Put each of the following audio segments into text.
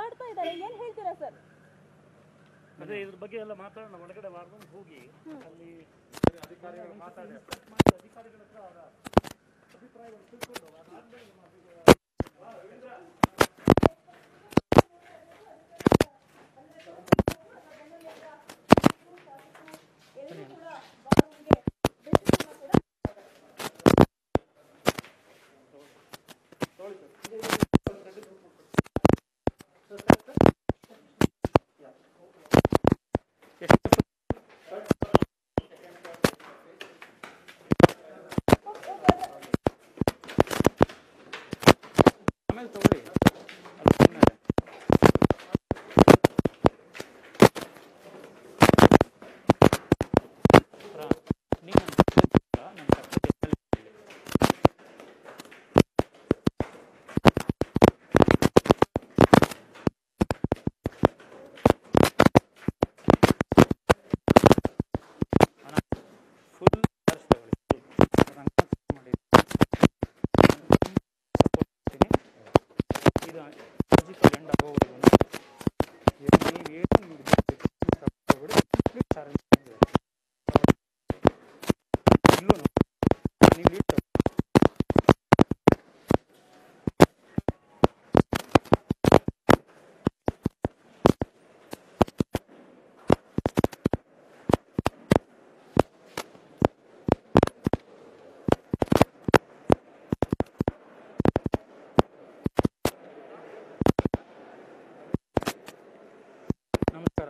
ಓಡಾಡ್ತಾ ಇದ್ದಾರೆ ಏನ್ ಹೇಳ್ತೀರಾ ಸರ್ ಅದೇ ಇದ್ರ ಬಗ್ಗೆ ಎಲ್ಲ ಮಾತಾಡೋಣ ಒಳಗಡೆ ವಾರ್ರೂಮ್ ಹೋಗಿ ಅಲ್ಲಿ ಅಧಿಕಾರಿಗಳು ಮಾತಾಡಿ ಅಧಿಕಾರಿಗಳ ಹತ್ರ ಅವರ ಅಭಿಪ್ರಾಯಗಳು ತಿಳ್ಕೊಂಡು ಅದಾದ್ಮೇಲೆ ಆಮೇಲೆ ತಗೊಳ್ಳಿ ಅಲ್ಲಿ ಸುಮ್ನೆ. ರಾ, ನೀವು ನನ್ನ ಪಕ್ಕದಲ್ಲಿ ಇಲ್ಲ, ನನ್ನ ಪಕ್ಕದಲ್ಲಿ ಇಲ್ಲಿ. ಅಣ್ಣ, full charge ತಗೊಳ್ಳಿ. ರಂಗ ಮಾಡಿ ಇದು ಲಾಜಿಕಲ್ ಎಂಡ್ ಆಗೋವರೆಗೂ ನೀವು ಏನು ತಗೊಳ್ಳಿ ಕಂಪ್ಲೀಟ್ ಚಾರ್ಜ್ ಇಲ್ಲೂ ನೀವು ಲೀಡ್ ತಗೊಳ್ಳಿ ನಮಸ್ಕಾರ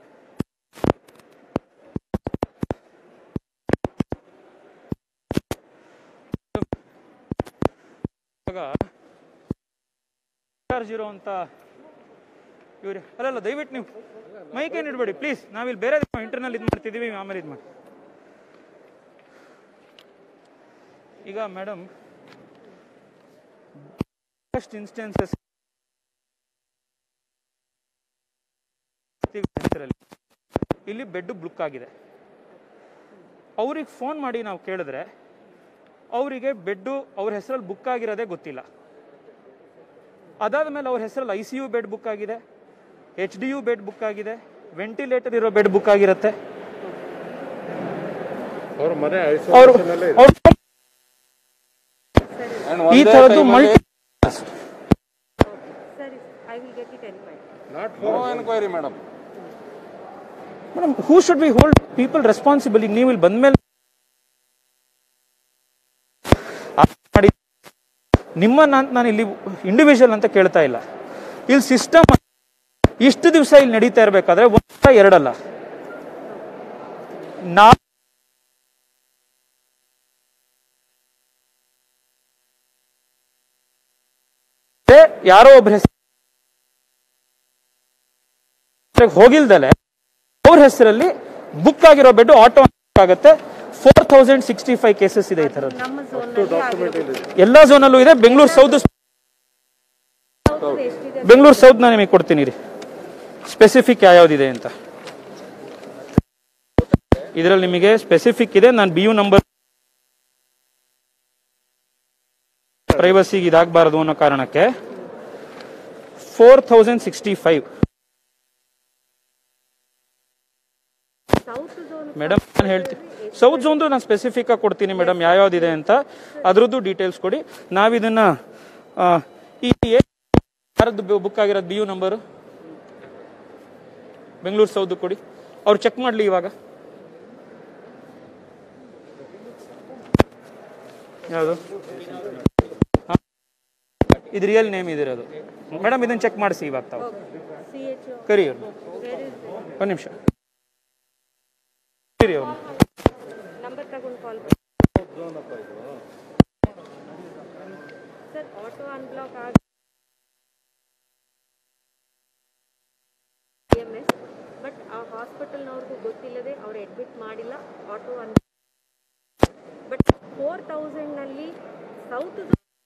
ಇವಾಗ ಚಾರ್ಜ್ ಇರೋವಂಥ ಇವ್ರಿ ಅಲ್ಲಲ್ಲ ದಯವಿಟ್ಟು ನೀವು ಮೈಕ್ ಏನು ಇಡಬೇಡಿ ಪ್ಲೀಸ್ ನಾವಿಲ್ಲಿ ಬೇರೆ ಇಂಟರ್ನಲ್ ಇದು ಮಾಡ್ತಿದ್ದೀವಿ ಆಮೇಲೆ ಇದು ಮಾಡಿ ಈಗ ಮೇಡಮ್ ಫಸ್ಟ್ ಇನ್ಸ್ಟೆನ್ಸಸ್ ಹೆಸರಲ್ಲಿ ಇಲ್ಲಿ ಬೆಡ್ ಬುಕ್ ಆಗಿದೆ ಅವ್ರಿಗೆ ಫೋನ್ ಮಾಡಿ ನಾವು ಕೇಳಿದ್ರೆ ಅವರಿಗೆ ಬೆಡ್ಡು ಅವ್ರ ಹೆಸರಲ್ಲಿ ಬುಕ್ ಆಗಿರೋದೇ ಗೊತ್ತಿಲ್ಲ ಅದಾದ ಮೇಲೆ ಅವ್ರ ಹೆಸರಲ್ಲಿ I C U bed book ಆಗಿದೆ H D U bed book ಆಗಿದೆ ವೆಂಟಿಲೇಟರ್ ಇರೋ ಬೆಡ್ ಬುಕ್ ಆಗಿರುತ್ತೆ ಅವ್ರ ಮನೆ ಅವರು isolation ಅಲ್ಲೇ ಇದೆ. ಈ ಥರದ್ದು ಮಲ್ಟಿ ಸರಿ I will get it anyway Not for enquiry madam madam who should be hold people responsible ಈಗ ನೀವು ಇಲ್ಲಿ ಬಂದ್ಮೇಲೆ ಆ ಮಾಡಿ ನಿಮ್ಮನ್ನ ಅಂತ ನಾನು ಇಲ್ಲಿ ಇಂಡಿವಿಜುವಲ್ ಅಂತ ಕೇಳ್ತಾ ಇಲ್ಲ ಇಲ್ಲಿ ಸಿಸ್ಟಮ್ ಇಷ್ಟು ದಿವಸ ಇಲ್ಲಿ ನಡೀತಾ ಇರಬೇಕಾದ್ರೆ ಒಂದ ಎರಡಲ್ಲ ನಾ ಯಾರೋ ಒಬ್ಬರ ಹೆಸರು ಹೋಗಿಲ್ದಲೆ ಅವ್ರ ಹೆಸರಲ್ಲಿ ಬುಕ್ ಆಗಿರೋ ಬೆಡ್ ಆಟೋ ಆಗುತ್ತೆ four thousand sixty five cases ಇದೆ ಈ ಥರದ್ದು ನಮ್ಮ ಝೋನ್ ಎಲ್ಲಾ ಝೋನಲ್ಲೂ ಇದೆ ಬೆಂಗಳೂರು ಸೌತ್ ಎಷ್ಟಿದೆ ಬೆಂಗಳೂರು ಸೌತ್ ನಾನು ನಿಮಗೆ ಕೊಡ್ತೀನಿ ರೀ ಸ್ಪೆಸಿಫಿಕ್ ಯಾವ್ಯಾವ್ದಿದೆ ಅಂತ ಇದರಲ್ಲಿ ನಿಮಗೆ ಸ್ಪೆಸಿಫಿಕ್ ಇದೆ ನಾನು ಬಿ ಯು ನಂಬರ್ ಪ್ರೈವಸಿಗೆ ಇದಾಗಬಾರದು ಅನ್ನೋ ಕಾರಣಕ್ಕೆ four thousand sixty five south zone madam ನಾನು ಹೇಳ್ತೀನಿ ಸೌತ್ ಝೋನ್ದು ನಾನು ಸ್ಪೆಸಿಫಿಕ್ ಆಗಿ ಕೊಡ್ತೀನಿ ಮೇಡಮ್ ಯಾವ್ಯಾವ್ದಿದೆ ಅಂತ ಅದ್ರದ್ದು ಡೀಟೇಲ್ಸ್ ಕೊಡಿ ನಾವಿದನ್ನ ಆ, ಈ ಏ- ಯಾರದ್ದು ಬುಕ್ ಆಗಿರೋದು B U number Bengaluru south ಕೊಡಿ ಅವ್ರು ಚೆಕ್ ಮಾಡಲಿ ಇವಾಗ ಯಾವುದು ಹಾ. ಇದು ರಿಯಲ್ ನೇಮ್ ಇದಿರೋದು ಮೇಡಮ್ ಇದನ್ನ ಚೆಕ್ ಮಾಡಿಸಿ ಇವಾಗ ತಾವು ಸಿ ಎಚ್ ಕರಿ ಅವ್ರು ವೇರ್ ಇಸ್ ಒಂದು ನಿಮಿಷ ಕರಿ ಅವ್ರು ನಂಬರ್ ತಗೊಂಡು ಕಾಲ್ ಸರ್ ಆಟೋ ಅನ್ಬ್ಲಾಕ್ ಆಗಿ ಎಮ್ ಎಸ್ ಬಟ್ ಆ ಹಾಸ್ಪಿಟಲ್ನವ್ರಿಗೂ ಗೊತ್ತಿಲ್ಲದೆ ಅವ್ರು ಅಡ್ಮಿಟ್ ಮಾಡಿಲ್ಲ ಆಟೋ ಅನ್ ಬಟ್ ಫೋರ್ ತೌಸಂಡ್ನಲ್ಲಿ ಸೌತ್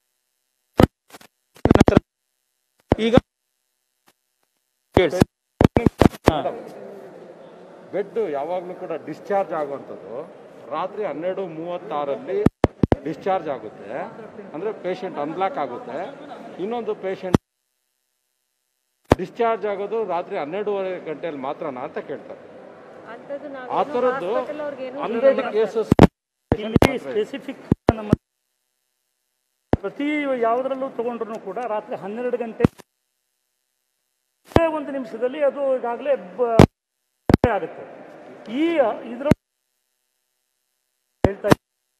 ನಂತರ ಈಗ ಕೇಳ್ಸಿ. ಹಾ. ಬೆಡ್ ಯಾವಾಗಲೂ ಕೂಡ ಡಿಸ್ಚಾರ್ಜ್ ಆಗುವಂಥದ್ದು ರಾತ್ರಿ ಹನ್ನೆರಡು ಮೂವತ್ತಾರಲ್ಲಿ ಡಿಸ್ಚಾರ್ಜ್ ಆಗುತ್ತೆ ಅಂದರೆ ಪೇಷಂಟ್ ಅನ್ಲಾಕ್ ಆಗುತ್ತೆ ಇನ್ನೊಂದು ಪೇಷಂಟ್ ಡಿಸ್ಚಾರ್ಜ್ ಆಗೋದು ರಾತ್ರಿ ಹನ್ನೆರಡೂವರೆ ಗಂಟೆಯಲ್ಲಿ ಮಾತ್ರನಾ ಅಂತ ಕೇಳ್ತಾರೆ ಅಂಥದ್ದು ಆ ನಾವು ಥರದ್ದು ಹಾಸ್ಪಿಟಲ್ ಅವ್ರಿಗೇನು ಹಂಡ್ರೆಡ್ ಕೇಸಸ್ ಇಲ್ಲಿ ಸ್ಪೆಸಿಫಿಕ್ ನಮ್ಮ ಪ್ರತಿ ಯಾವುದರಲ್ಲೂ ತಗೊಂಡ್ರು ಕೂಡ ರಾತ್ರಿ ಹನ್ನೆರಡು ಗಂಟೆ ಒಂದು ನಿಮಿಷದಲ್ಲಿ ಅದು ಈಗಾಗಲೇ ಆಗುತ್ತೆ ಈ ಇದ್ರ ಹೇಳ್ತಾ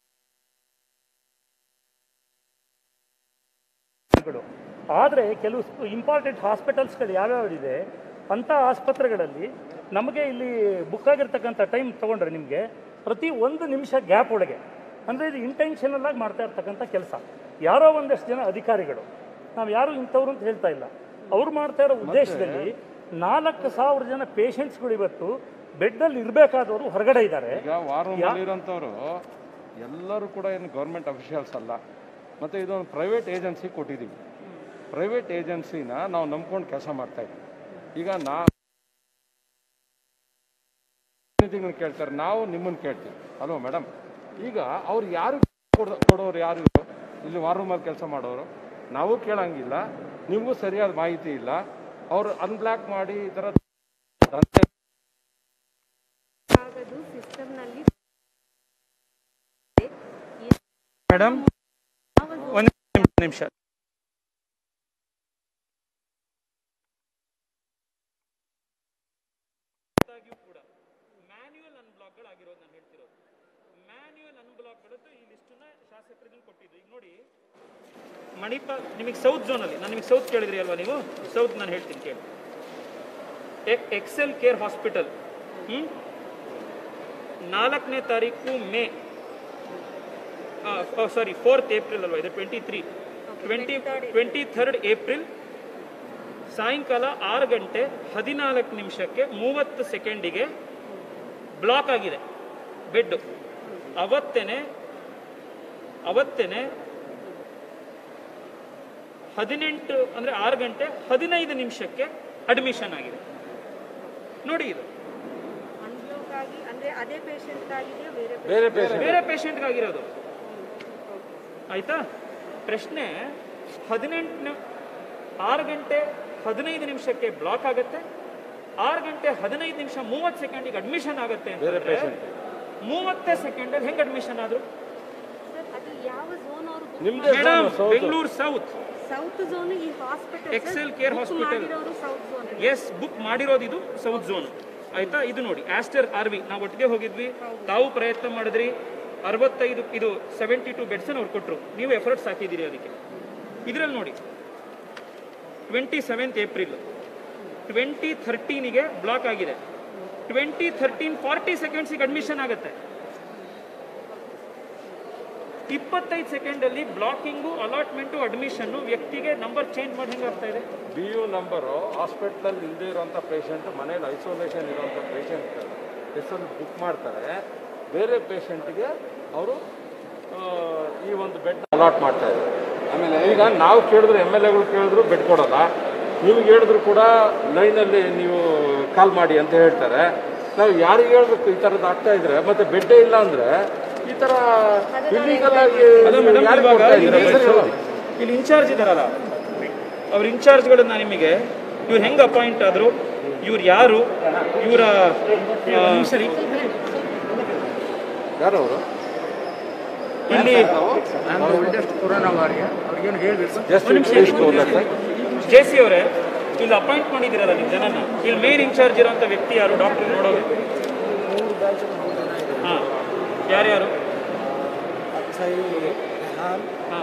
ಗಳು. ಆದರೆ ಕೆಲವು ಇಂಪಾರ್ಟೆಂಟ್ ಹಾಸ್ಪಿಟಲ್ಸ್ಗಳು ಯಾವ್ಯಾವಿದೆ ಅಂಥ ಆಸ್ಪತ್ರೆಗಳಲ್ಲಿ ನಮಗೆ ಇಲ್ಲಿ ಬುಕ್ ಆಗಿರ್ತಕ್ಕಂಥ ಟೈಮ್ ತೊಗೊಂಡ್ರೆ ನಿಮಗೆ ಪ್ರತಿ ಒಂದು ನಿಮಿಷ ಗ್ಯಾಪ್ ಒಳಗೆ ಅಂದರೆ ಇದು ಇಂಟೆನ್ಷನಲ್ ಆಗಿ ಮಾಡ್ತಾ ಇರ್ತಕ್ಕಂಥ ಕೆಲಸ ಯಾರೋ ಒಂದಷ್ಟು ಜನ ಅಧಿಕಾರಿಗಳು ನಾವು ಯಾರು ಇಂಥವ್ರು ಅಂತ ಹೇಳ್ತಾ ಇಲ್ಲ ಅವ್ರು ಮಾಡ್ತಾ ಇರೋ ಉದ್ದೇಶದಲ್ಲಿ ನಾಲ್ಕು ಸಾವಿರ ಜನ ಪೇಷಂಟ್ಸ್ಗಳು ಇವತ್ತು ಬೆಡ್ಡಲ್ಲಿ ಇರಬೇಕಾದವರು ಹೊರಗಡೆ ಇದ್ದಾರೆ ಈಗ ವಾರ್ ರೂಮ್ ಇರೋಂಥವ್ರು ಎಲ್ಲರೂ ಕೂಡ ಏನು ಗೌರ್ಮೆಂಟ್ ಅಫಿಷಿಯಲ್ಸ್ ಅಲ್ಲ ಮತ್ತೆ ಇದೊಂದು ಪ್ರೈವೇಟ್ ಏಜೆನ್ಸಿ ಕೊಟ್ಟಿದ್ದೀವಿ ಪ್ರೈವೇಟ್ ಏಜೆನ್ಸಿನ ನಾವು ನಂಬ್ಕೊಂಡು ಕೆಲಸ ಮಾಡ್ತಾ ಇದ್ದೀವಿ ಈಗ ನಾ ಪ್ರತಿನಿಧಿಗಳನ್ನ ಕೇಳ್ತಾರೆ ನಾವು ನಿಮ್ಮನ್ನು ಕೇಳ್ತೀವಿ ಅಲ್ವಾ ಮೇಡಮ್ ಈಗ ಅವ್ರು ಯಾರು ಕೊಡ್- ಕೊಡೋರು ಯಾರು ಇಲ್ಲಿ ವಾರ್ ರೂಮಲ್ಲಿ ಕೆಲಸ ಮಾಡೋರು ನಾವು ಕೇಳಂಗಿಲ್ಲ ನಿಮಗೂ ಸರಿಯಾದ ಮಾಹಿತಿ ಇಲ್ಲ ಅವ್ರು ಅನ್ಬ್ಲಾಕ್ ಮಾಡಿ ಈ ಥರ ದಂಧೆ ಆಗೋದು ಸಿಸ್ಟಮ್ನಲ್ಲಿ ಮೇಡಮ್ ಒಂದು ನಿಮಿಷ ಮ್ಯಾನ್ಯುಯಲ್ ಅನ್ಬ್ಲಾಕ್ಗಳಾಗಿರೋದು ನಾನು ಹೇಳ್ತಿರೋದು ಮ್ಯಾನ್ಯುಯಲ್ ಅನ್ಬ್ಲಾಕ್ಗಳದ್ದು ಈ ಲಿಸ್ಟನ್ನ ಶಾಸಕರಿಗೆ ಕೊಟ್ಟಿದ್ದು ಈಗ ನೋಡಿ ಮಣಿಪಾಲ್ ನಿಮಗೆ ಸೌತ್ ಝೋನಲ್ಲಿ ನಾನು ನಿಮಗೆ ಸೌತ್ ಕೇಳಿದ್ರಿ ಅಲ್ವಾ ನೀವು ಸೌತ್ ನಾನು ಹೇಳ್ತೀನಿ ಕೇಳಿ ಎಕ್ಸೆಲ್ ಕೇರ್ ಹಾಸ್ಪಿಟಲ್ ಹ್ಞೂ ನಾಲ್ಕನೇ ತಾರೀಕು ಮೇ ಸಾರಿ ಫೋರ್ತ್ ಏಪ್ರಿಲ್ ಅಲ್ವಾ ಇದು twenty three twenty twenty third April ಸಾಯಂಕಾಲ ಆರು ಗಂಟೆ ಹದಿನಾಲ್ಕು ನಿಮಿಷಕ್ಕೆ ಮೂವತ್ತು ಸೆಕೆಂಡಿಗೆ ಬ್ಲಾಕ್ ಆಗಿದೆ ಬೆಡ್ಡು ಅವತ್ತೇನೆ ಅವತ್ತೇನೆ ಹದಿನೆಂಟು ಅಂದರೆ ಆರು ಗಂಟೆ ಹದಿನೈದು ನಿಮಿಷಕ್ಕೆ ಅಡ್ಮಿಷನ್ ಆಗಿದೆ ನೋಡಿ ಇದು ಅನ್ಬ್ಲಾಕ್ ಆಗಿ ಅಂದ್ರೆ ಅದೇ ಪೇಷಂಟ್ ಆಗಿದೆಯಾ ಬೇರೆ ಬೇರೆ ಬೇರೆ ಬೇರೆ ಪೇಷಂಟ್ಗಾಗಿರೋದು ಆಯ್ತಾ ಪ್ರಶ್ನೆ ಹದಿನೆಂಟು ಆರು ಗಂಟೆ ಹದಿನೈದು ನಿಮಿಷಕ್ಕೆ ಬ್ಲಾಕ್ ಆಗುತ್ತೆ ಆರು ಗಂಟೆ ಹದಿನೈದು ನಿಮಿಷ ಮೂವತ್ತು ಸೆಕೆಂಡಿಗೆ ಅಡ್ಮಿಷನ್ ಆಗುತ್ತೆ ಅಂತಂದ್ರೆ ಮೂವತ್ತೇ ಸೆಕೆಂಡಲ್ಲಿ ಹೆಂಗೆ ಅಡ್ಮಿಷನ್ ಆದ್ರು ಸರ್ ಅದು ಯಾವ ಝೋನ್ ಅವರು ನಿಮ್ದೇ madam Bengaluru south south zone ಈ ಹಾಸ್ಪಿಟಲ್ Excel Care Hospital. ಮಾಡಿರೋರು ಸೌತ್ ಝೋನ್ ಎಸ್ ಬುಕ್ ಮಾಡಿರೋದು ಇದು ಸೌತ್ ಝೋನ್ ಆಯ್ತಾ ಇದು ನೋಡಿ ಆಸ್ಟರ್ ಆರ್ವಿ ನಾವು ಒಟ್ಟಿಗೆ ಹೋಗಿದ್ವಿ ತಾವು ಪ್ರಯತ್ನ ಮಾಡಿದ್ರಿ ಅರವತ್ತೈದು ಇದು ಸೆವೆಂಟಿ ಟು ಬೆಡ್ಸ್ ಅವ್ರು ಕೊಟ್ಟರು ನೀವು ಎಫರ್ಟ್ಸ್ ಹಾಕಿದ್ದೀರಿ ಅದಕ್ಕೆ ಇದರಲ್ಲಿ ನೋಡಿ ಟ್ವೆಂಟಿ ಸೆವೆಂತ್ ಏಪ್ರಿಲ್ ಟ್ವೆಂಟಿ ಥರ್ಟೀನಿಗೆ ಬ್ಲಾಕ್ ಆಗಿದೆ ಟ್ವೆಂಟಿ ಥರ್ಟೀನ್ ಫಾರ್ಟಿ ಸೆಕೆಂಡ್ಸಿಗೆ ಅಡ್ಮಿಷನ್ ಆಗುತ್ತೆ ಇಪ್ಪತ್ತೈದು ಸೆಕೆಂಡಲ್ಲಿ ಬ್ಲಾಕಿಂಗು ಅಲಾಟ್ಮೆಂಟು ಅಡ್ಮಿಷನ್ನು ವ್ಯಕ್ತಿಗೆ ನಂಬರ್ ಚೇಂಜ್ ಮಾಡಿ ಹೆಂಗೆ ಆಗ್ತಾ ಇದೆ ಬಿ ಯು ನಂಬರು ಹಾಸ್ಪಿಟ್ಲಲ್ಲಿ ಇಲ್ಲದೆ ಇರೋಂಥ ಪೇಷಂಟ್ ಮನೇಲಿ ಐಸೋಲೇಷನ್ ಇರೋಂಥ ಪೇಷಂಟ್ ಹೆಸರು ಬುಕ್ ಮಾಡ್ತಾರೆ ಬೇರೆ ಪೇಷಂಟ್ಗೆ ಅವರು ಈ ಒಂದು ಬೆಡ್ ಅಲಾಟ್ ಮಾಡ್ತಾ ಇದ್ದಾರೆ ಆಮೇಲೆ ಈಗ ನಾವು ಕೇಳಿದ್ರು ಎಮ್ ಎಲ್ ಎಗಳು ಕೇಳಿದ್ರು ಬೆಡ್ ಕೊಡಲ್ಲ ನಿಮ್ಗೆ ಹೇಳಿದ್ರು ಕೂಡ ಲೈನಲ್ಲಿ ನೀವು ಕಾಲ್ ಮಾಡಿ ಅಂತ ಹೇಳ್ತಾರೆ ನಾವು ಯಾರಿಗೆ ಹೇಳ್ಬೇಕು ಈ ಥರದ್ದು ಆಗ್ತಾ ಇದ್ರೆ ಮತ್ತೆ ಬೆಡ್ಡೇ ಇಲ್ಲ ಅಂದ್ರೆ ಈ ಥರ ಇಲ್ಲಿಗಲ್ ಆಗಿ ಯಾರಿಗೆ ಕೊಡ್ತಾ ಇದ್ದೀರಾ ಹೆಸರು ಹೇಳಿ. ಇಲ್ಲಿ ಇನ್ಚಾರ್ಜ್ ಇದಾರಲ್ಲ ಅವ್ರ ಇನ್ಚಾರ್ಜ್ಗಳನ್ನ ನಿಮಗೆ ಇವ್ರು ಹೆಂಗೆ ಅಪಾಯಿಂಟ್ ಆದ್ರು ಇವ್ರು ಯಾರು ಇವರ ಸರಿ ಯಾರು ಅವರು ಇಲ್ಲಿ just please to that J C ಅವರೇ ಇಲ್ಲಿ ಅಪಾಯಿಂಟ್ ಮಾಡಿದಿರಲ್ಲ ನೀವು ಜನನ ಇಲ್ಲಿ ಮೇನ್ ಇನ್ಚಾರ್ಜ್ ಇರೋಂಥ ವ್ಯಕ್ತಿ ಯಾರು ಡಾಕ್ಟರ್ ನೋಡೋದು ಹಾಂ ಯಾರ್ಯಾರು ಹಾಂ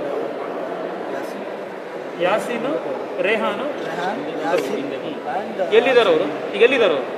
ಯಾಸೀನು ರೇಹಾನು ಎಲ್ಲಿದ್ದಾರೆ ಅವರು ಈಗ ಎಲ್ಲಿದ್ದಾರೆ ಅವರು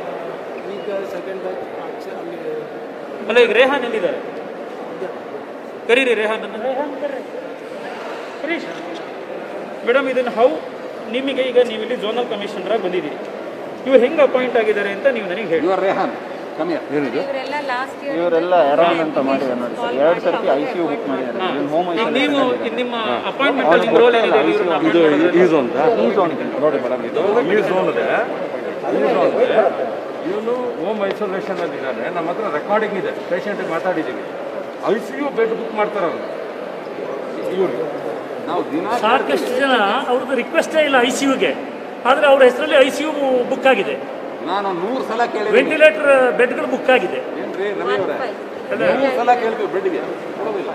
ಅಲ್ಲ ಈಗ ರೇಹಾನ್ ಎಲ್ಲಿದ್ದಾರೆ ಕರೀರಿ ರೇಹಾನ್ ಹರೀಶ್ ಮೇಡಮ್ ಇದನ್ನು ಹೌ ನಿಮಗೆ ಈಗ ನೀವು ಇಲ್ಲಿ ಝೋನಲ್ ಕಮಿಷನರ್ ಬಂದಿದ್ದೀರಿ ಇವ್ರು ಹೆಂಗೆ ಅಪಾಯಿಂಟ್ ಆಗಿದ್ದಾರೆ ಅಂತ ನೀವು ನನಗೆ ಹೇಳಿ ಇವರು ರೆಹಾನ್ ಕಮ್ಮಿ ಇವರೆಲ್ಲ ಲಾಸ್ಟ್ ಇಯರ್ ಇವರೆಲ್ಲ ಎರಾನ್ ಅಂತ ಮಾಡಿದ್ದಾರೆ ನೋಡಿ ಸರ್ ಎರಡು ಸರ್ತಿ ಐ ಸಿ ಯು ಬುಕ್ ಮಾಡಿದ್ದಾರೆ ಇವ್ನು ಹೋಮ್ ಈಗ ನೀವು ಇದು ನಿಮ್ಮ ಅಪಾಯಿಂಟ್ಮೆಂಟ್ ಅಲ್ಲಿ ನಿಮ್ಮ ರೋಲ್ ಏನಿದೆ ಇವ್ರನ್ನ ಇದು appoint ಮಾಡೋದ್ರಲ್ಲಿ? ಈ ಝೋನ್ ಈ ಝೋನ್ ನೋಡಿ ಮೇಡಮ್ ಇದು ಈ ಝೋನ್ ಇದೆ ಈ ಝೋನ್ ಇದೆ ಇವನು ಹೋಮ್ ಐಸೋಲೇಷನ್ ಅಲ್ಲಿ ಇದ್ದಾನೆ ನಮ್ಮ ಹತ್ರ ರೆಕಾರ್ಡಿಂಗ್ ಇದೆ ಪೇಷಂಟ್ ಮಾತಾಡಿದ್ದೀವಿ I C U bed book ಮಾಡ್ತಾರಲ್ಲ ಇವ್ರು ನಾವು ದಿನ ಸಾಕಷ್ಟು ಜನ ಅವ್ರದ್ದು ರಿಕ್ವೆಸ್ಟೇ ಇಲ್ಲ ಐ ಸಿ ಯುಗೆ ಆದರೆ ಅವ್ರ ಹೆಸರಲ್ಲಿ ಐ ಸಿ ಯು ಬುಕ್ ಆಗಿದೆ ನಾನು ನೂರು ಸಲ ಕೇಳಿದ್ದೀನಿ ವೆಂಟಿಲೇಟರ್ ಬೆಡ್ಗಳು ಬುಕ್ ಆಗಿದೆ ಏನ್ರಿ ರವಿ ಅವರೇ ಅದೇ. ನೂರು ಸಲ ಕೇಳ್ತೀವಿ ಬೆಡ್ಗೆ ಕೊಡೋದಿಲ್ಲ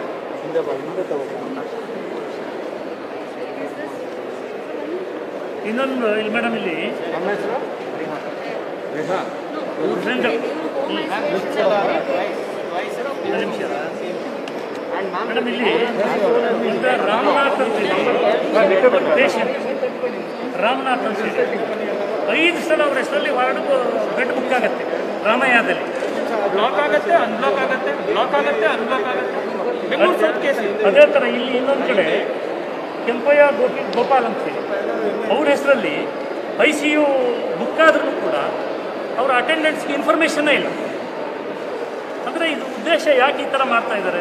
ಇನ್ನೊಂದು ಇಲ್ಲಿ ಮೇಡಮ್ ಇಲ್ಲಿ ನಮ್ಮ ಹೆಸರು ರೇಖಾ ರಂಗ- ಒಂದು ನಿಮಿಷ ಮೇಡಮ್ ಇಲ್ಲಿ ಒಂದು ರಾಮನಾಥ್ ಅಂತ ಪೇಷಂಟ್ ರಾಮನಾಥ್ ಅಂತ ಹೇಳಿ ಐದು ಸಲ ಅವ್ರ ಹೆಸರಲ್ಲಿ ವಾರ್ಡ್ ಬೆಡ್ ಬುಕ್ ಆಗುತ್ತೆ ರಾಮಯ್ಯದಲ್ಲಿ ಬ್ಲಾಕ್ ಆಗತ್ತೆ ಅನ್ಬ್ಲಾಕ್ ಆಗತ್ತೆ ಬ್ಲಾಕ್ ಆಗತ್ತೆ ಅನ್ಬ್ಲಾಕ್ ಆಗತ್ತೆ ಬೆಂಗಳೂರು ಸೌತ್ ಕೇಸ್ ಇದೆ ಅದೇ ಥರ ಇಲ್ಲಿ ಇನ್ನೊಂದು ಕಡೆ ಕೆಂಪಯ್ಯ ಗೋಪಿ ಗೋಪಾಲ್ ಅಂತ ಹೇಳಿ ಅವ್ರ ಹೆಸರಲ್ಲಿ ಐ ಸಿ ಯು ಬುಕ್ ಆದ್ರೂ ಕೂಡ ಅವರ ಅಟೆಂಡೆನ್ಸ್ಗೆ ಇನ್ಫಾರ್ಮೇಷನ್ನೇ ಇಲ್ಲ ಅಂದರೆ ಇದು ಉದ್ದೇಶ ಯಾಕೆ ಈ ಥರ ಮಾಡ್ತಾ ಇದ್ದಾರೆ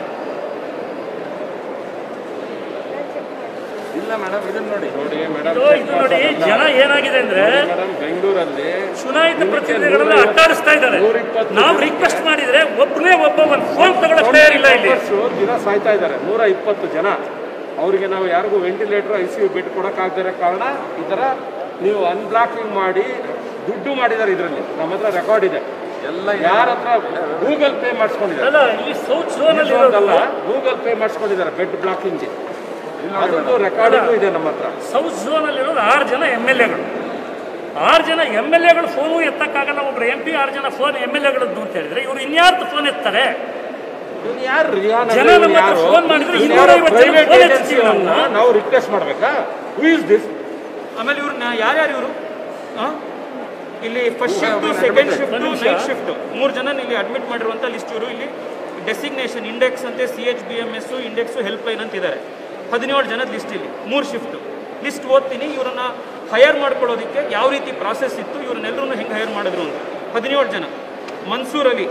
ಇಲ್ಲ ಮೇಡಮ್ ಇದನ್ನ ನೋಡಿ ನೋಡಿ ಮೇಡಮ್ ಇದು ಇದು ನೋಡಿ ಜನ ಏನಾಗಿದೆ ಅಂದ್ರೆ ಮೇಡಮ್ ಬೆಂಗಳೂರಲ್ಲಿ ಚುನಾಯಿತ ಪ್ರತಿನಿಧಿಗಳನ್ನ ಅಟ್ಟಾಡಿಸ್ತಾ ಇದ್ದಾರೆ ನೂರ ಇಪ್ಪತ್ತು ನಾವು ರಿಕ್ವೆಸ್ಟ್ ಮಾಡಿದ್ರೆ ಒಬ್ಬನೇ ಒಬ್ಬ ಒಂದು ಫೋನ್ ತಗೊಳಕ್ ತಯಾರಿಲ್ಲ ಇಲ್ಲಿ members ದಿನ ಸಾಯ್ತಾ ಇದ್ದಾರೆ ನೂರ ಇಪ್ಪತ್ತು ಜನ ಅವರಿಗೆ ನಾವು ಯಾರಿಗೂ ventilator I C U bed ಕೊಡೋಕ್ಕಾಗದಿರೋ ಕಾರಣ ಈ ಥರ ನೀವು ಅನ್ಬ್ಲಾಕಿಂಗ್ ಮಾಡಿ ದುಡ್ಡು ಮಾಡಿದ್ದಾರೆ ಇದರಲ್ಲಿ ನಮ್ಮ ಹತ್ರ ರೆಕಾರ್ಡ್ ಇದೆ ಎಲ್ಲ ಯಾರ ಹತ್ರ ಗೂಗಲ್ ಪೇ ಮಾಡಿಸ್ಕೊಂಡಿದ್ದಾರೆ ಅಲ್ಲ ಇಲ್ಲಿ ಸೌತ್ ಝೋನ್ ಅಲ್ಲಿ ಅಲ್ಲ ಗೂಗಲ್ ಪೇ ಮಾಡಿಸ್ಕೊಂಡಿದ್ದಾರೆ ಬೆಡ್ ಬ್ಲಾಕಿಂಗ್ಗೆ ಅದೊಂದು ರೆಕಾರ್ಡಿಂಗು ಇದೆ ನಮ್ಮ ಹತ್ರ ಸೌತ್ ಝೋನ್ ಅಲ್ಲಿರೋದು ಆರು ಜನ ಎಮ್ ಎಲ್ ಎಗಳು ಆರು ಜನ ಎಮ್ ಎಲ್ ಎಗಳು ಫೋನು ಎತ್ತಕ್ಕಾಗಲ್ಲ ಒಬ್ರು ಎಂ ಪಿ ಆರು ಜನ ಫೋನ್ ಎಮ್ ಎಲ್ ಎಗಳದ್ದು ಅಂತ ಹೇಳಿದ್ರೆ ಇವ್ರು ಇನ್ಯಾರ್ದು ಫೋನ್ ಎತ್ತಾರೆ ಇವ್ನು ಯಾರು ರಿಯಾನ್ ಜನ ಅಂದ್ರೆ ನಮ್ಮ ಹತ್ರ ಯಾರು? phone ಮಾಡಿದ್ರೆ ಇವ್ನು ಯಾರೋ ಇನ್ನೂರೈವತ್ತು ಜನ private phone agency ಎತ್ತೀವಿ ಅವ್ರನ್ನ ನಾವು. ನಾವು ರಿಕ್ವೆಸ್ಟ್ ಮಾಡ್ಬೇಕಾ ಹೂ ಇಸ್ ದಿಸ್ ಆಮೇಲೆ ಇವ್ರು ಯಾರ್ಯಾರು ಇವರು ಇಲ್ಲಿ ಫಸ್ಟ್ ಶಿಫ್ಟ್ ಸೆಕೆಂಡ್ ಶಿಫ್ಟ್ ಒಂದು ನಿಮಿಷ. ನೈಟ್ ಶಿಫ್ಟ್ ಮೂರು ಜನ ಇಲ್ಲಿ ಅಡ್ಮಿಟ್ ಮಾಡಿರುವಂಥ ಲಿಸ್ಟ್ ಇವರು ಇಲ್ಲಿ ಡೆಸಿಗ್ನೇಷನ್ ಇಂಡೆಕ್ಸ್ ಅಂತೆ C H B M S index help line ಅಂತ ಇದ್ದಾರೆ ಹದಿನೇಳು ಜನದ ಲಿಸ್ಟ್ ಇಲ್ಲಿ ಮೂರು ಶಿಫ್ಟ್ ಲಿಸ್ಟ್ ಓದ್ತೀನಿ ಇವರನ್ನ ಹೈಯರ್ ಮಾಡ್ಕೊಳ್ಳೋದಕ್ಕೆ ಯಾವ ರೀತಿ ಪ್ರಾಸೆಸ್ ಇತ್ತು ಇವ್ರನ್ನೆಲ್ಲರೂ ಹೆಂಗೆ ಹೈಯರ್ ಮಾಡಿದ್ರು ಅಂತ ಹದಿನೇಳು ಜನ ಮನ್ಸೂರ್ ಅಲಿ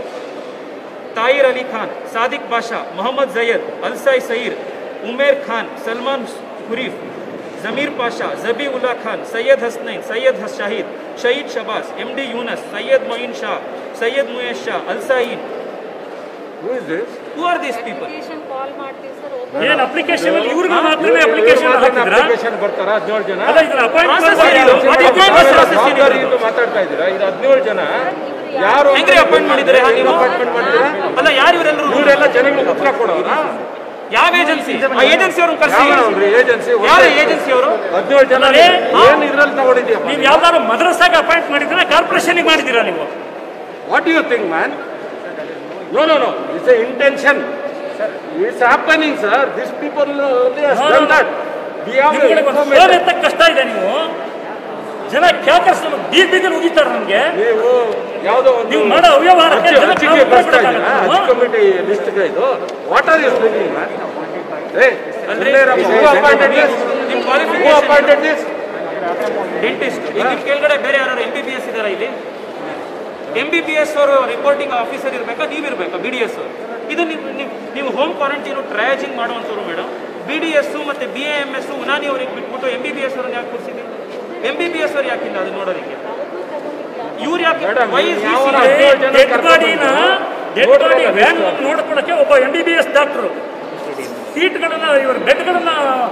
ತಾಯಿರ್ ಅಲಿ ಖಾನ್ ಸಾದಿಕ್ ಬಾಷಾ ಮೊಹಮ್ಮದ್ ಜಯದ್ ಅಲ್ಸಾಯ್ ಸಯೀರ್ ಉಮೇರ್ ಖಾನ್ ಸಲ್ಮಾನ್ ಹುರೀಫ್ ಜಮೀರ್ ಪಾಷಾ ಜಬಿ ಉಲ್ಲಾ ಖಾನ್ ಸೈಯದ್ ಹಸ್ನೈನ್ ಸೈಯದ್ ಹಸ್ ಶಾಹಿದ್ ಶಹೀದ್ ಶಬಾಸ್ ಎಂ ಡಿ ಯೂನಸ್ ಸೈಯದ್ ಮೊಯಿನ್ ಶಾ ಸೈಯದ್ ಮುಯೇಶ್ ಶಾ ಅಲ್ಸಾಯಿನ್ who is this who are these people application call ಮಾಡ್ತೀವಿ ಸರ್ ಏನ್ ಅಪ್ಲಿಕೇಶನ್ ಅಲ್ಲಿ ಇವ್ರಿಗೆ ಮಾತ್ರನೇ ಅಪ್ಲಿಕೇಶನ್ ಹಾಕಿದ್ರ ಅಪ್ಲಿಕೇಶನ್ ಬರ್ತಾರ ಹದಿನೇಳು ಜನ ಅಲ್ಲ ಇದ್ರ Process ಅಪಾಯಿಂಟ್ಮೆಂಟ್ ಏನಿದು? ಅದು appointment process ಏನಿದು? ಜವಾಬ್ದಾರಿ ಇದು ಮಾತಾಡ್ತಾ ಇದ್ದೀರಾ ಇದು ಹದಿನೇಳು ಜನ ಯಾರು ಹೆಂಗ್ರಿ ಅಪಾಯಿಂಟ್ ಮಾಡಿದ್ದಾರೆ ನೀವು ಅಪಾಯಿಂಟ್ಮೆಂಟ್ ಮಾಡ್ತೀರಾ ಅಲ್ಲ ಯಾರು ಇವರೆಲ್ಲರೂ ಇವರೆಲ್ಲ ಜನಗಳಿಗೆ ಉತ್ತರ ಕೊಡೋರ ಯಾವ ಏಜೆನ್ಸಿ ಆ ಏಜೆನ್ಸಿ ಅವರು ಕರ್ಸಿ ಏಜೆನ್ಸಿ ಯಾರ ಏಜೆನ್ಸಿ ಅವರು ಹದಿನೇಳು ಜನ ಅಲ್ಲೇ? ಏನ್ ಇದ್ರಲ್ಲಿ ತಗೊಂಡಿದ್ಯಪ್ಪ ನೀವು ಯಾವ್ದಾದ್ರು ಮದ್ರಸಾಗೆ ಅಪಾಯಿಂಟ್ ಮಾಡಿದ್ರೆ ಕಾರ್ಪೊರೇಷನ್ಗೆ ಮಾಡಿದ್ದೀರಾ ನೀವು what you think man no no no it's a intention it's happening sir this people that we ನಿಮ್ಗಳಿಗೆ ಒಂದು ಫೋನ್ ಎತ್ತಕ್ಕೆ ಕಷ್ಟ ಇದೆ ನೀವು ಜನ ಕ್ಯಾಕರ್ಸ್ ಬೀದ್ ಬೀದಿಲ್ ಉಗಿತಾರೆ ನಮ್ಗೆ ನೀವು ಯಾವುದೋ ಒಂದು ನೀವು ಮಾಡೋ ಅವ್ಯವಹಾರಕ್ಕೆ ಅರ್ಜಿ- ಜನ ಅರ್ಜಿಗೆ ಕಾಂಪ್ರಮೈಸ್ ಬರ್ತಾ ಇದ್ದೀರಾ ಮಾಡ್ಬೇಕಾಗತ್ತೆ ಅರ್ಜಿ ಕಮಿಟಿ ಲಿಸ್ಟ್ಗೆ ಇದು what are you speaking man ಏ ಅಲ್ರಿ, who appointed this? ನಿಮ್ Who qualification appointed this? Dentist ಈಗ ನಿಮ್ ಕೆಳಗಡೆ ಬೇರೆ ಯಾರು ಎಂ ಬಿ ಬಿ ಎಸ್ ಇದಾರ ಇಲ್ಲಿ ಎಂ ಬಿ ಬಿ ಎಸ್ ಅವರು ರಿಪೋರ್ಟಿಂಗ್ ಆಫೀಸರ್ ಇರಬೇಕಾ ನೀವು ಇರಬೇಕಾ ಬಿ ಡಿ ಎಸ್ ಇದು ನೀವು ನೀವು ನೀವು ಹೋಮ್ ಕ್ವಾರಂಟೈನು ಟ್ರಯಾಜಿಂಗ್ ಮಾಡುವಂಥವ್ರು ಮೇಡಮ್ ಬಿ ಡಿ ಎಸ್ ಮತ್ತು B A M S Unani ಅವ್ರಿಗೆ ಬಿಟ್ಬಿಟ್ಟು ಎಂ ಬಿ ಬಿ ಎಸ್ ಅವ್ರನ್ನ ಯಾಕೆ ಕೂರಿಸಿದ್ರಿ ಎಂ ಬಿ ಬಿ ಎಸ್ ಅವ್ರು ಯಾಕಿಲ್ಲ ಅದು ನೋಡೋದಕ್ಕೆ ಇವ್ರು ಯಾಕೆ Madam, ವೈ ನೀವು ಯಾವ ಹದಿನೇಳು ಜನ ಡೆಡ್ ಕರ್ಕೊಂಡು ಬಾಡಿನ ಡೆಡ್ ನೋಡ್ರಲ್ಲ ಬಾಡಿ ವ್ಯಾನ್ list. ನೋಡ್ಕೊಳಕ್ಕೆ ಒಬ್ಬ M B B S doctor ಸೀಟ್ಗಳನ್ನ ಇವ್ರ ಬೆಡ್ಗಳನ್ನ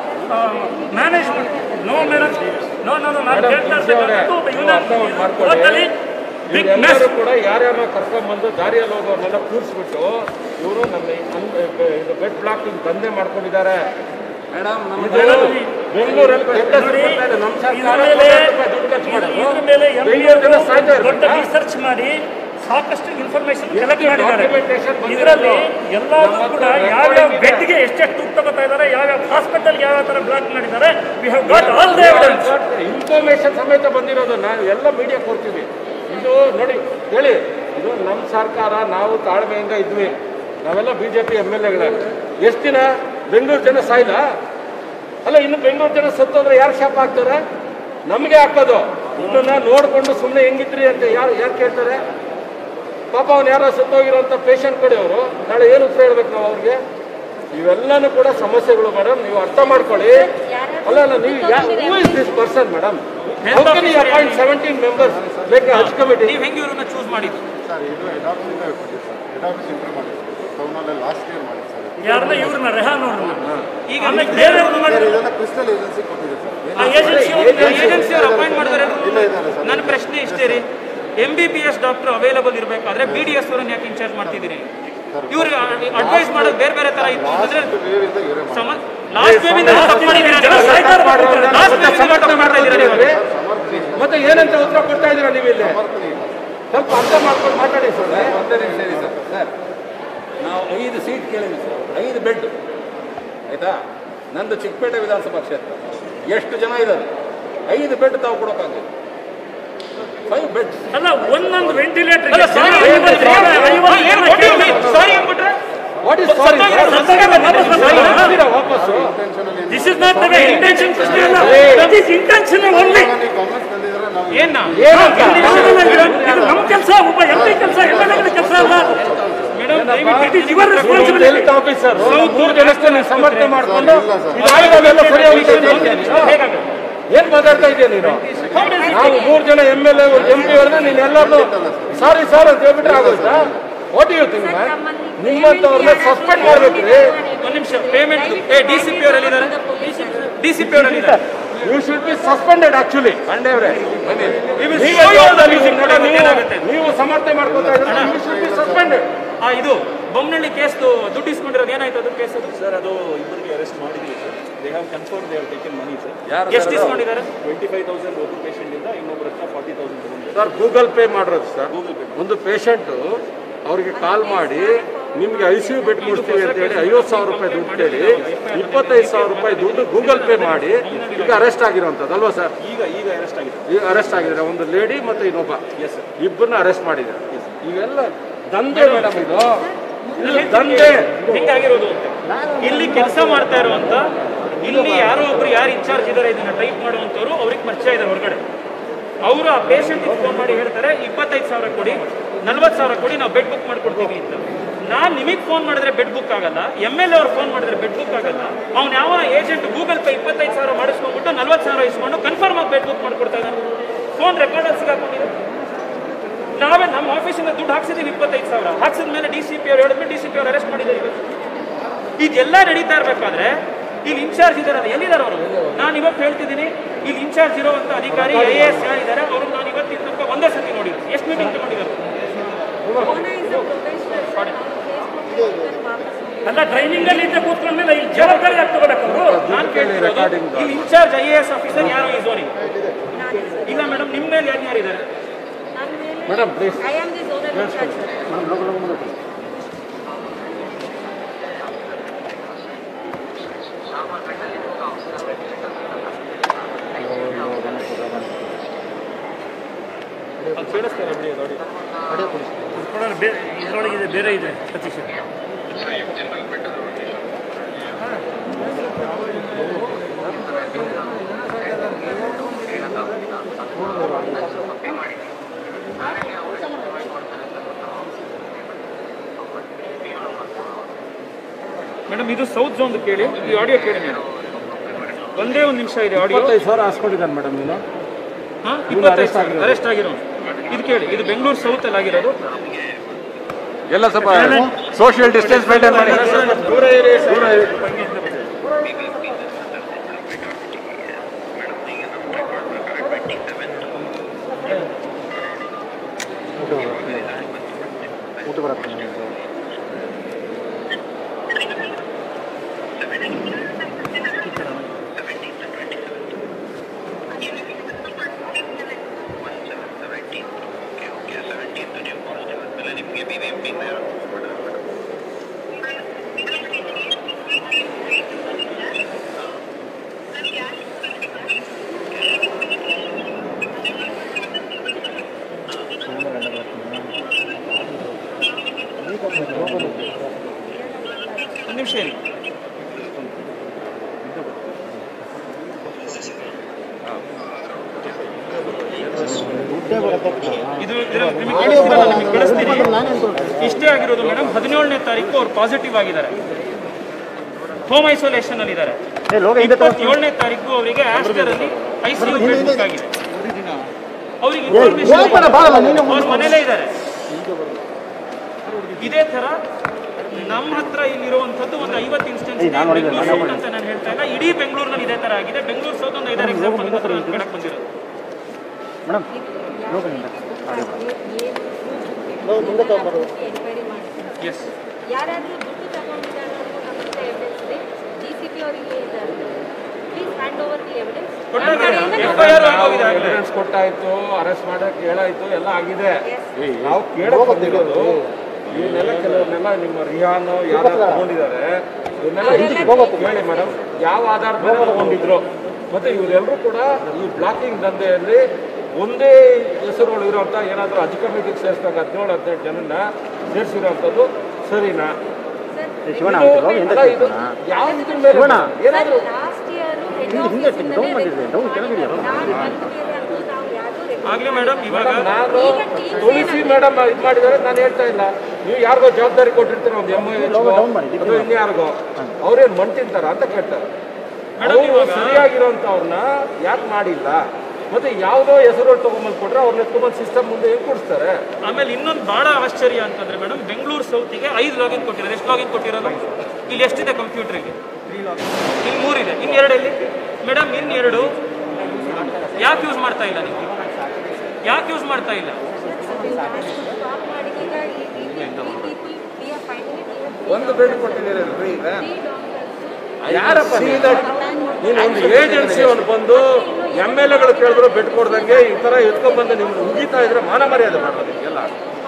ಮ್ಯಾನೇಜ್ ಮಾಡಿ no madam no no no ನಾನು Madam, ಕೇಳ್ತಾ ತುಳಸಿ ಅವರೇ, ಇರ್ತಕ್ಕಂಥದ್ದು ಒಬ್ಬ ನೀವು ಯುನಾನಿ ಅರ್ಥ ಮಾಡ್ಕೊಳ್ಳಿ. ಟೋಟಲಿ ಬಿಗ್ ಮೆಸ್ ಇವರೆಲ್ಲರೂ ಕೂಡ ಯಾರ್ಯಾರನ್ನ ಕರ್ಕೊಂಡ್ಬಂದು ದಾರಿಯಲ್ಲಿ ಹೋಗೋರ್ನೆಲ್ಲ ಕೂರಿಸ್ಬಿಟ್ಟು ಇವರು ನಮ್ಮ ಅನ್- ಇದು ಬೆಡ್ ಬ್ಲಾಕಿಂಗ್ ದಂಧೆ ಮಾಡ್ಕೊಂಡಿದ್ದಾರೆ ಮೇಡಮ್ ಬೆಂಗಳೂರಲ್ಲಿ ದೊಡ್ಡ ನೋಡಿ, ಬರ್ತಾ ಇದೆ. ನಮ್ಮ ಸರ್ಕಾರ ಇದ್ರ ಮೇಲೆ ಕೋಟ್ಯಾಂತರ ರೂಪಾಯಿ ದುಡ್ಡು ಖರ್ಚು ಮಾಡೋದು. ಇದ್ರ ಮೇಲೆ ಎಂ ಬೆಂಗಳೂರು ಜನ ಸಾಯ್ತಾ ದೊಡ್ಡ ಇರ್ಬೇಕಾ? ರಿಸರ್ಚ್ ಮಾಡಿ ಸಾಕಷ್ಟು ಇನ್ಫಾರ್ಮೇಶನ್ ಕಲೆಕ್ಟ್ ಎಷ್ಟು ಮಾಡಿದ್ದಾರೆ documentation ಬಂದಿರೋದು? ಇದರಲ್ಲಿ ಎಲ್ಲವೂ ನಮ್ಮ ಕೂಡ ಹತ್ರ ಯಾವ್ಯಾವ recording ಇದೆ. ಬೆಡ್ಗೆ ಎಷ್ಟೆಷ್ಟು ದುಡ್ಡು ತಗೋತಾ ಇದ್ದಾರೆ ಯಾವ್ಯಾವ ಹಾಸ್ಪಿಟಲ್ ಯಾವ ತರ ಬ್ಲಾಕ್ ಮಾಡಿದ್ದಾರೆ we have got all the evidence information ಸಮೇತ ಬಂದಿರೋದು ನಾವು ಎಲ್ಲ ಮೀಡಿಯಾ ಕೊಡ್ತೀವಿ ಇದು ನೋಡಿ ಹೇಳಿ ಇದು ನಮ್ಮ ಸರ್ಕಾರ ನಾವು ತಾಳ್ಮೆಯಿಂದ ಇದ್ವಿ ನಾವೆಲ್ಲ B J P M L ಎಗಳ ಎಷ್ಟು ದಿನ ಬೆಂಗಳೂರು ಜನ ಸಾಯ್ದ ಅಲ್ಲ ಇನ್ನು ಬೆಂಗಳೂರು ಜನ ಸತ್ತೋದ್ರೆ ಯಾರು ಶಾಪ ಹಾಕ್ತಾರೆ ನಮಗೆ ಹಾಕೋದು ಇದನ್ನ ನೋಡಿಕೊಂಡು ಸುಮ್ಮನೆ ಹೆಂಗಿದ್ರಿ ಅಂತ ಯಾರು ಯಾರು ಕೇಳ್ತಾರೆ ಪಾಪ ಅವ್ನು ಯಾರೋ ಸತ್ತೋಗಿರೋಂಥ ಪೇಷಂಟ್ ಕಡೆ ಅವರು ನಾಳೆ ಏನು ಉತ್ತರ ಹೇಳ್ಬೇಕು ನಾವು ಅವ್ರಿಗೆ ಇವೆಲ್ಲನೂ ಕೂಡ ಸಮಸ್ಯೆಗಳು ಮೇಡಮ್ ನೀವು ಅರ್ಥ ಮಾಡ್ಕೊಳ್ಳಿ ಅಲ್ಲ ಅಲ್ಲ ನೀವು who is this person madam how can you appoint seventeen members ಬೇಕು ಹಜ್ ಕಮಿಟಿ ನೀವು ಹೆಂಗೆ ಇವ್ರನ್ನ ಚೂಸ್ ಮಾಡಿದ್ದು ಸರ್ ಇದು ಹೆಡ್ ಆಫೀಸಿಂದ ಕೊಟ್ಟಿದ್ದು ಸರ್ ಹೆಡ್ ಆಫೀಸ್ ಇಂಪ್ರೂವ್ ಮಾಡಿದ್ದು ಟೌನಲ್ಲಿ ಲಾಸ್ಟ್ ಇಯರ್ ಮಾಡಿ ಸರ್ ಯಾರನ್ನ ಇವ್ರನ್ನ ರೆಹಾನ್ ಅವ್ರನ್ನ ಈಗ ಆಮೇಲೆ ಬೇರೆ ಅವ್ರು ಮಾಡಿದ್ರು. ಇದೆಲ್ಲ ಕ್ರಿಸ್ಟಲ್ ಏಜೆನ್ಸಿ ಕೊಟ್ಟಿದೆ ಸರ್ ಆ ಏಜೆನ್ಸಿ ಅವ್ರನ್ನ ಏಜೆನ್ಸಿ ಅವರು ಅಪಾಯಿಂಟ್ ಮಾಡಿದ್ರೆ ಇಲ್ಲ ಇದ್ದಾರೆ ಸರ್ ನನ್ನ ಪ್ರಶ್ನೆ ಇಷ್ಟೇ ರೀ M B B S doctor available ಇರಬೇಕಾದ್ರೆ ಬಿ ಡಿ ಎಸ್ ಅವರನ್ನ ಯಾಕೆ ಇನ್ಚಾರ್ಜ್ ಮಾಡ್ತಿದ್ದೀರಿ ಇವ್ರಿಗೆ ಅಡ್ವೈಸ್ ಮಾಡೋದು ಬೇರೆ ಬೇರೆ ತರ ಇತ್ತು ಅಂದ್ರೆ ವೇವಿಂದ ಇವರೇ ಸಮ ಲಾಸ್ಟ್ ವೇವಿಂದ ತಪ್ಪು ಮಾಡಿದ್ದೀರಾ ಜನ ನೀವು? ಸಾಯ್ತಾರೆ ಲಾಸ್ಟ್ ವೇವಿಂದ ತಪ್ಪು ಮಾಡ್ತಾ ಇದ್ದೀರಾ ನೀವು? ಮತ್ತೆ ಏನಂತ ಉತ್ತರ ಕೊಡ್ತಾ ಇದ್ದೀರಾ ನೀವು ಇಲ್ಲಿ ಸ್ವಲ್ಪ ಅರ್ಥ ಮಾಡ್ಕೊಂಡು ಮಾತಾಡಿ ಸರ್ ಒಂದೇ ನಿಮಿಷ ಇರಿ ಸರ್ ಸರ್ ನಾವು ಐದು ಸೀಟ್ ಕೇಳಿದ್ವಿ ಸರ್ ಐದು ಬೆಡ್ ಆಯ್ತಾ ನಂದು ಚಿಕ್ಕಪೇಟೆ ವಿಧಾನಸಭಾ ಕ್ಷೇತ್ರ ಎಷ್ಟು ಜನ ಇದ್ದಾರೆ ಐದು ಬೆಡ್ ತಾವು ಕೊಡೋಕ್ಕಾಗಲ್ಲ ಫೈವ್ ಬೆಡ್ ಅಲ್ಲ ಒಂದೊಂದು ವೆಂಟಿಲೇಟರ್ ಅಲ್ಲ, sorry ಅಂದ್ಬಿಟ್ರೆ? ಏನು what do you mean? Sorry ಅಂದ್ಬಿಟ್ರೆ? ವಾಟ್ ಇಸ್ ಸಾರಿ ವಾಪಸ್ಸು intentional this is not the intention ಪ್ರಶ್ನೆ ಅಲ್ಲ ದಟ್ ಇಸ್ ಇಂಟೆನ್ಷನ್ ಓನ್ಲಿ ನೀವು ಗಮನಕ್ಕೆ ತಂದಿದ್ರೆ ನಾವು ಏನ್ನ? ಇದು ನಮ್ಮ ಕೆಲಸ ಒಬ್ಬ ಎಂ ಪಿ ಕೆಲಸ ಎಂ ಎಲ್ ಎ ಕೆಲಸ ಅಲ್ಲ ಮೇಡಮ್, ದಯವಿಟ್ಟು it is your responsibility health officer ಮೂರು ಜನಕ್ಕೆ ನೀವು ಸಮರ್ಥನೆ ಮಾಡ್ಕೊಂಡು ಇಲ್ಲ ಸರ್. ಇದಾಗಲೆಲ್ಲ ಸರಿ ಹೋಗುತ್ತೆ ಅಂತ ಹೇಳ್ತೀಯ ನೀನು? ಹೇಗಾಗುತ್ತೆ? ಏನ್ ಮಾತಾಡ್ತಾ ಇದೆಯಾ ನೀನು ನಾವು ಮೂರು ಜನ M L A M P ಅವ್ರನ್ನ ನೀನ್ ಎಲ್ಲರೂ ಸಾರಿ ಸರ್ ಅಂತ ಹೇಳ್ಬಿಟ್ರೆ ಆಗೋಯ್ತಾ ವಾಟ್ ಯು ಥಿಂಕ್ ನಿಮ್ಮಂತವ್ರನ್ನ ಸಸ್ಪೆಂಡ್ ಮಾಡ್ಬೇಕ್ರಿ ಒಂದ್ ನಿಮಿಷ ಪೇಮೆಂಟ್ ಏ ಡಿ ಸಿ ಪಿ ಅವರಲ್ಲಿ ಇದ್ದಾರೆ ಡಿ ಸಿ ಪಿ ಅವರಲ್ಲಿ ಇದ್ದಾರೆ you should be suspended actually Pandey ಅವರೇ show you the music ನೋಡಿ ಏನಾಗುತ್ತೆ. ನೀವು ಸಮರ್ಥನೆ ಮಾಡ್ಕೊತಾ ಇದ್ರೆ ಯು ಶುಡ್ ಬಿ ಸಸ್ಪೆಂಡೆಡ್ ಆ ಇದು ಬೊಮ್ಮನಹಳ್ಳಿ ಕೇಸ್ ದುಡ್ಡು ಇಸ್ಕೊಂಡಿರೋದು ಏನಾಯ್ತು ಅದು ಕೇಸ್ ಅದು ಸರ್ ಅದು ಇಬ್ಬರಿಗೆ ಅರೆಸ್ಟ್ ಮಾಡಿದ್ದೀವಿ sir they have confirm they have taken money sir ಯಾರು ಎಷ್ಟು ಇಸ್ಕೊಂಡಿದ್ದಾರೆ ಟ್ವೆಂಟಿ ಫೈವ್ ತೌಸಂಡ್ ಒಬ್ಬರು ಪೇಷಂಟಿಂದ ಇನ್ನೊಬ್ಬರ ಹತ್ರ ಫಾರ್ಟಿ ತೌಸಂಡ್ ತಗೊಂಡಿದ್ದಾರೆ ಸರ್ ಗೂಗಲ್ ಪೇ ಮಾಡಿರೋದು ಸರ್ ಒಂದು ಪೇಷಂಟ್ ಅವ್ರಿಗೆ ಕಾಲ್ ಮಾಡಿ ನಿಮ್ಗೆ ಐ ಸಿ ಯು ಬೆಡ್ ಕೊಡ್ತೀವಿ ಅಂತ ಹೇಳಿ ಐವತ್ತು ಸಾವಿರ ರೂಪಾಯಿ ದುಡ್ಡು ಕೇಳಿ ಇಪ್ಪತ್ತೈದು ಸಾವಿರ ರೂಪಾಯಿ ದುಡ್ಡು ಗೂಗಲ್ ಪೇ ಮಾಡಿ ಈಗ ಅರೆಸ್ಟ್ ಆಗಿರೋಂಥದ್ದು ಅಲ್ವಾ ಸರ್ ಈಗ ಈಗ ಅರೆಸ್ಟ್ ಆಗಿದೆ ಈಗ ಅರೆಸ್ಟ್ ಆಗಿದ್ದಾರೆ ಒಂದು ಲೇಡಿ ಮತ್ತು ಇನ್ನೊಬ್ಬ ಇಬ್ಬರನ್ನ ಅರೆಸ್ಟ್ ಮಾಡಿದ್ದಾರೆ ಇವೆಲ್ಲ ದಂಧೆ ಮೇಡಮ್ ಇದು ಇದು ದಂಧೆ ಹಿಂಗಾಗಿರೋದು ಅಂತ ಇಲ್ಲಿ ಕೆಲಸ ಮಾಡ್ತಾ ಇರುವಂತ ಇಲ್ಲಿ ಯಾರೋ ಒಬ್ರು ಯಾರು ಇನ್ಚಾರ್ಜ್ ಇದ್ದಾರೆ ಇದನ್ನ ಟೈಪ್ ಮಾಡುವಂತವ್ರು ಅವ್ರಿಗೆ ಪರಿಚಯ ಇದೆ ಹೊರಗಡೆ ಅವರು ಆ ಪೇಷಂಟ್ ಫೋನ್ ಮಾಡಿ ಹೇಳ್ತಾರೆ ಇಪ್ಪತ್ತೈದು ಸಾವಿರ ಕೊಡಿ ನಲ್ವತ್ತು ಸಾವಿರ ಕೊಡಿ ನಾವು ಬೆಡ್ ಬುಕ್ ಮಾಡ್ಕೊಡ್ತೀವಿ ಅಂತ ನಾನು ನಿಮಗೆ ಫೋನ್ ಮಾಡಿದ್ರೆ ಬೆಡ್ ಬುಕ್ ಆಗಲ್ಲ ಎಮ್ ಎಲ್ ಅವ್ರು ಫೋನ್ ಮಾಡಿದ್ರೆ ಬೆಡ್ ಬುಕ್ ಆಗಲ್ಲ ಅವ್ನು ಯಾವ ಏಜೆಂಟ್ ಗೂಗಲ್ ಪೇ ಇಪ್ಪತ್ತೈದು ಸಾವಿರ ಮಾಡಿಸ್ಕೊಂಡ್ಬಿಟ್ಟು ನಲ್ವತ್ತು ಸಾವಿರ ಇಸ್ಕೊಂಡು ಕನ್ಫರ್ಮ್ ಆಗಿ ಬೆಡ್ ಬುಕ್ ಮಾಡ್ಕೊಡ್ತಾ ಇದ್ದಾನೆ ಫೋನ್ ರೆಕಾರ್ಡಲ್ಲಿ ಸಿಗಾಕೊಂಡಿದೆ ನಾವೇ ನಮ್ಮ ಆಫೀಸಿಂದ ದುಡ್ಡು ಹಾಕ್ಸಿದೀವಿ ಇಪ್ಪತ್ತೈದು ಸಾವಿರ ಹಾಕ್ಸಿದ ಮೇಲೆ ಡಿ ಸಿ ಪಿ ಅವ್ರು ಹೇಳಿದ್ಮೇಲೆ ಡಿ ಸಿ ಪಿ ಅವ್ರು ಅರೆಸ್ಟ್ ಮಾಡಿದ್ದಾರೆ ಇವತ್ತು ಇದೆಲ್ಲ ನಡೀತಾ ಇರಬೇಕಾದ್ರೆ ಇಲ್ಲಿ ಇನ್ಚಾರ್ಜ್ ಇದಾರಲ್ಲ ಎಲ್ಲಿದ್ದಾರೆ ಅವರು ನಾನು ಇವತ್ತು ಹೇಳ್ತಿದ್ದೀನಿ ಇಲ್ಲಿ ಇನ್ಚಾರ್ಜ್ ಇರುವಂತ ಅಧಿಕಾರಿ ಐ ಎ ಎಸ್ ಯಾರಿದ್ದಾರೆ ಅವ್ರನ್ನ ನಾನು ಇವತ್ತಿನ ತನಕ ಒಂದೇ ಸತಿ ನೋಡಿದ್ರು ಎಷ್ಟು ಮೀಟಿಂಗ್ ತಗೊಂಡಿದ್ದಾರೆ ಅಲ್ಲ ಟ್ರೈನಿಂಗ್ ಅಲ್ಲಿ ಇದ್ದ ಕೂತ್ಕೊಂಡ್ಮೇಲೆ ಇಲ್ಲಿ ಜವಾಬ್ದಾರಿ ಯಾಕೆ ತಗೋಬೇಕು ಅವರು ನಾನು ಕೇಳ್ತಿರೋದು ಇಲ್ಲಿ incharge I A S officer ಯಾರು ಈ ಝೋನಿಗೆ ಇಲ್ಲ ಮೇಡಮ್ ನಿಮ್ಮ ಮೇಲೆ ಯಾರು ಯಾರಿದ್ದಾರೆ madam please I am the zonal incharge ಅದು ಕೇಳಿಸ್ತಾರೆ ಬಿಡಿ ಅದು audio. ಕೊಡೋಣ, ಬೇ- ಇದ್ರೊಳಗಿದೆ ಬೇರೆ ಇದೆ ಸತೀಶ್ ಮೇಡಮ್ ಇದು ಸೌತ್ ಝೋನ್ ಕೇಳಿ ಈ ಆಡಿಯೋ ಕೇಳಿ ಮೇಡಮ್ ಒಂದೇ ಒಂದು ನಿಮಿಷ ಇದೆ ಆಡಿಯೋ ಇಪ್ಪತ್ತೈದು ಸಾವಿರ ಹಾಸ್ಕೊಂಡಿದ್ದಾನೆ ಮೇಡಮ್ ನೀನು ಹಾ ಇಪ್ಪತ್ತೈದು ಅರೆಸ್ಟ್ ಆಗಿರೋ ಇದು ಕೇಳಿ ಇದು ಬೆಂಗಳೂರು ಸೌತ್ ಅಲ್ಲಿ ಆಗಿರೋದು ಎಲ್ಲ ಸ್ವಲ್ಪ ಸೋಷಿಯಲ್ ಡಿಸ್ಟೆನ್ಸ್ ಮೇಂಟೈನ್ ಮಾಡಿ ದೂರ ಇರಿ ದೂರ ಇರಿ ಒಂದು ನಿಮಿಷ ಇರಿ ಇದು ಇದರ- ನಿಮಗೆ ಕಳಿಸ್ತೀರಾ? ನಾನು ನಿಮಗೆ ಕಳಿಸ್ತೀನಿ ಇಷ್ಟೇ ಆಗಿರೋದು ಮೇಡಮ್ ಹದಿನೇಳನೇ ತಾರೀಕು ಅವ್ರು ಪಾಸಿಟಿವ್ ಆಗಿದ್ದಾರೆ ಹೋಮ್ ಐಸೋಲೇಷನ್ ಅಲ್ಲಿ ಇದ್ದಾರೆ ಇಪ್ಪತ್ತೇಳನೇ ತಾರೀಕು ಅವರಿಗೆ ಆಸ್ಟರ್ ಅಲ್ಲಿ ಐಸಿಯು ಬೆಡ್ ಬುಕ್ ಆಗಿದೆ ಅವರಿಗೆ ಇನ್ಫಾರ್ಮೇಶನ್ ಅವ್ರ ಮನೇಲೇ ಇದ್ದಾರೆ ಇದೇ ತರ ನಮ್ಮ ಹತ್ರ ಇಲ್ಲಿರುವಂಥದ್ದು ಒಂದು ಐವತ್ತು ಇನ್ಸ್ಟೆನ್ಸ್ ಬೆಂಗಳೂರು ಸೌತ್ ಅಂತ ನಾನು ಹೇಳ್ತಾ ಇಲ್ಲ ಇಡೀ ಬೆಂಗಳೂರಿನಲ್ಲಿ ಇದೇ ತರ ಆಗಿದೆ ಬೆಂಗಳೂರು ಸೌತ್ ಒಂದು ಐದಾರು ಎಕ್ಸಾಂಪಲ್ ಕೇಳಕ್ ಬಂದಿರೋದು ಮೇಡಮ್ ಎನ್ಕ್ವೈರಿ ಮಾಡ್ತಾರೆ ಎಸ್ ಯಾರಾದರೂ ದುಡ್ಡು ತಗೊಂಡಿದ್ದಾರೆ ಅನ್ನೋದು ನಮ್ಮ ಹತ್ರ ಎವಿಡೆನ್ಸ್ ಇದೆ ಡಿ ಸಿ ಪಿ ಅವರಿಗೆ please hand over the evidence FIR ಆಗೋಗಿದೆ ಆಗ್ಲೇ. ಎವಿಡೆನ್ಸ್ ಕೊಟ್ಟಾಯ್ತು ಅರೆಸ್ಟ್ ಮಾಡಕ್ ಹೇಳಾಯ್ತು ಎಲ್ಲ ಆಗಿದೆ ನಾವು ಕೇಳಕ್ ಬಂದಿರೋದು ಇವನ್ನೆಲ್ಲ ಕೆಲವ್ರನ್ನೆಲ್ಲ ನಿಮ್ಮ ರಿಹಾನ್ ಯಾರು ತಗೊಂಡಿದ್ದಾರೆ ಇವನ್ನೆಲ್ಲ ಹೇಳಿ ಮೇಡಮ್ ಯಾವ ಆಧಾರದ ಮೇಲೆ ತಗೊಂಡಿದ್ರು ಮತ್ತೆ ಇವರೆಲ್ಲರೂ ಕೂಡ ಈ ಬ್ಲಾಕಿಂಗ್ ದಂಧೆಯಲ್ಲಿ ಒಂದೇ ಹೆಸರುಗಳು ಇರೋಂಥ ಏನಾದರೂ ಅಜ್ ಕಮಿಟಿಗೆ ಸೇರಿಸಿದಾಗ ಹದಿನೇಳು ಹದಿನೆಂಟು ಜನನ್ನ ಸೇರಿಸಿರೋಂಥದ್ದು ಸರಿನಾ ಶಿವಣ್ಣ ಇದು- ಆಗ್ತಿಲ್ವಾ? ಹಿಂದೆ ಅಲ್ಲ, ಇದು ಶಿವಣ್ಣ? ಯಾವ ಇದ್ರ ಮೇಲೆ ಶಿವಣ್ಣ. ಏನಾದರೂ ಲಾಸ್ಟ್ ಇಯರ್ ಹೆಡ್ ಹಿಂದೆ- ಹಿಂದೆ ಡೌನ್ ಮಾಡಿದ್ರೆ, ಡೌನ್ ಕೆಳಗಿದೆಯಾ? ನಾನು ಬಂದ ಮೇಲೆ ಅಂತೂ ನಾವು ಯಾರಿಗೂ ಆಗ್ಲೇ ಮೇಡಮ್ ಇವಾಗ ಮೇಡಮ್ ನಾನು ತುಳಸಿ ಮೇಡಮ್ ಇದು ಮಾಡಿದ್ದಾರೆ ನಾನು ಹೇಳ್ತಾ ಇಲ್ಲ ನೀವು ಯಾರಿಗೋ ಜವಾಬ್ದಾರಿ ಕೊಟ್ಟಿರ್ತೀರ ಒಂದು ಎಮ್ ಡೌನ್ ಮಾಡಿ, ಡಿಗ್ರಿ ಅಥವಾ ಇನ್ಯಾರಿಗೋ ಅವ್ರೇನು ಮಣ್ ತಿಂತಾರ ಅಂತ ಕೇಳ್ತಾರೆ ಮೇಡಮ್ ಅವ್ರು ಇವಾಗ ಸರಿಯಾಗಿರೋಂಥವ್ರನ್ನ ಯಾಕೆ ಮಾಡಿಲ್ಲ ಮತ್ತೆ ಯಾವುದೋ ಹೆಸರು ತಗೊಂಬಂದು ಕೊಟ್ರೆ ಅವ್ರನ್ನ ಎತ್ಕೊಂಬಂದು ಸಿಸ್ಟಮ್ ಮುಂದೆ ಹೆಂಗ್ ಕೊಡಿಸ್ತಾರೆ ಆಮೇಲೆ ಇನ್ನೊಂದು ಬಹಳ ಆಶ್ಚರ್ಯ ಅಂತಂದ್ರೆ ಮೇಡಮ್ ಬೆಂಗಳೂರು ಸೌತಿಗೆ ಐದು ಲಾಗಿನ್ ಕೊಟ್ಟಿರೋದು ಎಷ್ಟು ಲಾಗಿನ್ ಕೊಟ್ಟಿರೋದು ಇಲ್ಲಿ ಎಷ್ಟಿದೆ ಕಂಪ್ಯೂಟರ್ಗೆ ಇಲ್ಲಿ ಮೂರಿದೆ ಇನ್ನೆರಡಲ್ಲಿ ಮೇಡಮ್ ಇನ್ನೆರಡು ಯಾಕೆ ಯೂಸ್ ಮಾಡ್ತಾ ಇಲ್ಲ ನೀವು ಯಾಕೆ ಯೂಸ್ ಮಾಡ್ತಾ ಇಲ್ಲ ಸ್ಟಾಪ್ ಮಾಡಿ ಈಗ ಈ people we are finding it ಒಂದು ಬೆಡ್ ಕೊಟ್ಟಿದ್ದೀರಲ್ರಿ ಈಗ ತ್ರೀ ಡಾಕ್ಟರ್ಸ್ ಯಾರಪ್ಪ ನೀನು ಒಂದು ಏಜೆನ್ಸಿ ಅವ್ನು ಬಂದು ಎಮ್ ಎಲ್ ಎಗಳು ಕೇಳಿದ್ರು ಬೆಡ್ ಕೊಡ್ದಂಗೆ ಈ ಥರ ಎತ್ಕೊಂಡ್ಬಂದು ನಿಮ್ಗೆ ಉಗಿತಾ ಇದ್ರೆ ಮಾನ ಮರ್ಯಾದೆ ಮಾಡೋದಕ್ಕೆಲ್ಲ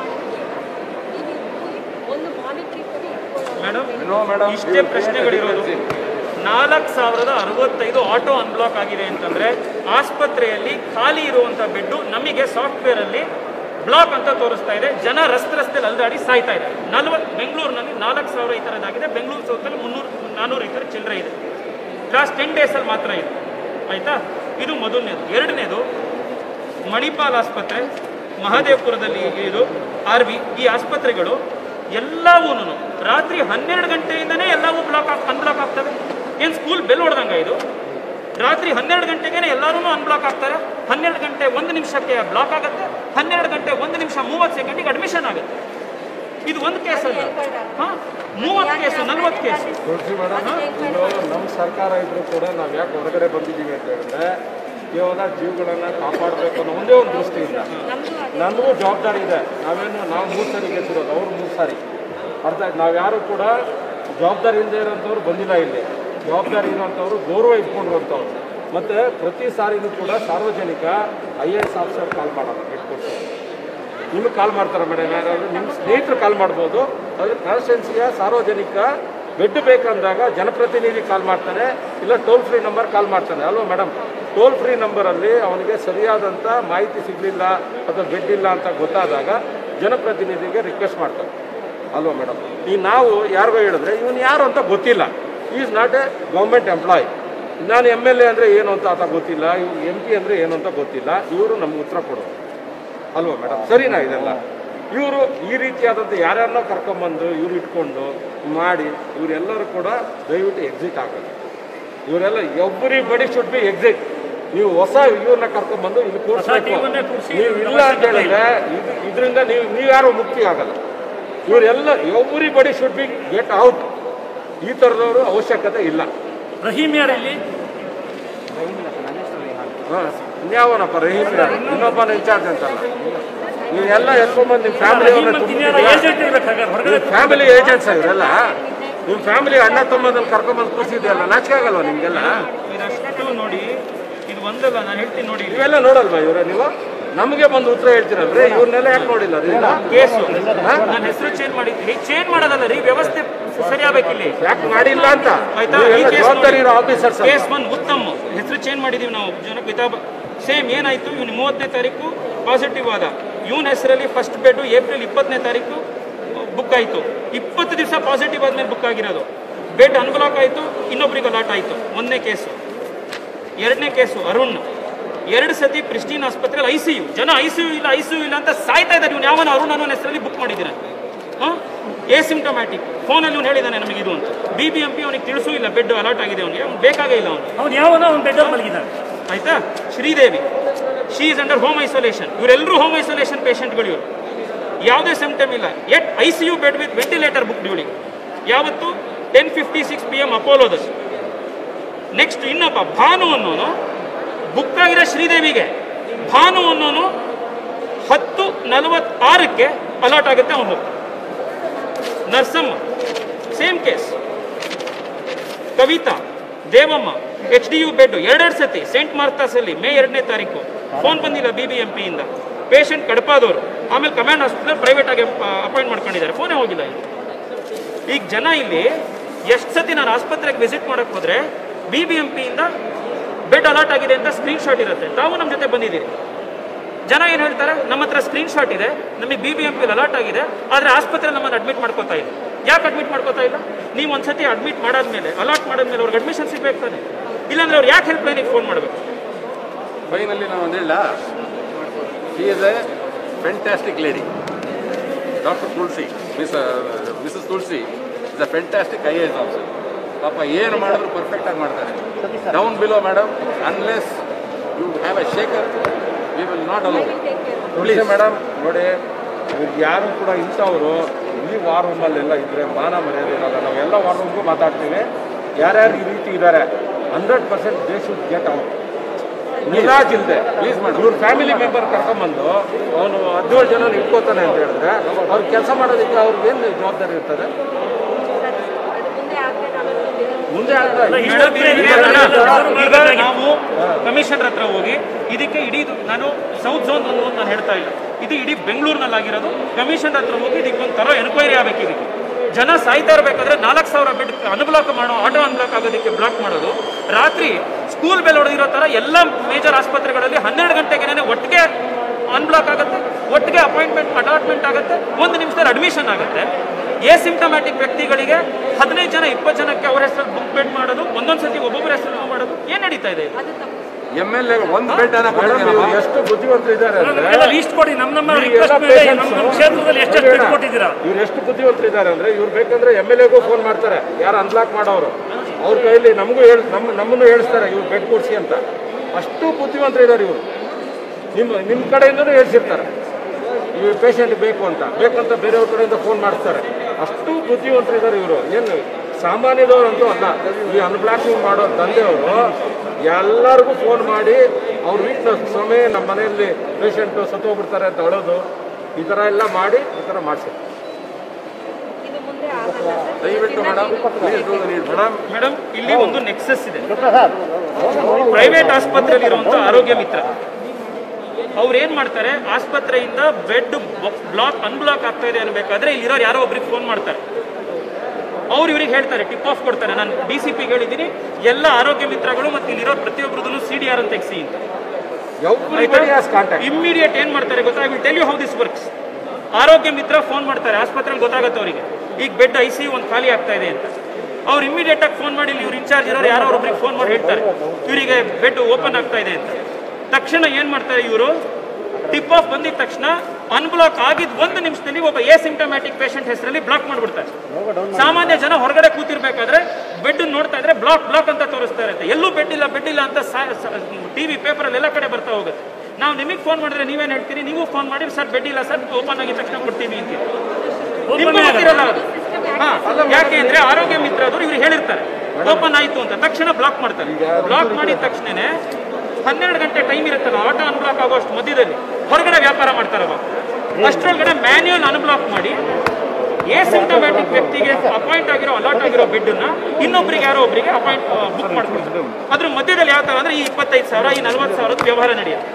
ಒಂದು ಮಾನಿಟರಿಂಗ್ ಕೂಡ ಇಟ್ಕೊಳ್ಳೋದು ಮೇಡಮ್ ನೋ ಮೇಡಮ್ ಇಷ್ಟೇ ಪ್ರಶ್ನೆಗಳಿರೋದು ನಾಲ್ಕು ಸಾವಿರದ ಅರವತ್ತೈದು ಆಟೋ ಅನ್ಬ್ಲಾಕ್ ಆಗಿದೆ ಅಂತಂದ್ರೆ ಆಸ್ಪತ್ರೆಯಲ್ಲಿ ಖಾಲಿ ಇರುವಂತ ಬೆಡ್ಡು ನಮಗೆ ಸಾಫ್ಟ್ವೇರ್ ಅಲ್ಲಿ ಬ್ಲಾಕ್ ಅಂತ ತೋರಿಸ್ತಾ ಇದೆ ಜನ ರಸ್ತೆ ರಸ್ತೆಯಲ್ಲಿ ಅಲ್ದಾಡಿ ಸಾಯ್ತಾ ಇದೆ ನಲ್ವತ್ತು ಬೆಂಗಳೂರಿನಲ್ಲಿ ನಾಲ್ಕು ಸಾವಿರ ಈ ಥರದ್ದಾಗಿದೆ ಬೆಂಗಳೂರು ಸೌತಲ್ಲಿ ಮುನ್ನೂರು ನಾನ್ನೂರು ಈ ಥರ ಚಿಲ್ಲರೆ ಇದೆ ಲಾಸ್ಟ್ ಟೆನ್ ಡೇಸಲ್ಲಿ ಮಾತ್ರ ಇದೆ ಆಯ್ತಾ ಇದು ಮೊದಲನೇದು ಎರಡನೇದು ಮಣಿಪಾಲ್ ಆಸ್ಪತ್ರೆ ಮಹದೇವಪುರದಲ್ಲಿ ಇದು ಆರ್ ವಿ ಈ ಆಸ್ಪತ್ರೆಗಳು ಎಲ್ಲವೂ ರಾತ್ರಿ ಹನ್ನೆರಡು ಗಂಟೆಯಿಂದನೇ ಎಲ್ಲವೂ ಬ್ಲಾಕ್ ಆಗ್ ಅನ್ಬ್ಲಾಕ್ ಆಗ್ತವೆ ಏನು ಸ್ಕೂಲ್ ಬೆಲ್ ಹೊಡೆದಂಗ ಇದು ರಾತ್ರಿ ಹನ್ನೆರಡು ಗಂಟೆಗೆ ಎಲ್ಲರೂ ಅನ್ಬ್ಲಾಕ್ ಆಗ್ತಾರೆ ಹನ್ನೆರಡು ಗಂಟೆ ಒಂದು ನಿಮಿಷಕ್ಕೆ ಬ್ಲಾಕ್ ಆಗುತ್ತೆ ಹನ್ನೆರಡು ಗಂಟೆ ಒಂದು ನಿಮಿಷ ಮೂವತ್ತು ಸೆಕೆಂಡಿಗೆ ಅಡ್ಮಿಷನ್ ಆಗುತ್ತೆ ಇದು ಒಂದು ಕೇಸ್ ಅಲ್ಲ ಹಾಂ ಮೂವತ್ತು ಕೇಸು ನಲ್ವತ್ತು ಕೇಸು ತುಳಸಿ ಮೇಡಮ್ ಇದು ನಮ್ಮ ಸರ್ಕಾರ ಇದ್ರೂ ಕೂಡ ನಾವು ಯಾಕೆ ಹೊರಗಡೆ ಬಂದಿದ್ದೀವಿ ಅಂತ ಹೇಳಿದ್ರೆ ಕೇವಲ ಜೀವಗಳನ್ನ ಕಾಪಾಡಬೇಕು ಅನ್ನೋ ಒಂದೇ ಒಂದು ದೃಷ್ಟಿಯಿಂದ ನನಗೂ ಜವಾಬ್ದಾರಿ ಇದೆ ನಾವೇನು ನಾವು ಮೂರು ಸಾರಿ ಗೆದ್ದಿರೋದು ಅವ್ರು ಮೂರು ಸಾರಿ ಅರ್ಥ ಆಯ್ತು ನಾವು ಯಾರು ಕೂಡ ಜವಾಬ್ದಾರಿ ಇಲ್ಲದೆ ಇರೋಂಥವ್ರು ಬಂದಿಲ್ಲ ಇಲ್ಲಿ ಜವಾಬ್ದಾರಿ ಇರೋಂಥವ್ರು ಗೌರವ ಇಟ್ಕೊಂಡಿರೋಂಥವ್ರು ಮತ್ತು ಪ್ರತಿ ಸಾರಿನೂ ಕೂಡ ಸಾರ್ವಜನಿಕ I A S officer call ಮಾಡೋಣ ಇಟ್ಕೊಟ್ಟು ನಿಮಗೆ ಕಾಲ್ ಮಾಡ್ತಾರೆ ಮೇಡಮ್ ಯಾರಾದರೂ ನಿಮ್ಮ ಸ್ನೇಹಿತರು ಕಾಲ್ ಮಾಡ್ಬೋದು ಅದು ಕಾನ್ಸ್ಟಿಟ್ಯೂನ್ಸಿಯ ಸಾರ್ವಜನಿಕ ಬೆಡ್ ಬೇಕಂದಾಗ ಜನಪ್ರತಿನಿಧಿ ಕಾಲ್ ಮಾಡ್ತಾನೆ ಇಲ್ಲ ಟೋಲ್ ಫ್ರೀ ನಂಬರ್ ಕಾಲ್ ಮಾಡ್ತಾನೆ ಅಲ್ವಾ ಮೇಡಮ್ ಟೋಲ್ ಫ್ರೀ ನಂಬರಲ್ಲಿ ಅವನಿಗೆ ಸರಿಯಾದಂಥ ಮಾಹಿತಿ ಸಿಗಲಿಲ್ಲ ಅಥವಾ ಬೆಡ್ ಇಲ್ಲ ಅಂತ ಗೊತ್ತಾದಾಗ ಜನಪ್ರತಿನಿಧಿಗೆ ರಿಕ್ವೆಸ್ಟ್ ಮಾಡ್ತಾರೆ ಅಲ್ವಾ ಮೇಡಮ್ ಈ ನಾವು ಯಾರಿಗೋ ಹೇಳಿದ್ರೆ ಇವನು ಯಾರು ಅಂತ ಗೊತ್ತಿಲ್ಲ is not a government employee ನಾನು ಎಮ್ ಎಲ್ ಎ ಅಂದರೆ ಏನು ಅಂತ ಆತ ಗೊತ್ತಿಲ್ಲ ಇವ್ರು ಎಂ ಪಿ ಅಂದರೆ ಏನು ಅಂತ ಗೊತ್ತಿಲ್ಲ ಇವರು ನಮ್ಗೆ ಉತ್ತರ ಕೊಡೋದು ಅಲ್ವಾ ಮೇಡಮ್ ಸರಿನಾ ಇದೆಲ್ಲ ಇವರು ಈ ರೀತಿಯಾದಂಥ ಯಾರ್ಯಾರನ್ನೋ ಕರ್ಕೊಂಬಂದು ಇವ್ರು ಇಟ್ಕೊಂಡು ಮಾಡಿ ಇವರೆಲ್ಲರೂ ಕೂಡ ದಯವಿಟ್ಟು ಎಕ್ಸಿಟ್ ಆಗೋದು ಇವರೆಲ್ಲ ಎವ್ರಿ ಬಡಿ ಶುಡ್ ಬಿ ಎಕ್ಸಿಟ್ ನೀವು ಹೊಸ ಇವ್ರನ್ನ ಕರ್ಕೊಂಬಂದು ಇಲ್ಲಿ ಕೂರಿಸ್ಬೇಕು ಟೀಮನ್ನೇ ಕೂರ್ಸಿ ನೀವು ಇಲ್ಲ ಅಂತ ಹೇಳಿದ್ರೆ ಇದು ಇದರಿಂದ ನೀವು ನೀವ್ಯಾರು ಮುಕ್ತಿ ಆಗಲ್ಲ ಇವರೆಲ್ಲ ಎವ್ರಿ ಬಡಿ ಶುಡ್ ಬಿ ಗೆಟ್ ಔಟ್ ಈ ಥರದವರು ಅವಶ್ಯಕತೆ ಇಲ್ಲ ರಹೀಮ್ ಯಾರಲ್ಲಿ ಹಾಂ ಇನ್ಯಾವನಪ್ಪ ರಹೀಮ್ ಯಾರು? ಇನ್ನೊಬ್ಬನ ಇನ್ಚಾರ್ಜ್ ಅಂತಲ್ಲ ನೀವೆಲ್ಲ ಎತ್ಕೊಂಬಂದು ನಿಮ್ಮ ಫ್ಯಾಮಿಲಿಯವ್ರನ್ನ ತುಂಬಿದ್ದೀರಾ ಏಜೆಂಟ್ ಇರ್ಬೇಕಾದ್ರೆ ಹೊರಗಡೆ ಫ್ಯಾಮಿಲಿ ಏಜೆಂಟ್ಸ್ ಇವರೆಲ್ಲ ನಿಮ್ಮ ಫ್ಯಾಮಿಲಿ ಅಣ್ಣ ತಮ್ಮದನ್ನು ಕರ್ಕೊಂಬಂದು ಕೂರಿಸಿದೆಯಲ್ಲ ನಾಚಿಕೆ ಆಗಲ್ವಾ ನಿಮಗೆಲ್ಲ ಇದಷ್ಟು ನೋಡಿ ಇದು ಒಂದಲ್ಲ ನಾನು ಹೇಳ್ತೀನಿ ನೋಡಿ ಇವೆಲ್ಲ ನೋಡಲ್ವಾ ಇವರೇ ನೀವು ನಮಗೆ ಬಂದು ಉತ್ತರ ಹೇಳ್ತೀರಲ್ರಿ ಇವ್ರನ್ನೆಲ್ಲ ಯಾಕೆ ನೋಡಿಲ್ಲ ರೀ ಕೇಸು ನನ್ನ ಹೆಸರು ಚೇಂಜ್ ಮಾಡಿದ್ರಿ ಚೇಂಜ್ ಮಾಡೋದಲ್ಲ ರೀ ವ್ಯವಸ್ಥೆ ಸರಿಯಾಗಬೇಕಿಲ್ಲಿ ಯಾಕೆ ಮಾಡಿಲ್ಲ ಅಂತ ಆಯ್ತಾ ಈ ನೀವೆಲ್ಲ ಕೇಸ್ ಜವಾಬ್ದಾರಿ ಇರೋ ಆಫೀಸರ್ಸ್ ಕೇಸ್ ಒನ್ ಉತ್ತಮ್ ಹೆಸರು ಚೇಂಜ್ ಮಾಡಿದೀವಿ ನಾವು ಜನಕ್ಕೆ ವಿತಾಬ ಸೇಮ್ ಏನಾಯ್ತು ಇವನು ಮೂವತ್ತನೇ ತಾರೀಕು ಪಾಸಿಟಿವ್ ಆದ ಇವನ ಹೆಸರಲ್ಲಿ ಫಸ್ಟ್ ಬೆಡ್ ಏಪ್ರಿಲ್ ಇಪ್ಪತ್ತನೇ ತಾರೀಕು ಬುಕ್ ಆಯಿತು ಇಪ್ಪತ್ತು ದಿವಸ ಪಾಸಿಟಿವ್ ಆದ್ಮೇಲೆ ಬುಕ್ ಆಗಿರೋದು ಬೆಡ್ ಅನ್ಬ್ಲಾಕ್ ಆಯಿತು ಇನ್ನೊಬ್ರಿಗೆ ಅಲಾಟ್ ಆಯಿತು ಒಂದನೇ ಕೇಸು ಎರಡನೇ ಕೇಸು ಅರುಣ್ ಎರಡು ಸತಿ ಪ್ರಿಸ್ಟೀನ್ ಆಸ್ಪತ್ರೆಯಲ್ಲಿ ಐ ಸಿ ಯು ಜನ ಐ ಸಿ ಯು ಇಲ್ಲ ಐ ಸಿ ಯು ಇಲ್ಲ ಅಂತ ಸಾಯ್ತಾ ಇದ್ದಾರೆ ಇವ್ನು ಯಾವನ ಅರುಣ್ ಅನ್ನೋ ಹೆಸರಲ್ಲಿ ಬುಕ್ ಮಾಡಿದ್ದೀರ ಹಾಂ ಎಸಿಂಟಮ್ಯಾಟಿಕ್ ಫೋನಲ್ಲಿ ಇವ್ನು ಹೇಳಿದ್ದಾನೆ ನಮಗೆ ಇದು ಅಂತ ಬಿ ಬಿ ಎಂ ಪಿ ಅವನಿಗೆ ತಿಳಿಸೂ ಇಲ್ಲ ಬೆಡ್ ಅಲಾಟ್ ಆಗಿದೆ ಅವನಿಗೆ ಅವ್ನು ಬೇಕಾಗೇ ಇಲ್ಲ ಅವನು ಅವ್ನು ಯಾವನೋ ಅವ್ನು ಬೆಡ್ಡಲ್ಲಿ ಮಲಗಿದ್ದಾನೆ ಆಯ್ತಾ Sridevi she is under home isolation ಇವರೆಲ್ಲರೂ ಹೋಮ್ ಐಸೋಲೇಷನ್ ಪೇಷಂಟ್ಗಳು ಇವರು ಯಾವುದೇ ಸಿಂಪ್ಟಮ್ ಇಲ್ಲ at I C U bed with ventilator book ಇವಳಿಗೆ ಯಾವತ್ತು ten fifty six P M ಅಪೋಲೋದಲ್ಲಿ ನೆಕ್ಸ್ಟ್ ಇನ್ನೊಬ್ಬ ಭಾನು ಅನ್ನೋನು ಬುಕ್ ಆಗಿರೋ ಶ್ರೀದೇವಿಗೆ ಭಾನು ಅನ್ನೋನು ಹತ್ತು ನಲವತ್ತಾರಕ್ಕೆ ಅಲಾಟ್ ಆಗುತ್ತೆ ಅವನು ಹೋಗ್ತಾನೆ ನರ್ಸಮ್ಮ same case Kavitha Devamma H D U bed ಎರಡೆರಡು ಸತಿ ಸೆಂಟ್ ಮಾರ್ತಾಸಲ್ಲಿ ಮೇ ಎರಡನೇ ತಾರೀಕು ಫೋನ್ ಬಂದಿಲ್ಲ ಬಿ ಬಿ ಎಂ ಪಿಯಿಂದ ಪೇಷಂಟ್ ಕಡಪಾದವರು ಆಮೇಲೆ ಕಮಾಂಡ್ ಹಾಸ್ಪಿಟಲ್ ಪ್ರೈವೇಟ್ ಆಗಿ ಅಪಾಯಿಂಟ್ ಮಾಡ್ಕೊಂಡಿದ್ದಾರೆ ಫೋನೇ ಹೋಗಿಲ್ಲ ಇಲ್ಲಿ ಈಗ ಜನ ಇಲ್ಲಿ ಎಷ್ಟು ಸತಿ ನಾನು ಆಸ್ಪತ್ರೆಗೆ ವಿಸಿಟ್ ಮಾಡಕ್ಕೆ ಹೋದ್ರೆ ಬಿ ಬಿ ಎಂ ಪಿಯಿಂದ ಬೆಡ್ ಅಲಾಟ್ ಆಗಿದೆ ಅಂತ ಸ್ಕ್ರೀನ್ ಶಾಟ್ ಇರುತ್ತೆ ತಾವು ನಮ್ಮ ಜೊತೆ ಬಂದಿದ್ದೀರಿ ಜನ ಏನು ಹೇಳ್ತಾರೆ ನಮ್ಮ ಹತ್ರ ಸ್ಕ್ರೀನ್ ಶಾಟ್ ಇದೆ ನಮಗೆ ಬಿ ಬಿ ಎಂ ಪಿಲಿ ಅಲಾಟ್ ಆಗಿದೆ ಆದರೆ ಆಸ್ಪತ್ರೆ ನಮ್ಮನ್ನು ಅಡ್ಮಿಟ್ ಮಾಡ್ಕೋತಾ ಇಲ್ಲ ಯಾಕೆ ಅಡ್ಮಿಟ್ ಮಾಡ್ಕೋತಾ ಇಲ್ಲ ನೀವು ಒಂದ್ಸತಿ ಅಡ್ಮಿಟ್ ಮಾಡಾದ್ಮೇಲೆ ಅಲಾಟ್ ಮಾಡಾದ್ಮೇಲೆ ಅವ್ರಿಗೆ ಅಡ್ಮಿಷನ್ ಸಿಗ್ಬೇಕು ತಾನೆ ಇಲ್ಲಾಂದ್ರೆ ಅವ್ರು ಯಾಕೆ ಹೆಲ್ಪ್ ಲೈನಿಗೆ ಫೋನ್ ಮಾಡಬೇಕು ಫೈನಲ್ಲಿ ನಾನು ಒಂದು ಹೇಳ she is a fantastic lady doctor Tulasi miss missus Tulasi is a fantastic I S officer ಪಾಪ ಏನು ಮಾಡಿದ್ರು ಪರ್ಫೆಕ್ಟಾಗಿ ಮಾಡ್ತಾರೆ down below madam unless you have a shaker we will not allow Tulasi madam ನೋಡಿ ಇವ್ರಿಗೆ ಯಾರು ಕೂಡ ಇಂಥವರು ಈ ವಾರ್ ರೂಮಲ್ಲೆಲ್ಲ ಇದ್ರೆ ಮಾನ ಮರ್ಯಾದೆ ಇರಲ್ಲ ನಾವೆಲ್ಲ ವಾರ್ ರೂಮ್ಗೂ ಮಾತಾಡ್ತೀವಿ ಯಾರ್ಯಾರು ಈ ರೀತಿ ಇದ್ದಾರೆ hundred percent they should get out Neeraj ಇಲ್ಲದೆ ಪ್ಲೀಸ್ ಮಾಡಿ ಇವ್ರ ಫ್ಯಾಮಿಲಿ ಮೆಂಬರ್ ಕರ್ಕೊಂಬಂದು ಅವನು ಹದಿನೇಳು ಜನ ಇಟ್ಕೋತಾನೆ ಅಂತ ಹೇಳಿದ್ರೆ ಅವ್ರು ಕೆಲಸ ಮಾಡೋದಕ್ಕೆ ಅವ್ರಿಗೆ ಏನು ಜವಾಬ್ದಾರಿ ಇರ್ತದೆ ಮುಂದೆ ಆಗ್ತಾ ಈಗ ನಾವು ಕಮಿಷನರ್ ಹತ್ರ ಹೋಗಿ ಇದಕ್ಕೆ ಇಡೀ ನಾನು ಸೌತ್ ಝೋನ್ ಒಂದು ನಾನು ಹೇಳ್ತಾ ಇಲ್ಲ ಇದು ಇಡೀ ಬೆಂಗಳೂರಿನಲ್ಲಾಗಿರೋದು ಕಮಿಷನರ್ ಹತ್ರ ಹೋಗಿ ಇದಕ್ಕೆ ಒಂದು ತರೋ ಎನ್ಕ್ವೈರಿ ಆಗಬೇಕು ಇದಕ್ಕೆ ಜನ ಸಾಯ್ತಾ ಇರಬೇಕಾದ್ರೆ ನಾಲ್ಕು ಸಾವಿರ ಬೆಡ್ ಅನ್ಬ್ಲಾಕ್ ಮಾಡೋ ಆಟೋ ಅನ್ಬ್ಲಾಕ್ ಆಗೋದಕ್ಕೆ ಬ್ಲಾಕ್ ಮಾಡೋದು ರಾತ್ರಿ ಸ್ಕೂಲ್ ಬೆಲ್ ಹೊಡೆದಿರೋ ಥರ ಎಲ್ಲ ಮೇಜರ್ ಆಸ್ಪತ್ರೆಗಳಲ್ಲಿ ಹನ್ನೆರಡು ಗಂಟೆಗೆ ಒಟ್ಟಿಗೆ ಅನ್ಬ್ಲಾಕ್ ಆಗುತ್ತೆ ಒಟ್ಟಿಗೆ ಅಪಾಯಿಂಟ್ಮೆಂಟ್ ಅಲಾಟ್ಮೆಂಟ್ ಆಗುತ್ತೆ ಒಂದು ನಿಮಿಷದಲ್ಲಿ ಅಡ್ಮಿಷನ್ ಆಗುತ್ತೆ ಸಿಂಪ್ಟಮ್ಯಾಟಿಕ್ ವ್ಯಕ್ತಿಗಳಿಗೆ ಹದಿನೈದು ಜನ ಇಪ್ಪತ್ತು ಜನಕ್ಕೆ ಅವ್ರ ಹೆಸರು ಬುಕ್ ಬೆಡ್ ಮಾಡೋದು ಒಂದೊಂದು ಸತಿ ಒಬ್ಬೊಬ್ಬರ ಹೆಸರು ಮಾಡೋದು ಏನ್ ನಡೀತಾ ಇದೆ ಇದು? ಎಮ್ ಎಲ್ ಎ ಒಂದು ಬೆಡ್ ಅನ್ನ ಮೇಡಮ್ ಇವ್ರು ಕೊಟ್ಟಿದ್ದೀರಮ್ಮ ಎಷ್ಟು ಬುದ್ಧಿವಂತರು ಇದ್ದಾರೆ ಅಂದ್ರೆ ಲೀಸ್ಟ್ ಕೊಡಿ ನಮ್ಮ ನಮ್ಮ ಈ ರಿಕ್ವೆಸ್ಟ್ ಎಲ್ಲ ಮೇಲೆ patients ನಮ್ಮ ನಮ್ಮ ಕ್ಷೇತ್ರದಲ್ಲಿ ಎಷ್ಟೆಷ್ಟು ಬೆಡ್ ಕೊಟ್ಟಿದ್ದೀರಾ ಇವ್ರು ಎಷ್ಟು ಬುದ್ಧಿವಂತರು ಇದ್ದಾರೆ ಅಂದ್ರೆ ಇವ್ರು ಬೇಕಂದ್ರೆ ಎಮ್ ಎಲ್ ಎಗೂ ಫೋನ್ ಮಾಡ್ತಾರೆ ಯಾರು ಅನ್ಲಾಕ್ ಮಾಡೋರು ಅವ್ರ ಕೈಯಲ್ಲಿ ನಮಗೂ ಹೇಳಿ ನಮ್ಮ ನಮ್ಮನ್ನು ಹೇಳಿಸ್ತಾರೆ ಇವ್ರು ಬೆಡ್ ಕೊಡ್ಸಿ ಅಂತ ಅಷ್ಟು ಬುದ್ಧಿವಂತರು ಇದ್ದಾರೆ ಇವರು ನಿಮ್ಮ ನಿಮ್ಮ ಕಡೆಯಿಂದನೂ ಹೇಳ್ಸಿರ್ತಾರೆ ಇವ್ರು ಪೇಷಂಟ್ ಬೇಕು ಅಂತ ಬೇಕಂತ ಬೇರೆಯವ್ರ ಕಡೆಯಿಂದ ಫೋನ್ ಮಾಡಿಸ್ತಾರೆ ಅಷ್ಟು ಬುದ್ಧಿವಂತರು ಇದ್ದಾರೆ ಇವರು ಏನು ಸಾಮಾನ್ಯದವ್ರಂತೂ ಅಲ್ಲ ಈ ಅನ್ಬ್ಲಾಕಿಂಗ್ ಮಾಡೋ ದಂಧೆಯವರು ಎಲ್ಲರಿಗೂ ಫೋನ್ ಮಾಡಿ ಅವ್ರ ವೀಕ್ನೆಸ್ ಸ್ವಾಮಿ ನಮ್ಮ ಮನೆಯಲ್ಲಿ ಪೇಷಂಟು ಸತ್ತೋಗ್ಬಿಡ್ತಾರೆ ಅಂತ ಹೇಳೋದು ಈ ಥರ ಎಲ್ಲ ಮಾಡಿ ಈ ಥರ ಮಾಡಿಸಿರ್ತಾರೆ ಇದು ಮುಂದೆ ಆಗಲ್ಲ ಸರ್ ದಯವಿಟ್ಟು madam please do need madam madam ಇಲ್ಲಿ ಒಂದು ನೆಕ್ಸಸ್ ಇದೆ ಪ್ರೈವೇಟ್ ಆಸ್ಪತ್ರೆಯಲ್ಲಿ ಇರುವಂತ ಆರೋಗ್ಯ ಮಿತ್ರ ಅವ್ರು ಏನ್ ಮಾಡ್ತಾರೆ ಆಸ್ಪತ್ರೆಯಿಂದ ಬೆಡ್ ಬ್ಲಾಕ್ ಅನ್ಬ್ಲಾಕ್ ಆಗ್ತಾ ಇದೆ ಅನ್ಬೇಕಾದ್ರೆ ಇಲ್ಲಿರೋರು ಯಾರೋ ಒಬ್ರಿಗೆ ಫೋನ್ ಮಾಡ್ತಾರೆ ಅವ್ರು ಇವ್ರಿಗೆ ಹೇಳ್ತಾರೆ ಟಿಪ್ ಆಫ್ ಕೊಡ್ತಾರೆ ನಾನು ಡಿ ಸಿ ಪಿಗೆ ಹೇಳಿದ್ದೀನಿ ಎಲ್ಲ ಆರೋಗ್ಯ ಮಿತ್ರಗಳು ಮತ್ತೆ ಇಲ್ಲಿರೋ ಪ್ರತಿಯೊಬ್ಬರದ್ದು ಸಿ ಡಿ ಆರ್ ಅಂತ ತೆಗ್ಸಿ ಅಂತ ಎವ್ರಿಬಡಿ ಹ್ಯಾಸ್ ಕಾಂಟ್ಯಾಕ್ಟ್ ಇಮ್ಮಿಡಿಯೇಟ್ ಏನ್ ಮಾಡ್ತಾರೆ ಗೊತ್ತಾ I will tell you how this works Arogya Mitra phone ಮಾಡ್ತಾರೆ ಆಸ್ಪತ್ರೆಗೆ ಗೊತ್ತಾಗುತ್ತೆ ಅವರಿಗೆ ಈಗ ಬೆಡ್ ಐ ಸಿ ಒಂದು ಖಾಲಿ ಆಗ್ತಾ ಇದೆ ಅಂತ ಅವ್ರು ಇಮಿಡಿಯೇಟ್ ಆಗಿ ಫೋನ್ ಮಾಡಿ ಇವ್ರು ಇನ್ಚಾರ್ಜ್ ಇರೋರು ಯಾರೋ ಒಬ್ರಿಗೆ ಫೋನ್ ಮಾಡಿ ಹೇಳ್ತಾರೆ ಇವರಿಗೆ ಬೆಡ್ ಓಪನ್ ಆಗ್ತಾ ಇದೆ ಅಂತ ತಕ್ಷಣ ಏನ್ ಮಾಡ್ತಾರೆ ಇವರು ಟಿಪ್ ಆಫ್ ಬಂದಿದ ತಕ್ಷಣ ಅನ್ಬ್ಲಾಕ್ ಆಗಿದ್ ಒಂದು ನಿಮಿಷದಲ್ಲಿ ಒಬ್ಬ ಎ ಸಿಂಟಮ್ಯಾಟಿಕ್ ಪೇಷಂಟ್ ಹೆಸರಲ್ಲಿ ಬ್ಲಾಕ್ ಮಾಡ್ಬಿಡ್ತಾರೆ ಸಾಮಾನ್ಯ ಜನ ಹೊರಗಡೆ ಕೂತಿರ್ಬೇಕಾದ್ರೆ ಬೆಡ್ ನೋಡ್ತಾ ಇದ್ರೆ ಬ್ಲಾಕ್ ಬ್ಲಾಕ್ ಅಂತ ತೋರಿಸ್ತಾ ಇರುತ್ತೆ ಎಲ್ಲೂ ಬೆಡ್ ಇಲ್ಲ ಬೆಡ್ ಇಲ್ಲ ಅಂತ ಟಿವಿ ಪೇಪರಲ್ಲಿ ಎಲ್ಲ ಕಡೆ ಬರ್ತಾ ಹೋಗುತ್ತೆ ನಾವು ನಿಮಗೆ ಫೋನ್ ಮಾಡಿದ್ರೆ ನೀವೇನ್ ಹೇಳ್ತೀರಿ ನೀವು ಫೋನ್ ಮಾಡಿ ಸರ್ ಬೆಡ್ ಇಲ್ಲ ಸರ್ ಓಪನ್ ಆಗಿದ ತಕ್ಷಣ ಕೊಡ್ತೀವಿ ಅಂತೀರಿ ನಿಮ್ಗೂ ಗೊತ್ತಿರಲ್ಲ ಅದು ಹಾ ಯಾಕೆ ಅಂದ್ರೆ ಆರೋಗ್ಯ ಮಿತ್ರರು ಇವ್ರು ಹೇಳಿರ್ತಾರೆ ಓಪನ್ ಆಯ್ತು ಅಂತ ತಕ್ಷಣ ಬ್ಲಾಕ್ ಮಾಡ್ತಾರೆ ಬ್ಲಾಕ್ ಮಾಡಿದ ತಕ್ಷಣನೇ ಹನ್ನೆರಡು ಗಂಟೆ ಟೈಮ್ ಇರುತ್ತಲ್ಲ ಆಟೋ ಅನ್ಬ್ಲಾಕ್ ಆಗೋಷ್ಟು ಮಧ್ಯದಲ್ಲಿ ಹೊರಗಡೆ ವ್ಯಾಪಾರ ಮಾಡ್ತಾರವ ಅಷ್ಟರೊಳಗಡೆ ಮ್ಯಾನ್ಯುಯಲ್ ಅನ್ಬ್ಲಾಕ್ ಮಾಡಿ ಎ ಸಿಂಟಮ್ಯಾಟಿಕ್ ವ್ಯಕ್ತಿಗೆ ಅಪಾಯಿಂಟ್ ಆಗಿರೋ ಅಲಾಟ್ ಆಗಿರೋ ಬೆಡ್ನ ಇನ್ನೊಬ್ರಿಗೆ ಯಾರೋ ಒಬ್ಬರಿಗೆ ಅಪಾಯಿಂಟ್ ಬುಕ್ ಮಾಡ್ಕೊಡ್ತಾರೆ ಅದ್ರ ಮಧ್ಯದಲ್ಲಿ ಯಾವ ತರ ಅಂದ್ರೆ ಈ ಇಪ್ಪತ್ತೈದು ಸಾವಿರ ಈ ನಲ್ವತ್ತು ಸಾವಿರದ ವ್ಯವಹಾರ ನಡೆಯುತ್ತೆ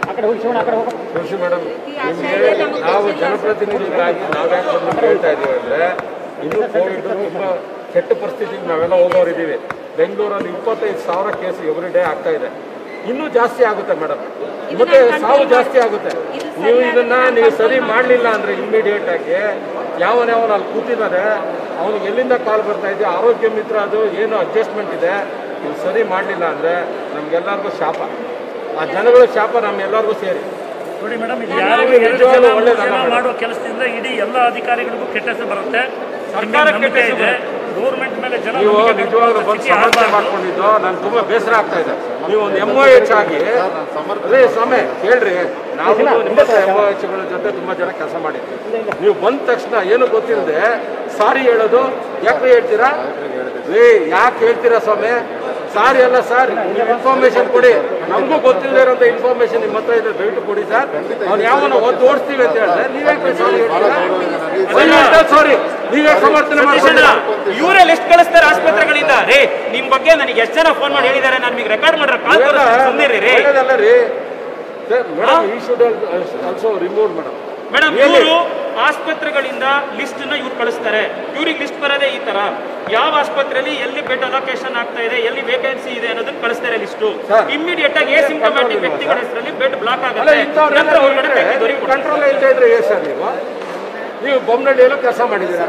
ತುಳಸಿ ಮೇಡಮ್ ನಿಮಗೆ ನಾವು ಜನಪ್ರತಿನಿಧಿಗಳಾಗಿ ನಾವ್ಯಾಕೆ ಬಂದು ಹೇಳ್ತಾ ಇದೀವಿ ಅಂದ್ರೆ ಇನ್ನೂ ಕೋವಿಡ್ ತುಂಬಾ ಕೆಟ್ಟ ಪರಿಸ್ಥಿತಿಗೆ ನಾವೆಲ್ಲ ಹೋಗೋರಿದ್ದೀವಿ ಬೆಂಗಳೂರಲ್ಲಿ ಇಪ್ಪತ್ತೈದು ಸಾವಿರ ಕೇಸ್ ಎವ್ರಿ ಡೇ ಆಗ್ತಾ ಇದೆ ಇನ್ನೂ ಜಾಸ್ತಿ ಆಗುತ್ತೆ ಮೇಡಮ್ ಮತ್ತೆ ಸಾವು ಜಾಸ್ತಿ ಆಗುತ್ತೆ ನೀವು ಇದನ್ನ ನೀವು ಸರಿ ಮಾಡಲಿಲ್ಲ ಅಂದ್ರೆ ಇಮಿಡಿಯೇಟ್ ಆಗಿ ಯಾವನ್ಯಾವನ ಅಲ್ಲಿ ಕೂತಿದ್ದಾರೆ ಅವನಿಗೆ ಎಲ್ಲಿಂದ ಕಾಲ್ ಬರ್ತಾ ಇದೆ ಆರೋಗ್ಯ ಮಿತ್ರ ಅದು ಏನು ಅಡ್ಜಸ್ಟ್ಮೆಂಟ್ ಇದೆ ನೀವು ಸರಿ ಮಾಡಲಿಲ್ಲ ಅಂದ್ರೆ ನಮ್ಗೆಲ್ಲರಿಗೂ ಶಾಪ ಆ ಜನಗಳ ಶಾಪ ನಮ್ಮೆಲ್ಲರಿಗೂ ಸೇರಿ ನೋಡಿ ಮೇಡಮ್ ಇದು ನಾನು ಯಾರು ನಿಜವಾಗ್ಲೂ ಎರಡು ಜನ ಮೂರು ಒಳ್ಳೇದಲ್ಲ ಜನ ಮೇಡಮ್. ಮಾಡುವ ಕೆಲಸದಿಂದ ಇಡೀ ಎಲ್ಲ ಅಧಿಕಾರಿಗಳಿಗೂ ಕೆಟ್ಟ ಹೆಸರು ಬರುತ್ತೆ ಸರ್ಕಾರ ನಿಮ್ಗೆ ನಂಬಿಕೆ ಕೆಟ್ಟ ಹೆಸರು ಇದೆ ಗೌರ್ಮೆಂಟ್ ಮೇಲೆ ಜನ ನೀವು ನಂಬಿಕೆ ನಿಜವಾಗ್ಲೂ ಕಳ್ಕೊಳ್ಳೋ ಬಂದು ಸ್ಥಿತಿ ಸಮಸ್ಯೆ ಆಗ್ಬಾರ್ದು. ಮಾಡ್ಕೊಂಡಿದ್ದು ನಾನು ತುಂಬಾ ಬೇಸರ ಆಗ್ತಾ ಇದೆ ನೀವು ಒಂದು ಎಮ್ ಒ ಎಚ್ ಆಗಿ ಅದೇ ಸಮಯ ಹೇಳ್ರಿ ನಾವು ನಿಮ್ಮ ಎಮ್ ಒ ಎಚ್ಗಳ ಜೊತೆ ತುಂಬಾ ಜನ ಕೆಲಸ ಮಾಡಿದ್ವಿ ನೀವು ಬಂದ ತಕ್ಷಣ ಏನು ಗೊತ್ತಿಲ್ಲದೆ ಸಾರಿ ಹೇಳೋದು ಯಾಕೆ ಹೇಳ್ತೀರಾ ಏ ಯಾಕೆ ಹೇಳ್ತೀರಾ ಸ್ವಾಮಿ ಸಾರಿ ಅಲ್ಲ ಸರ್ ನೀವು ಇನ್ಫಾರ್ಮೇಶನ್ ಕೊಡಿ ನಮಗೂ ಗೊತ್ತಿಲ್ಲದೆ ಇರೋಂಥ ಇನ್ಫಾರ್ಮೇಶನ್ ನಿಮ್ಮ ಹತ್ರ ಇದೆ ದಯವಿಟ್ಟು ಕೊಡಿ ಸರ್ ಅವ್ನು ಯಾವನ ಒದ್ದು ಓಡಿಸ್ತೀವಿ ಅಂತ ಹೇಳಿದ್ರೆ ನೀವೇ ಸಾರಿ ಹೇಳ್ತೀರಾ ಸಾರಿ ನೀವೇ ಸಮರ್ಥನೆ ಮಾಡ್ತೀರಾ ಇವರೇ ಲಿಸ್ಟ್ ಕಳಿಸ್ತಾರೆ ಆಸ್ಪತ್ರೆಗಳಿಂದ ರೇ ನಿಮ್ ಬಗ್ಗೆ ನನಗೆ ಎಷ್ಟು ಜನ ಫೋನ್ ಮಾಡಿ ಹೇಳಿದ್ದಾರೆ ನಾನು ನಿಮ್ಗೆ ರೆಕಾರ್ಡ್ ಮಾಡ್ರೆ ಕಾಲ್ ಸುಂದಿರಿ ರೇ ಒಳ್ಳೇದಲ್ಲ ರೀ ಮೇಡಮ್ ಈ should also remove madam madam ಇವರು ಆಸ್ಪತ್ರೆಗಳಿಂದ ಲಿಸ್ಟ್ ನ ಇವ್ರು ಕಳಿಸ್ತಾರೆ ಇವ್ರಿಗೆ ಲಿಸ್ಟ್ ಬರೋದೇ ಈ ತರ ಯಾವ ಆಸ್ಪತ್ರೆಯಲ್ಲಿ ಎಲ್ಲಿ ಬೆಡ್ ಅಲೋಕೇಶನ್ ಆಗ್ತಾ ಇದೆ ಎಲ್ಲಿ ವೇಕೆನ್ಸಿ ಇದೆ ಅನ್ನೋದನ್ನ ಕಳಿಸ್ತಾರೆ ಲಿಸ್ಟು ಇಮಿಡಿಯೇಟ್ ಆಗಿ ಸಿಂಟಮ್ಯಾಟಿಕ್ ವ್ಯಕ್ತಿಗಳ ಹೆಸರಲ್ಲಿ ಬೆಡ್ ಬ್ಲಾಕ್ ಅಲ್ಲ ಆಗುತ್ತೆ ನಂತರ ಹೊರಗಡೆ ಬೇಕಾದ್ರೆ ದೊರೀಬೋದು. ಕಂಟ್ರೋಲ್ ಇಲ್ದೇ ಇದ್ರೆ ಏ ಸರ್ ನೀವು ನೀವು ಬೊಮ್ಮನಹಳ್ಳಿಯಲ್ಲೂ ಕೆಲಸ ಮಾಡಿದ್ದೀರಾ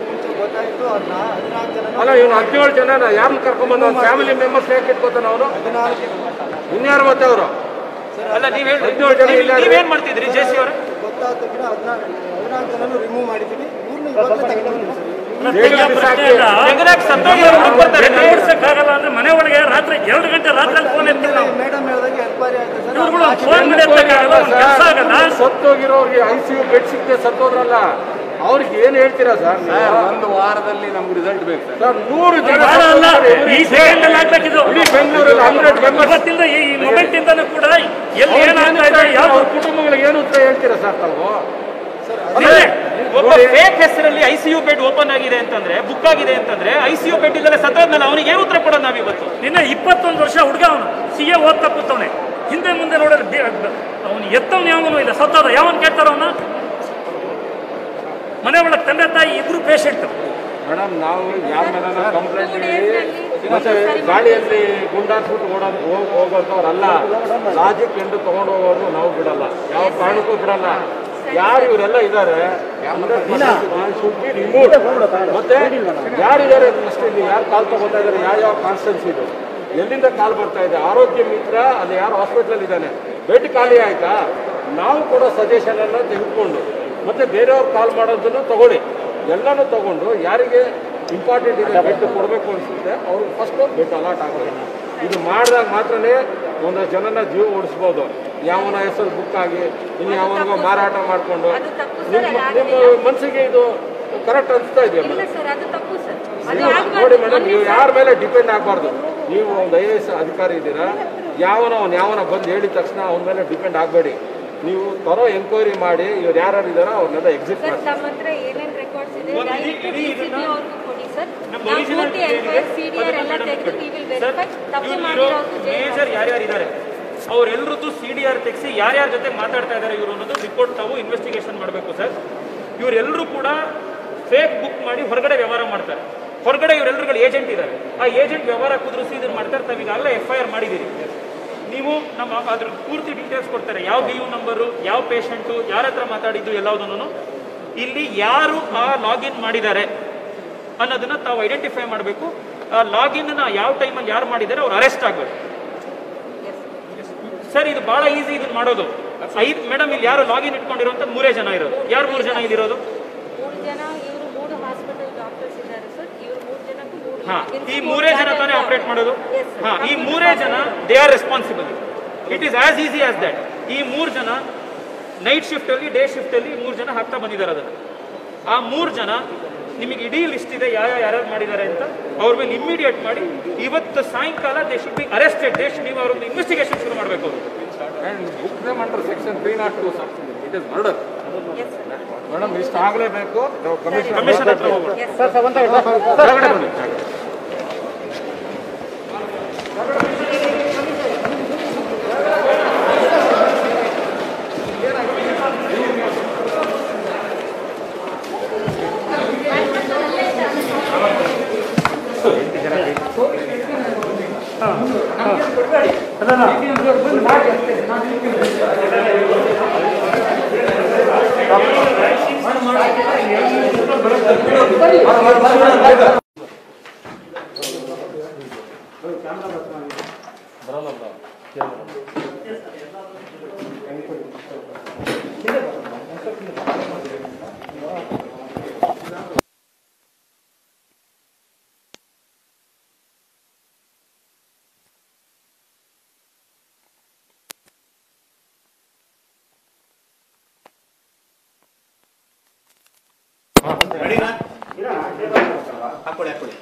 ಅಲ್ಲ ಇವನು ಹದಿನೇಳು ಜನ ಯಾರನ್ನ ಕರ್ಕೊಂಡ್ಬಂದು ಅವ್ನ ಫ್ಯಾಮಿಲಿ ಮೆಂಬರ್ಸ್ ಯಾಕೆ ಇಟ್ಕೋತಾನ ಅವನು ಇನ್ಯಾರು ಮತ್ತೆ ಅವರು ಅಲ್ಲ ನೀವ್ ಹೇಳ್ರಿ ಹದಿನೇಳು ಜನ ಇಲ್ಲ ನೀವ್- ನೀವೇನ್ ಮಾಡ್ತಿದ್ರಿ ಜೆ ಸಿ ಅವರ ಹೆಂಗದಾಗ ಸತ್ತೋಗಿರೋ ಹುಡುಗ ಬರ್ತಾರೆ ಆಗಲ್ಲ ಅಂದ್ರೆ ಮನೆ ಒಳಗೆ ರಾತ್ರಿ ಎರಡು ಗಂಟೆ ರಾತ್ರಿ ಫೋನ್ ಎತ್ತಿಲ್ಲ ನಾವು ಇವ್ರುಗಳು ಫೋನ್ ಮಾಡಿ ಎತ್ತಕ್ಕಾಗಲ್ಲ ಒಂದು ಕೆಲಸ ಆಗಲ್ಲ ಸತ್ತೋಗಿರೋರಿಗೆ ಐ ಸಿ ಯು ಬೆಡ್ ಸಿಕ್ಕದೆ ಸತ್ತೋದ್ರಲ್ಲ ಅವ್ರಿಗೆ ಏನ್ ಹೇಳ್ತೀರಾ ಸರ್ ಸರ್ ಒಂದು ವಾರದಲ್ಲಿ ನಮ್ಗೆ ರಿಸಲ್ಟ್ ಬೇಕು ಸರ್ ಸರ್ ನೂರು ಜನ ವಾರ ಅಲ್ಲ ಸತ್ತೋಗ್ತಾರೆ ಈ ಸೆಕೆಂಡ್ ಅಲ್ಲಿ ಆಗ್ಬೇಕಿದು ಇಡೀ ಬೆಂಗಳೂರಲ್ಲಿ ಹಂಡ್ರೆಡ್ ಮೆಂಬರ್ಸ್ ಇವತ್ತಿಂದ ಈ ಮೊಮೆಂಟ್ ಇಂದನೂ ಕೂಡ ಎಲ್ಲಿ ಏನಾಗ್ತಾ ಇದೆ ಯಾವ್ದು ಅವ್ರ ಕುಟುಂಬಗಳಿಗೆ ಏನು ಉತ್ತರ ಹೇಳ್ತೀರಾ ಸರ್ ತಾವು ಇದೆ. ಒಬ್ಬ ಫೇಕ್ ಹೆಸರಲ್ಲಿ ಐಸಿಯು ಬೆಡ್ ಓಪನ್ ಆಗಿದೆ ಅಂತಂದ್ರೆ ಬುಕ್ ಆಗಿದೆ ಅಂತಂದ್ರೆ ಐಸಿಯು ಬೆಡ್ ಇಲ್ಲದೆ ಸತ್ತೋದ್ಮೇಲೆ ಅವನಿಗೆ ಏನು ಉತ್ತರ ಕೊಡೋದು ನಾವಿವತ್ತು ನಿನ್ನೆ ಇಪ್ಪತ್ತೊಂದು ವರ್ಷ ಹುಡುಗ ಅವನು ಸಿ ಎ ಓದ್ತಾ ಕೂತವನೆ ಹಿಂದೆ ಮುಂದೆ ನೋಡಿದ್ರೆ ಅವನು ಎತ್ತವನು ಯಾವನು ಇಲ್ಲ ಸತ್ತೋದ ಯಾವನ್ ಕೇಳ್ತಾರ ಅವನ ಮನೆ ಒಳಗೆ ತಂದೆ ತಾಯಿ ಇಬ್ರು ಪೇಷಂಟ್ ಮೇಡಮ್ ನಾವು ಯಾರ ಮೇಲೆ ಕಂಪ್ಲೇಂಟ್ ಹೇಳಿ ಮತ್ತೆ ಗಾಡಿಯಲ್ಲಿ ಗುಂಡಾಸ್ಬಿಟ್ಟು ಓಡೋದು ಹೋಗ್ ಹೋಗೋಂಥವ್ರಲ್ಲ ಲಾಜಿಕ್ ಎಂದು ತಗೊಂಡು ಹೋಗೋದು ನಾವು ಬಿಡಲ್ಲ ಯಾವ ಕಾರಣಕ್ಕೂ ಬಿಡಲ್ಲ ಯಾರು ಇವರೆಲ್ಲ ಇದ್ದಾರೆ ಮತ್ತೆ ಯಾರಿದ್ದಾರೆ ಅಷ್ಟೇ ಇಲ್ಲಿ ಯಾರು ಕಾಲ್ ತಗೋತಾ ಇದ್ದಾರೆ ಯಾವ ಯಾವ ಕಾನ್ಸ್ಟೆನ್ಸಿ ಇದು ಎಲ್ಲಿಂದ ಕಾಲ್ ಬರ್ತಾ ಇದೆ ಆರೋಗ್ಯ ಮಿತ್ರ ಅಲ್ಲಿ ಯಾರು ಹಾಸ್ಪಿಟ್ಲಲ್ಲಿ ಇದ್ದಾನೆ ಬೆಡ್ ಖಾಲಿ ಆಯ್ತಾ ನಾವು ಕೂಡ ಸಜೆಷನ್ ಅನ್ನ ತೆಗೆದುಕೊಂಡು ಮತ್ತೆ ಬೇರೆಯವ್ರು ಕಾಲ್ ಮಾಡೋದನ್ನು ತಗೊಳ್ಳಿ ಎಲ್ಲನೂ ತಗೊಂಡು ಯಾರಿಗೆ ಇಂಪಾರ್ಟೆಂಟ್ ಇದೆ ಬೆಡ್ ಕೊಡಬೇಕು ಅನಿಸುತ್ತೆ ಅವ್ರಿಗೆ ಫಸ್ಟ್ ಬೆಡ್ ಅಲಾಟ್ ಆಗೋದು ಇದು ಮಾಡಿದಾಗ ಮಾತ್ರನೇ ಒಂದಷ್ಟು ಜನನ ಜೀವ ಉಳಿಸ್ಬೋದು ಯಾವನ ಹೆಸರು ಬುಕ್ ಆಗಿ ಇನ್ನು ಯಾವನಿಗೋ ಮಾರಾಟ ಮಾಡಿಕೊಂಡು ಅದು ತಪ್ಪು ಸರ್, ನಿಮ್ಮ ಅದು ನಿಮ್ಮ ಮನಸ್ಸಿಗೆ ಇದು ಕರೆಕ್ಟ್ ಅನಿಸ್ತಾ ಇದೆಯಾ ಇಲ್ಲ ಮೇಡಮ್ ಸರ್ ಅದು ತಪ್ಪು ಸರ್ ಅದು ನೀವು ಆಗ್ಬಾರ್ದು. ನೋಡಿ ಮೇಡಮ್ ನೀವು ಮೊನ್ನೆ ಯಾರ ಮೇಲೆ ಡಿಪೆಂಡ್ ಆಗಬಾರ್ದು ನೀವು ಒಂದು ಐ ಎ ಎಸ್ ಅಧಿಕಾರಿ ಇದ್ದೀರಾ ಯಾವನ ಅವ್ನು ಯಾವನ ಬಂದು ಹೇಳಿದ ತಕ್ಷಣ ಅವನ ಮೇಲೆ ಡಿಪೆಂಡ್ ಆಗಬೇಡಿ ನೀವು ತರೋ ಎಂಕ್ವೈರಿ ಮಾಡಿ ಇವ್ರು ಯಾರ್ಯಾರು ಇದ್ದಾರೋ ಅವ್ರನ್ನೆಲ್ಲ ಎಕ್ಸಿಟ್ ಸರ್ ಮಾಡಿ ತಮ್ಮ ಹತ್ರ ಏನೇನ್ ರೆಕಾರ್ಡ್ಸ್ ಇದೆ ಒಂದು ಇಡೀ- ದಯವಿಟ್ಟು ಇಡೀ DCP ಇದನ್ನ ಅವ್ರಿಗೂ ಕೊಡಿ ಸರ್ ನಮ್ಮ ನಾವು original ಪೂರ್ತಿ ಏನಿದೆ, ಎನ್ಕ್ವೈರಿ ಸಿ ಡಿ ಆರ್ ಅದನ್ನ ಎಲ್ಲ ಮೇಡಮ್ ತೆಗೆದು ವಿ ವಿಲ್ ಸರ್ ವೆರಿಫೈ ತಪ್ಪು ಇವ್ರು ಮಾಡಿರೋದು ಮೇಜರ್ ಯಾರ್ಯಾರು ಇದ್ದಾರೆ ಅವರೆಲ್ಲರದ್ದು ಸಿ ಡಿ ಆರ್ ತೆಗೆಸಿ ಯಾರ್ಯಾರ ಜೊತೆ ಮಾತಾಡ್ತಾ ಇದ್ದಾರೆ ಇವರು ಅನ್ನೋದು ರಿಪೋರ್ಟ್ ತಾವು ಇನ್ವೆಸ್ಟಿಗೇಷನ್ ಮಾಡಬೇಕು ಸರ್ ಇವರೆಲ್ಲರೂ ಕೂಡ ಫೇಕ್ ಬುಕ್ ಮಾಡಿ ಹೊರಗಡೆ ವ್ಯವಹಾರ ಮಾಡ್ತಾರೆ ಹೊರಗಡೆ ಇವರೆಲ್ಲರುಗಳು ಏಜೆಂಟ್ ಇದ್ದಾರೆ ಆ ಏಜೆಂಟ್ ವ್ಯವಹಾರ ಕುದುರಿಸಿ ಇದನ್ನು ಮಾಡ್ತಾರೆ ತಾವು ಈಗಾಗಲೇ ಎಫ್ ಐ ಆರ್ ಮಾಡಿದ್ದೀರಿ ನೀವು ನಮ್ಮ ಅದ್ರ ಪೂರ್ತಿ ಡೀಟೇಲ್ಸ್ ಕೊಡ್ತಾರೆ ಯಾವ ಬಿ ಯು ನಂಬರು ಯಾವ ಪೇಷಂಟು ಯಾರ ಹತ್ರ ಮಾತಾಡಿದ್ದು ಎಲ್ಲದನ್ನು ಇಲ್ಲಿ ಯಾರು ಆ ಲಾಗಿನ್ ಮಾಡಿದ್ದಾರೆ ಅನ್ನೋದನ್ನ ತಾವು ಐಡೆಂಟಿಫೈ ಮಾಡಬೇಕು ಆ ಲಾಗಿನ್ ಯಾವ ಟೈಮಲ್ಲಿ ಯಾರು ಮಾಡಿದ್ದಾರೆ ಅವ್ರು ಅರೆಸ್ಟ್ ಆಗಬೇಕು ಸರ್ ಇದು ಬಹಳ ಈಸಿ ಇದನ್ನ ಮಾಡೋದು ಐದು ಮೇಡಮ್ ಇಲ್ಲಿ ಯಾರು ಲಾಗಿನ್ ಇಟ್ಕೊಂಡಿರುವಂತ ಮೂರೇ ಜನ ಇರೋದು ಯಾರು ಮೂರು ಜನ ಇಲ್ಲಿರೋದು ಮೂರು ಜನ ಇವರು ಮೂರು ಹಾಸ್ಪಿಟಲ್ ಡಾಕ್ಟರ್ಸ್ ಇದ್ದಾರೆ ಸರ್ ಇವರು ಮೂರು ಜನಕ್ಕೂ ಮೂರು ಹಾ agency ಈ ಮೂರು ಮೂರೇ ಜನ ಜನ ತಾನೇ ಆಪರೇಟ್ ಮಾಡೋದು Yes, sir. ಹಾ ಈ ಮೂರೇ ಜನ they are responsible it is as easy as that ಈ ಮೂರು ಜನ ನೈಟ್ ಶಿಫ್ಟ್ ಅಲ್ಲಿ ಡೇ ಶಿಫ್ಟ್ ಅಲ್ಲಿ ಮೂರು ಜನ ಹಾಕ್ತಾ ಬಂದಿದ್ದಾರೆ ಅದನ್ನ ಆ ಮೂರು ಜನ ನಿಮಗೆ ಇಡೀ ಲಿಸ್ಟ್ ಇದೆ ಯಾವ ಯಾರ್ಯಾರು ಮಾಡಿದ್ದಾರೆ ಅಂತ ಅವ್ರ ಮೇಲೆ ಇಮಿಡಿಯೇಟ್ ಮಾಡಿ ಇವತ್ತು ಸಾಯಂಕಾಲ they should be arrested they should ನೀವು ಅವ್ರದ್ದು ಇನ್ವೆಸ್ಟಿಗೇಷನ್ ಶುರು ಮಾಡಬೇಕು ಅವರು and book name under section three not two it is murder yes sir madam ಇಷ್ಟ ಆಗಲೇಬೇಕು ಕಮಿಷನ್ ಕಮಿಷನ್ ಹತ್ರ ಹೋಗ್ಬೇಕು ಎಸ್ ಸರ್ ಕೆಳಗಡೆ ಬನ್ನಿ ಹಾಕೊಳ್ಳಿ ಹಾಕೊಳ್ಳಿ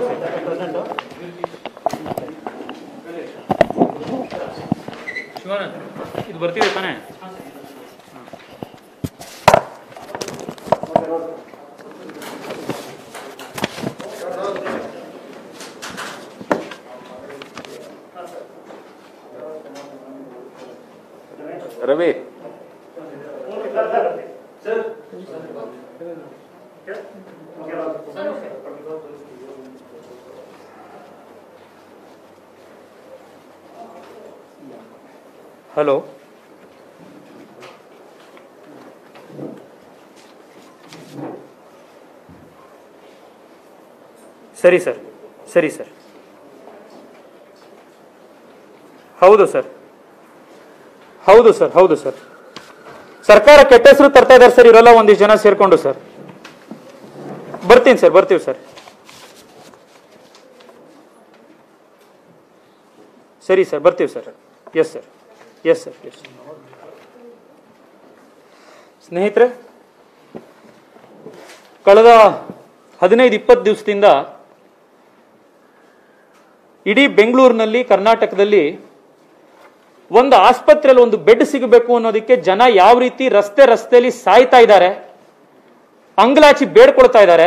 ಶಿವಾನಂದ್ ಇದು ಬರ್ತಿದೆ ತಾನೇ ರವಿ ಹಲೋ ಸರಿ ಸರ್ ಸರಿ ಸರ್ ಹೌದು ಸರ್ ಹೌದು ಸರ್ ಹೌದು ಸರ್ ಸರ್ಕಾರ ಕೆಟ್ಟ ಹೆಸರು ತರ್ತಾ ಇದ್ದಾರೆ ಸರ್ ಇರೋಲ್ಲ ಒಂದಿಷ್ಟು ಜನ ಸೇರ್ಕೊಂಡು ಸರ್ ಬರ್ತೀನಿ ಸರ್ ಬರ್ತೀವಿ ಸರ್ ಸರಿ ಸರ್ ಬರ್ತೀವಿ sir yes sir yes sir yes ಸ್ನೇಹಿತರೆ ಕಳೆದ ಹದಿನೈದು ಇಪ್ಪತ್ತು ದಿವಸದಿಂದ ಇಡೀ ಬೆಂಗಳೂರಿನಲ್ಲಿ ಕರ್ನಾಟಕದಲ್ಲಿ ಒಂದು ಆಸ್ಪತ್ರೆಯಲ್ಲಿ ಒಂದು ಬೆಡ್ ಸಿಗಬೇಕು ಅನ್ನೋದಕ್ಕೆ ಜನ ಯಾವ ರೀತಿ ರಸ್ತೆ ರಸ್ತೆಯಲ್ಲಿ ಸಾಯ್ತಾ ಇದ್ದಾರೆ ಅಂಗಲಾಚಿ ಬೇಡ್ಕೊಳ್ತಾ ಇದ್ದಾರೆ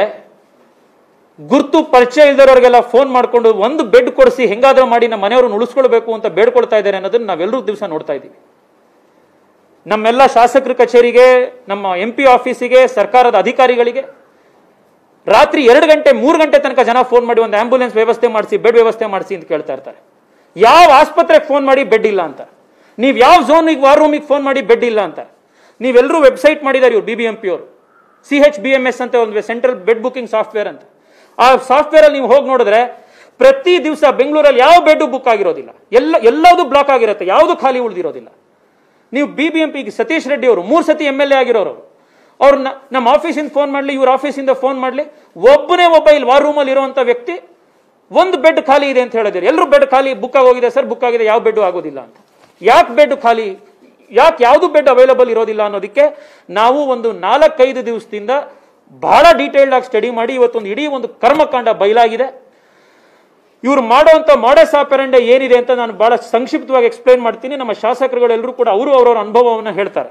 ಗುರ್ತು ಪರಿಚಯ ಇಲ್ದವ್ರಿಗೆಲ್ಲ ಫೋನ್ ಮಾಡ್ಕೊಂಡು ಒಂದು ಬೆಡ್ ಕೊಡಿಸಿ ಹೆಂಗಾದ್ರೂ ಮಾಡಿ ನಮ್ಮ ಮನೆಯವ್ರನ್ನ ಉಳಿಸ್ಕೊಳ್ಬೇಕು ಅಂತ ಬೇಡ್ಕೊಳ್ತಾ ಇದ್ದಾರೆ ಅನ್ನೋದನ್ನ ನಾವೆಲ್ಲರೂ ದಿವಸ ನೋಡ್ತಾ ಇದ್ದೀವಿ ನಮ್ಮೆಲ್ಲ ಶಾಸಕರ ಕಚೇರಿಗೆ ನಮ್ಮ ಎಂ ಪಿ ಆಫೀಸಿಗೆ ಸರ್ಕಾರದ ಅಧಿಕಾರಿಗಳಿಗೆ ರಾತ್ರಿ ಎರಡು ಗಂಟೆ ಮೂರು ಗಂಟೆ ತನಕ ಜನ ಫೋನ್ ಮಾಡಿ ಒಂದು ಆಂಬ್ಯುಲೆನ್ಸ್ ವ್ಯವಸ್ಥೆ ಮಾಡಿಸಿ ಬೆಡ್ ವ್ಯವಸ್ಥೆ ಮಾಡಿಸಿ ಅಂತ ಕೇಳ್ತಾ ಇರ್ತಾರೆ ಯಾವ ಆಸ್ಪತ್ರೆಗೆ ಫೋನ್ ಮಾಡಿ ಬೆಡ್ ಇಲ್ಲ ಅಂತ ನೀವು ಯಾವ ಝೋನಿಗೆ ವಾರ್ ರೂಮಿಗೆ ಫೋನ್ ಮಾಡಿ ಬೆಡ್ ಇಲ್ಲ ಅಂತ ನೀವೆಲ್ಲರೂ ವೆಬ್ಸೈಟ್ ಮಾಡಿದ್ದಾರೆ ಇವ್ರು ಬಿ ಬಿ ಎಂ ಪಿ ಅವರು C H B M S ಅಂತ ಒಂದು ಸೆಂಟ್ರಲ್ ಬೆಡ್ ಬುಕಿಂಗ್ ಸಾಫ್ಟ್ವೇರ್ ಅಂತ ಆ ಸಾಫ್ಟ್ವೇರ್ ಅಲ್ಲಿ ನೀವು ಹೋಗಿ ನೋಡಿದ್ರೆ ಪ್ರತಿ ದಿವಸ ಬೆಂಗಳೂರಲ್ಲಿ ಯಾವ ಬೆಡ್ ಬುಕ್ ಆಗಿರೋದಿಲ್ಲ ಎಲ್ಲ ಎಲ್ಲದೂ ಬ್ಲಾಕ್ ಆಗಿರುತ್ತೆ ಯಾವುದು ಖಾಲಿ ಉಳಿದಿರೋದಿಲ್ಲ ನೀವು B B M P Satish Reddy ಅವರು ಮೂರು ಸತಿ ಎಮ್ ಎಲ್ ಎ ಆಗಿರೋರು ಅವ್ರು ನ- ನಮ್ಮ ಆಫೀಸಿಂದ ಫೋನ್ ಮಾಡಲಿ ಇವ್ರ ಆಫೀಸಿಂದ ಫೋನ್ ಮಾಡಲಿ ಒಬ್ಬನೇ ಒಬ್ಬ ಇಲ್ಲಿ ವಾರ್ ರೂಮಲ್ಲಿ ಇರುವಂತ ವ್ಯಕ್ತಿ ಒಂದು ಬೆಡ್ ಖಾಲಿ ಇದೆ ಅಂತ ಹೇಳಿದ್ರು ಎಲ್ಲರೂ ಬೆಡ್ ಖಾಲಿ ಬುಕ್ ಆಗೋಗಿದೆ ಸರ್ ಬುಕ್ ಆಗಿದೆ ಯಾವ ಬೆಡ್ ಆಗೋದಿಲ್ಲ ಅಂತ ಯಾಕೆ ಬೆಡ್ ಖಾಲಿ ಯಾಕೆ ಯಾವುದು ಬೆಡ್ ಅವೈಲಬಲ್ ಇರೋದಿಲ್ಲ ಅನ್ನೋದಕ್ಕೆ ನಾವು ಒಂದು ನಾಲ್ಕೈದು ದಿವಸದಿಂದ ಬಹಳ ಡೀಟೇಲ್ಡ್ ಆಗಿ ಸ್ಟಡಿ ಮಾಡಿ ಇವತ್ತೊಂದು ಇಡೀ ಒಂದು ಕರ್ಮಕಾಂಡ ಬಯಲಾಗಿದೆ ಇವ್ರು ಮಾಡುವಂತ ಮಾಡಸ್ ಆಪರೆಂಡೆ ಏನಿದೆ ಅಂತ ನಾನು ಬಹಳ ಸಂಕ್ಷಿಪ್ತವಾಗಿ ಎಕ್ಸ್ಪ್ಲೈನ್ ಮಾಡ್ತೀನಿ ನಮ್ಮ ಶಾಸಕರುಗಳೆಲ್ಲರೂ ಕೂಡ ಅವರು ಅವರವರ ಅನುಭವವನ್ನು ಹೇಳ್ತಾರೆ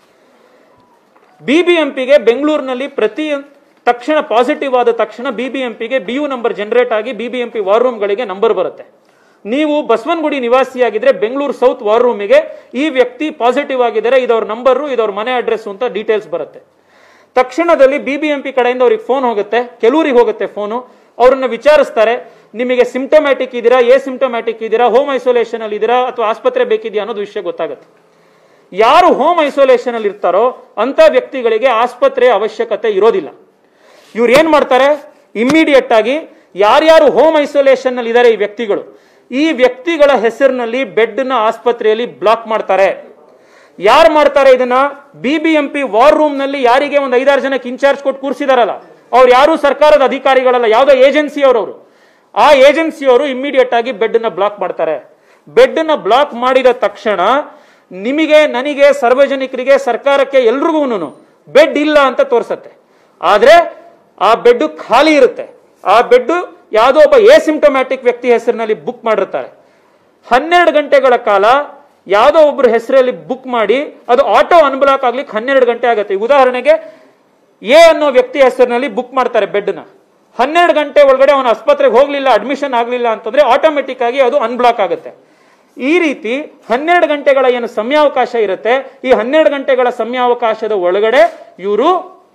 ಬಿಬಿಎಂಪಿಗೆ ಬೆಂಗಳೂರಿನಲ್ಲಿ ಪ್ರತಿ ತಕ್ಷಣ ಪಾಸಿಟಿವ್ ಆದ ತಕ್ಷಣ ಬಿಬಿಎಂಪಿಗೆ ಬಿ ಯು ನಂಬರ್ ಜನರೇಟ್ ಆಗಿ ಬಿಬಿಎಂಪಿ ವಾರ್ ರೂಮ್ಗಳಿಗೆ ನಂಬರ್ ಬರುತ್ತೆ ನೀವು ಬಸವನಗುಡಿ ನಿವಾಸಿಯಾಗಿದ್ರೆ ಬೆಂಗಳೂರು ಸೌತ್ ವಾರ್ ರೂಮಿಗೆ ಈ ವ್ಯಕ್ತಿ ಪಾಸಿಟಿವ್ ಆಗಿದ್ದಾರೆ ಇದವ್ರ ನಂಬರು ಇದವ್ರ ಮನೆ ಅಡ್ರೆಸ್ ಅಂತ ಡೀಟೇಲ್ಸ್ ಬರುತ್ತೆ ತಕ್ಷಣದಲ್ಲಿ ಬಿಬಿಎಂಪಿ ಕಡೆಯಿಂದ ಅವ್ರಿಗೆ ಫೋನ್ ಹೋಗುತ್ತೆ ಕೆಲವರಿಗೆ ಹೋಗುತ್ತೆ ಫೋನು ಅವ್ರನ್ನ ವಿಚಾರಿಸ್ತಾರೆ ನಿಮಗೆ ಸಿಂಟಮ್ಯಾಟಿಕ್ ಇದ್ದೀರಾ ಎ ಸಿಂಟಮ್ಯಾಟಿಕ್ ಇದ್ದೀರಾ ಹೋಮ್ ಐಸೋಲೇಷನ್ ಅಲ್ಲಿ ಇದ್ದೀರಾ ಅಥವಾ ಆಸ್ಪತ್ರೆ ಬೇಕಿದೆಯಾ ಅನ್ನೋದು ವಿಷಯ ಗೊತ್ತಾಗುತ್ತೆ ಯಾರು ಹೋಮ್ ಐಸೋಲೇಷನ್ ಅಲ್ಲಿ ಇರ್ತಾರೋ ಅಂತ ವ್ಯಕ್ತಿಗಳಿಗೆ ಆಸ್ಪತ್ರೆ ಅವಶ್ಯಕತೆ ಇರೋದಿಲ್ಲ ಇವ್ರು ಏನ್ ಮಾಡ್ತಾರೆ ಇಮ್ಮಿಡಿಯೇಟ್ ಆಗಿ ಯಾರ್ಯಾರು ಹೋಮ್ ಐಸೋಲೇಷನ್ ನಲ್ಲಿ ಇದ್ದಾರೆ ಈ ವ್ಯಕ್ತಿಗಳು ಈ ವ್ಯಕ್ತಿಗಳ ಹೆಸರಿನಲ್ಲಿ ಬೆಡ್ ನ ಆಸ್ಪತ್ರೆಯಲ್ಲಿ ಬ್ಲಾಕ್ ಮಾಡ್ತಾರೆ ಯಾರು ಮಾಡ್ತಾರೆ ಇದನ್ನ ಬಿಬಿಎಂಪಿ ವಾರ್ ರೂಮ್ ನಲ್ಲಿ ಯಾರಿಗೆ ಒಂದು ಐದಾರು ಜನಕ್ಕೆ ಇನ್ಚಾರ್ಜ್ ಕೊಟ್ಟು ಕೂರಿಸಿದಾರಲ್ಲ ಅವ್ರು ಯಾರು ಸರ್ಕಾರದ ಅಧಿಕಾರಿಗಳಲ್ಲ ಯಾವುದೋ ಏಜೆನ್ಸಿ ಅವರವರು ಆ ಏಜೆನ್ಸಿಯವರು ಇಮ್ಮಿಡಿಯೇಟ್ ಆಗಿ ಬೆಡ್ ನ ಬ್ಲಾಕ್ ಮಾಡ್ತಾರೆ ಬೆಡ್ ನ ಬ್ಲಾಕ್ ಮಾಡಿದ ತಕ್ಷಣ ನಿಮಗೆ ನನಗೆ ಸಾರ್ವಜನಿಕರಿಗೆ ಸರ್ಕಾರಕ್ಕೆ ಎಲ್ರಿಗೂ ಬೆಡ್ ಇಲ್ಲ ಅಂತ ತೋರಿಸತ್ತೆ ಆದ್ರೆ ಆ ಬೆಡ್ ಖಾಲಿ ಇರುತ್ತೆ ಆ ಬೆಡ್ ಯಾವುದೋ ಒಬ್ಬ ಎಸಿಂಟಮ್ಯಾಟಿಕ್ ವ್ಯಕ್ತಿ ಹೆಸರಿನಲ್ಲಿ ಬುಕ್ ಮಾಡಿರ್ತಾರೆ ಹನ್ನೆರಡು ಗಂಟೆಗಳ ಕಾಲ ಯಾವುದೋ ಒಬ್ಬರ ಹೆಸರಲ್ಲಿ ಬುಕ್ ಮಾಡಿ ಅದು ಆಟೋ ಅನ್ಬ್ಲಾಕ್ ಆಗ್ಲಿಕ್ಕೆ ಹನ್ನೆರಡು ಗಂಟೆ ಆಗುತ್ತೆ ಈಗ ಉದಾಹರಣೆಗೆ ಎ ಅನ್ನೋ ವ್ಯಕ್ತಿ ಹೆಸರಿನಲ್ಲಿ ಬುಕ್ ಮಾಡ್ತಾರೆ ಬೆಡ್ನ ಹನ್ನೆರಡು ಗಂಟೆ ಒಳಗಡೆ ಅವನ ಆಸ್ಪತ್ರೆಗೆ ಹೋಗ್ಲಿಲ್ಲ ಅಡ್ಮಿಷನ್ ಆಗಲಿಲ್ಲ ಅಂತಂದ್ರೆ ಆಟೋಮೆಟಿಕ್ ಆಗಿ ಅದು ಅನ್ಬ್ಲಾಕ್ ಆಗುತ್ತೆ ಈ ರೀತಿ ಹನ್ನೆರಡು ಗಂಟೆಗಳ ಏನು ಸಮಯಾವಕಾಶ ಇರುತ್ತೆ ಈ ಹನ್ನೆರಡು ಗಂಟೆಗಳ ಸಮಯಾವಕಾಶದ ಒಳಗಡೆ ಇವರು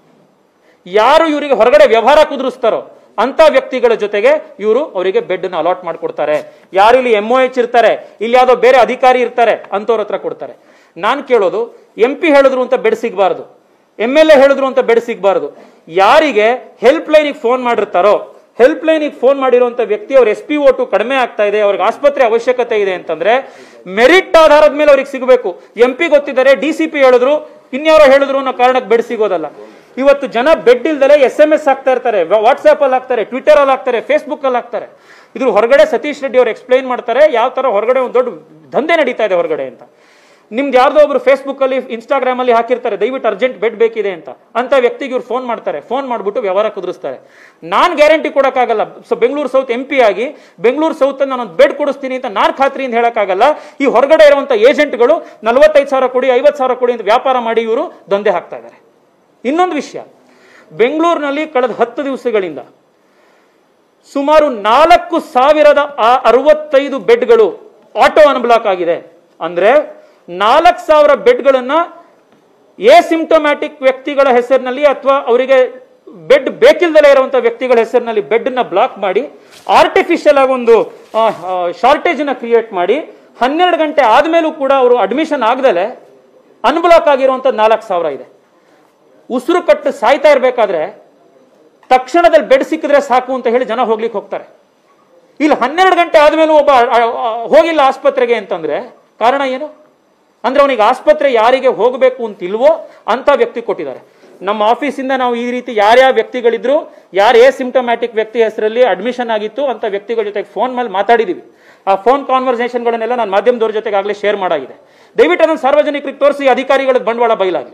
ಯಾರು ಇವರಿಗೆ ಹೊರಗಡೆ ವ್ಯವಹಾರ ಕುದುರಿಸ್ತಾರೋ ಅಂತ ವ್ಯಕ್ತಿಗಳ ಜೊತೆಗೆ ಇವರು ಅವರಿಗೆ ಬೆಡ್ ನ ಅಲಾಟ್ ಮಾಡ್ಕೊಡ್ತಾರೆ ಯಾರು ಇಲ್ಲಿ ಎಂ ಎಚ್ ಇರ್ತಾರೆ ಇಲ್ಲಿ ಯಾವ್ದೋ ಬೇರೆ ಅಧಿಕಾರಿ ಇರ್ತಾರೆ ಅಂತವ್ರ ಹತ್ರ ಕೊಡ್ತಾರೆ ನಾನು ಕೇಳೋದು ಎಂ ಪಿ ಹೇಳಿದ್ರು ಅಂತ ಬೆಡ್ ಸಿಗಬಾರ್ದು ಎಂ ಎಲ್ ಎ ಹೇಳಿದ್ರು ಅಂತ ಬೆಡ್ ಸಿಗಬಾರ್ದು ಯಾರಿಗೆ ಹೆಲ್ಪ್ ಲೈನಿಗೆ ಫೋನ್ ಮಾಡಿರ್ತಾರೋ ಹೆಲ್ಪ್ ಲೈನಿಗೆ ಫೋನ್ ಮಾಡಿರುವಂತ ವ್ಯಕ್ತಿ ಅವ್ರ ಎಸ್ ಪಿ ಓಟು ಕಡಿಮೆ ಆಗ್ತಾ ಇದೆ ಅವ್ರಿಗೆ ಆಸ್ಪತ್ರೆ ಅವಶ್ಯಕತೆ ಇದೆ ಅಂತಂದ್ರೆ ಮೆರಿಟ್ ಆಧಾರದ ಮೇಲೆ ಅವ್ರಿಗೆ ಸಿಗಬೇಕು ಎಂ ಪಿ ಗೊತ್ತಿದ್ದಾರೆ ಡಿ ಸಿ ಪಿ ಹೇಳಿದ್ರು ಇನ್ಯಾರೋ ಹೇಳಿದ್ರು ಅನ್ನೋ ಕಾರಣಕ್ಕೆ ಬೆಡ್ ಸಿಗೋದಲ್ಲ ಇವತ್ತು ಜನ ಬೆಡ್ ಇಲ್ದಲೆ ಎಸ್ ಎಂ ಎಸ್ ಹಾಕ್ತಾ ಇರ್ತಾರೆ ವಾಟ್ಸ್ಆಪ್ ಅಲ್ಲಿ ಹಾಕ್ತಾರೆ ಟ್ವಿಟರ್ ಅಲ್ಲಿ ಹಾಕ್ತಾರೆ ಫೇಸ್ಬುಕ್ ಅಲ್ಲಿ ಹಾಕ್ತಾರೆ ಇದ್ರ ಹೊರಗಡೆ ಸತೀಶ್ ರೆಡ್ಡಿ ಅವ್ರು ಎಕ್ಸ್ಪ್ಲೈನ್ ಮಾಡ್ತಾರೆ ಯಾವ ತರ ಹೊರಗಡೆ ಒಂದು ದೊಡ್ಡ ದಂಧೆ ನಡೀತಾ ಇದೆ ಹೊರಗಡೆ ಅಂತ ನಿಮ್ದು ಯಾರ್ದೋ ಒಬ್ರು ಫೇಸ್ಬುಕ್ ಅಲ್ಲಿ ಇನ್ಸ್ಟಾಗ್ರಾಮ್ ಅಲ್ಲಿ ಹಾಕಿರ್ತಾರೆ ದಯವಿಟ್ಟು ಅರ್ಜೆಂಟ್ ಬೆಡ್ ಬೇಕಿದೆ ಅಂತ ಅಂತ ವ್ಯಕ್ತಿಗೆ ಇವ್ರು ಫೋನ್ ಮಾಡ್ತಾರೆ ಫೋನ್ ಮಾಡ್ಬಿಟ್ಟು ವ್ಯವಹಾರ ಕುದುರಿಸ್ತಾರೆ ನಾನು ಗ್ಯಾರಂಟಿ ಕೊಡೋಕ್ಕಾಗಲ್ಲ so Bengaluru south M P ಆಗಿ ಬೆಂಗಳೂರು ಸೌತ್ ನಾನು ಬೆಡ್ ಕೊಡಿಸ್ತೀನಿ ಅಂತ ನಾನು ಖಾತ್ರಿಯಿಂದ ಹೇಳಕ್ಕಾಗಲ್ಲ ಈ ಹೊರಗಡೆ ಇರುವಂತ ಏಜೆಂಟ್ಗಳು ನಲವತ್ತೈದು ಸಾವಿರ ಕೊಡಿ ಐವತ್ತು ಸಾವಿರ ಕೊಡಿ ಅಂತ ವ್ಯಾಪಾರ ಮಾಡಿ ಇವರು ದಂಧೆ ಹಾಕ್ತಾ ಇದ್ದಾರೆ ಇನ್ನೊಂದು ವಿಷಯ ಬೆಂಗಳೂರಿನಲ್ಲಿ ಕಳೆದ ಹತ್ತು ದಿವಸಗಳಿಂದ ಸುಮಾರು ನಾಲ್ಕು ಸಾವಿರದ ಆ- ಅರವತ್ತೈದು ಬೆಡ್ಗಳು ಆಟೋ ಅನ್ಬ್ಲಾಕ್ ಆಗಿದೆ ಅಂದ್ರೆ ನಾಲ್ಕು ಸಾವಿರ ಬೆಡ್ಗಳನ್ನ ಎಸಿಂಪ್ಟೊಮ್ಯಾಟಿಕ್ ವ್ಯಕ್ತಿಗಳ ಹೆಸರಿನಲ್ಲಿ ಅಥವಾ ಅವರಿಗೆ ಬೆಡ್ ಬೇಕಿಲ್ದಲೇ ಇರುವಂತಹ ವ್ಯಕ್ತಿಗಳ ಹೆಸರಿನಲ್ಲಿ ಬೆಡ್ ನ ಬ್ಲಾಕ್ ಮಾಡಿ ಆರ್ಟಿಫಿಷಿಯಲ್ ಆಗಿ ಒಂದು ಶಾರ್ಟೇಜ್ ನ ಕ್ರಿಯೇಟ್ ಮಾಡಿ ಹನ್ನೆರಡು ಗಂಟೆ ಆದ್ಮೇಲೂ ಕೂಡ ಅವರು ಅಡ್ಮಿಷನ್ ಆಗದಲೆ ಅನ್ಬ್ಲಾಕ್ ಆಗಿರುವಂತ ನಾಲ್ಕು ಸಾವಿರ ಇದೆ ಉಸಿರು ಕಟ್ಟು ಸಾಯ್ತಾ ಇರಬೇಕಾದ್ರೆ ತಕ್ಷಣದಲ್ಲಿ ಬೆಡ್ ಸಿಕ್ಕಿದ್ರೆ ಸಾಕು ಅಂತ ಹೇಳಿ ಜನ ಹೋಗ್ಲಿಕ್ಕೆ ಹೋಗ್ತಾರೆ ಇಲ್ಲಿ ಹನ್ನೆರಡು ಗಂಟೆ ಆದ್ಮೇಲೂ ಒಬ್ಬ ಅ, ಅ, ಹೋಗಿಲ್ಲ ಆಸ್ಪತ್ರೆಗೆ ಅಂತಂದ್ರೆ ಕಾರಣ ಏನು ಅಂದ್ರೆ ಅವನಿಗೆ ಆಸ್ಪತ್ರೆ ಯಾರಿಗೆ ಹೋಗಬೇಕು ಅಂತ ಇಲ್ವೋ ಅಂತ ವ್ಯಕ್ತಿ ಕೊಟ್ಟಿದ್ದಾರೆ ನಮ್ಮ ಆಫೀಸಿಂದ ನಾವು ಈ ರೀತಿ ಯಾರ್ಯಾವ ವ್ಯಕ್ತಿಗಳಿದ್ರು ಯಾರು ಎ ಸಿಂಪ್ಟಮ್ಯಾಟಿಕ್ ವ್ಯಕ್ತಿ ಹೆಸರಲ್ಲಿ ಅಡ್ಮಿಷನ್ ಆಗಿತ್ತು ಅಂತ ವ್ಯಕ್ತಿಗಳ ಜೊತೆಗೆ ಫೋನ್ ಮೇಲೆ ಮಾತಾಡಿದೀವಿ ಆ ಫೋನ್ ಕಾನ್ವರ್ಸೇಷನ್ಗಳನ್ನೆಲ್ಲ ನಾನು ಮಾಧ್ಯಮದವ್ರ ಜೊತೆಗೆ ಆಗಲೇ ಶೇರ್ ಮಾಡಾಗಿದೆ ದಯವಿಟ್ಟು ಅದನ್ನು ಸಾರ್ವಜನಿಕರಿಗೆ ತೋರಿಸಿ ಅಧಿಕಾರಿಗಳ ಬಂಡವಾಳ ಬಯಲಾಗಲಿ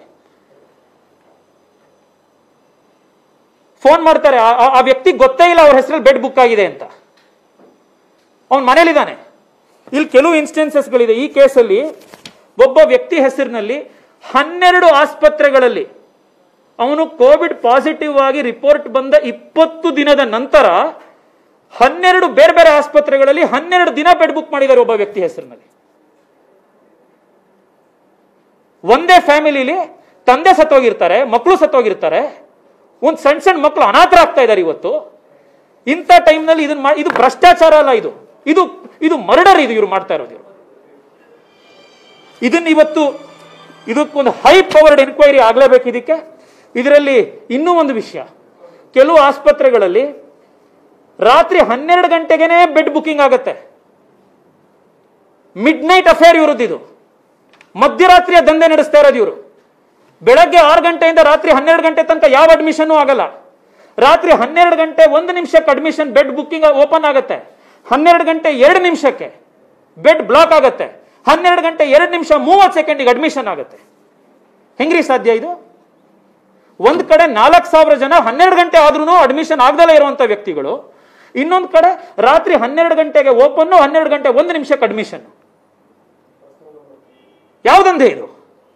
ಫೋನ್ ಮಾಡ್ತಾರೆ ಆ- ಆ- ಆ ವ್ಯಕ್ತಿ ಗೊತ್ತೇ ಇಲ್ಲ ಅವ್ರ ಹೆಸರಲ್ಲಿ ಬೆಡ್ ಬುಕ್ ಆಗಿದೆ ಅಂತ ಅವನ್ ಮನೇಲಿದ್ದಾನೆ ಇಲ್ಲಿ ಕೆಲವು ಇನ್ಸ್ಟೆನ್ಸಸ್ಗಳಿದೆ ಈ ಕೇಸಲ್ಲಿ ಒಬ್ಬ ವ್ಯಕ್ತಿ ಹೆಸರಿನಲ್ಲಿ ಹನ್ನೆರಡು ಆಸ್ಪತ್ರೆಗಳಲ್ಲಿ ಅವನು ಕೋವಿಡ್ ಪಾಸಿಟಿವ್ ಆಗಿ ರಿಪೋರ್ಟ್ ಬಂದ ಇಪ್ಪತ್ತು ದಿನದ ನಂತರ ಹನ್ನೆರಡು ಬೇರೆ ಬೇರೆ ಆಸ್ಪತ್ರೆಗಳಲ್ಲಿ ಹನ್ನೆರಡು ದಿನ ಬೆಡ್ ಬುಕ್ ಮಾಡಿದ್ದಾರೆ ಒಬ್ಬ ವ್ಯಕ್ತಿ ಹೆಸರಿನಲ್ಲಿ ಒಂದೇ ಫ್ಯಾಮಿಲಿಲಿ ತಂದೆ ಸತ್ತೋಗಿರ್ತಾರೆ ಮಕ್ಕಳು ಸತ್ತೋಗಿರ್ತಾರೆ ಒಂದು ಸಣ್ಣ ಸಣ್ಣ ಮಕ್ಕಳು ಅನಾಥರಾಗ್ತಾ ಇದ್ದಾರೆ ಇವತ್ತು ಇಂಥ ಟೈಮ್ನಲ್ಲಿ ಇದನ್ನ ಮಾಡಿ ಇದು ಭ್ರಷ್ಟಾಚಾರ ಅಲ್ಲ ಇದು ಇದು ಇದು ಮರ್ಡರ್ ಇದು ಇವ್ರು ಮಾಡ್ತಾ ಇರೋದು ಇವ್ರು ಇದನ್ನ ಇವತ್ತು ಇದಕ್ಕೊಂದು ಹೈ ಪವರ್ಡ್ ಎನ್ಕ್ವೈರಿ ಆಗಲೇಬೇಕು ಇದಕ್ಕೆ ಇದರಲ್ಲಿ ಇನ್ನೂ ಒಂದು ವಿಷಯ ಕೆಲವು ಆಸ್ಪತ್ರೆಗಳಲ್ಲಿ ರಾತ್ರಿ ಹನ್ನೆರಡು ಗಂಟೆಗೆನೇ ಬೆಡ್ ಬುಕಿಂಗ್ ಆಗುತ್ತೆ ಮಿಡ್ ನೈಟ್ ಅಫೇರ್ ಇವ್ರದ್ದು ಇದು ಮಧ್ಯರಾತ್ರಿಯ ದಂಧೆ ನಡೆಸ್ತಾ ಇರೋದು ಇವರು ಬೆಳಗ್ಗೆ ಆರು ಗಂಟೆಯಿಂದ ರಾತ್ರಿ ಹನ್ನೆರಡು ಗಂಟೆ ತನಕ ಯಾವ ಅಡ್ಮಿಷನ್ ಆಗಲ್ಲ ರಾತ್ರಿ ಹನ್ನೆರಡು ಗಂಟೆ ಒಂದು ನಿಮಿಷಕ್ಕೆ ಅಡ್ಮಿಷನ್ ಬೆಡ್ ಬುಕ್ಕಿಂಗ್ ಓಪನ್ ಆಗುತ್ತೆ ಹನ್ನೆರಡು ಗಂಟೆ ಎರಡು ನಿಮಿಷಕ್ಕೆ ಬೆಡ್ ಬ್ಲಾಕ್ ಆಗುತ್ತೆ ಹನ್ನೆರಡು ಗಂಟೆ ಎರಡು ನಿಮಿಷ ಮೂವತ್ತು ಸೆಕೆಂಡಿಗೆ ಅಡ್ಮಿಷನ್ ಆಗುತ್ತೆ ಹೆಂಗ್ರಿ ಸಾಧ್ಯ ಇದು ಒಂದ್ ಕಡೆ ನಾಲ್ಕು ಸಾವಿರ ಜನ ಹನ್ನೆರಡು ಗಂಟೆ ಆದ್ರೂ ಅಡ್ಮಿಷನ್ ಆಗದಲ್ಲೇ ಇರುವಂತ ವ್ಯಕ್ತಿಗಳು ಇನ್ನೊಂದು ಕಡೆ ರಾತ್ರಿ ಹನ್ನೆರಡು ಗಂಟೆಗೆ ಓಪನ್ ಹನ್ನೆರಡು ಗಂಟೆ ಒಂದು ನಿಮಿಷಕ್ಕೆ ಅಡ್ಮಿಷನ್ ಯಾವುದಂದೆ ಇದು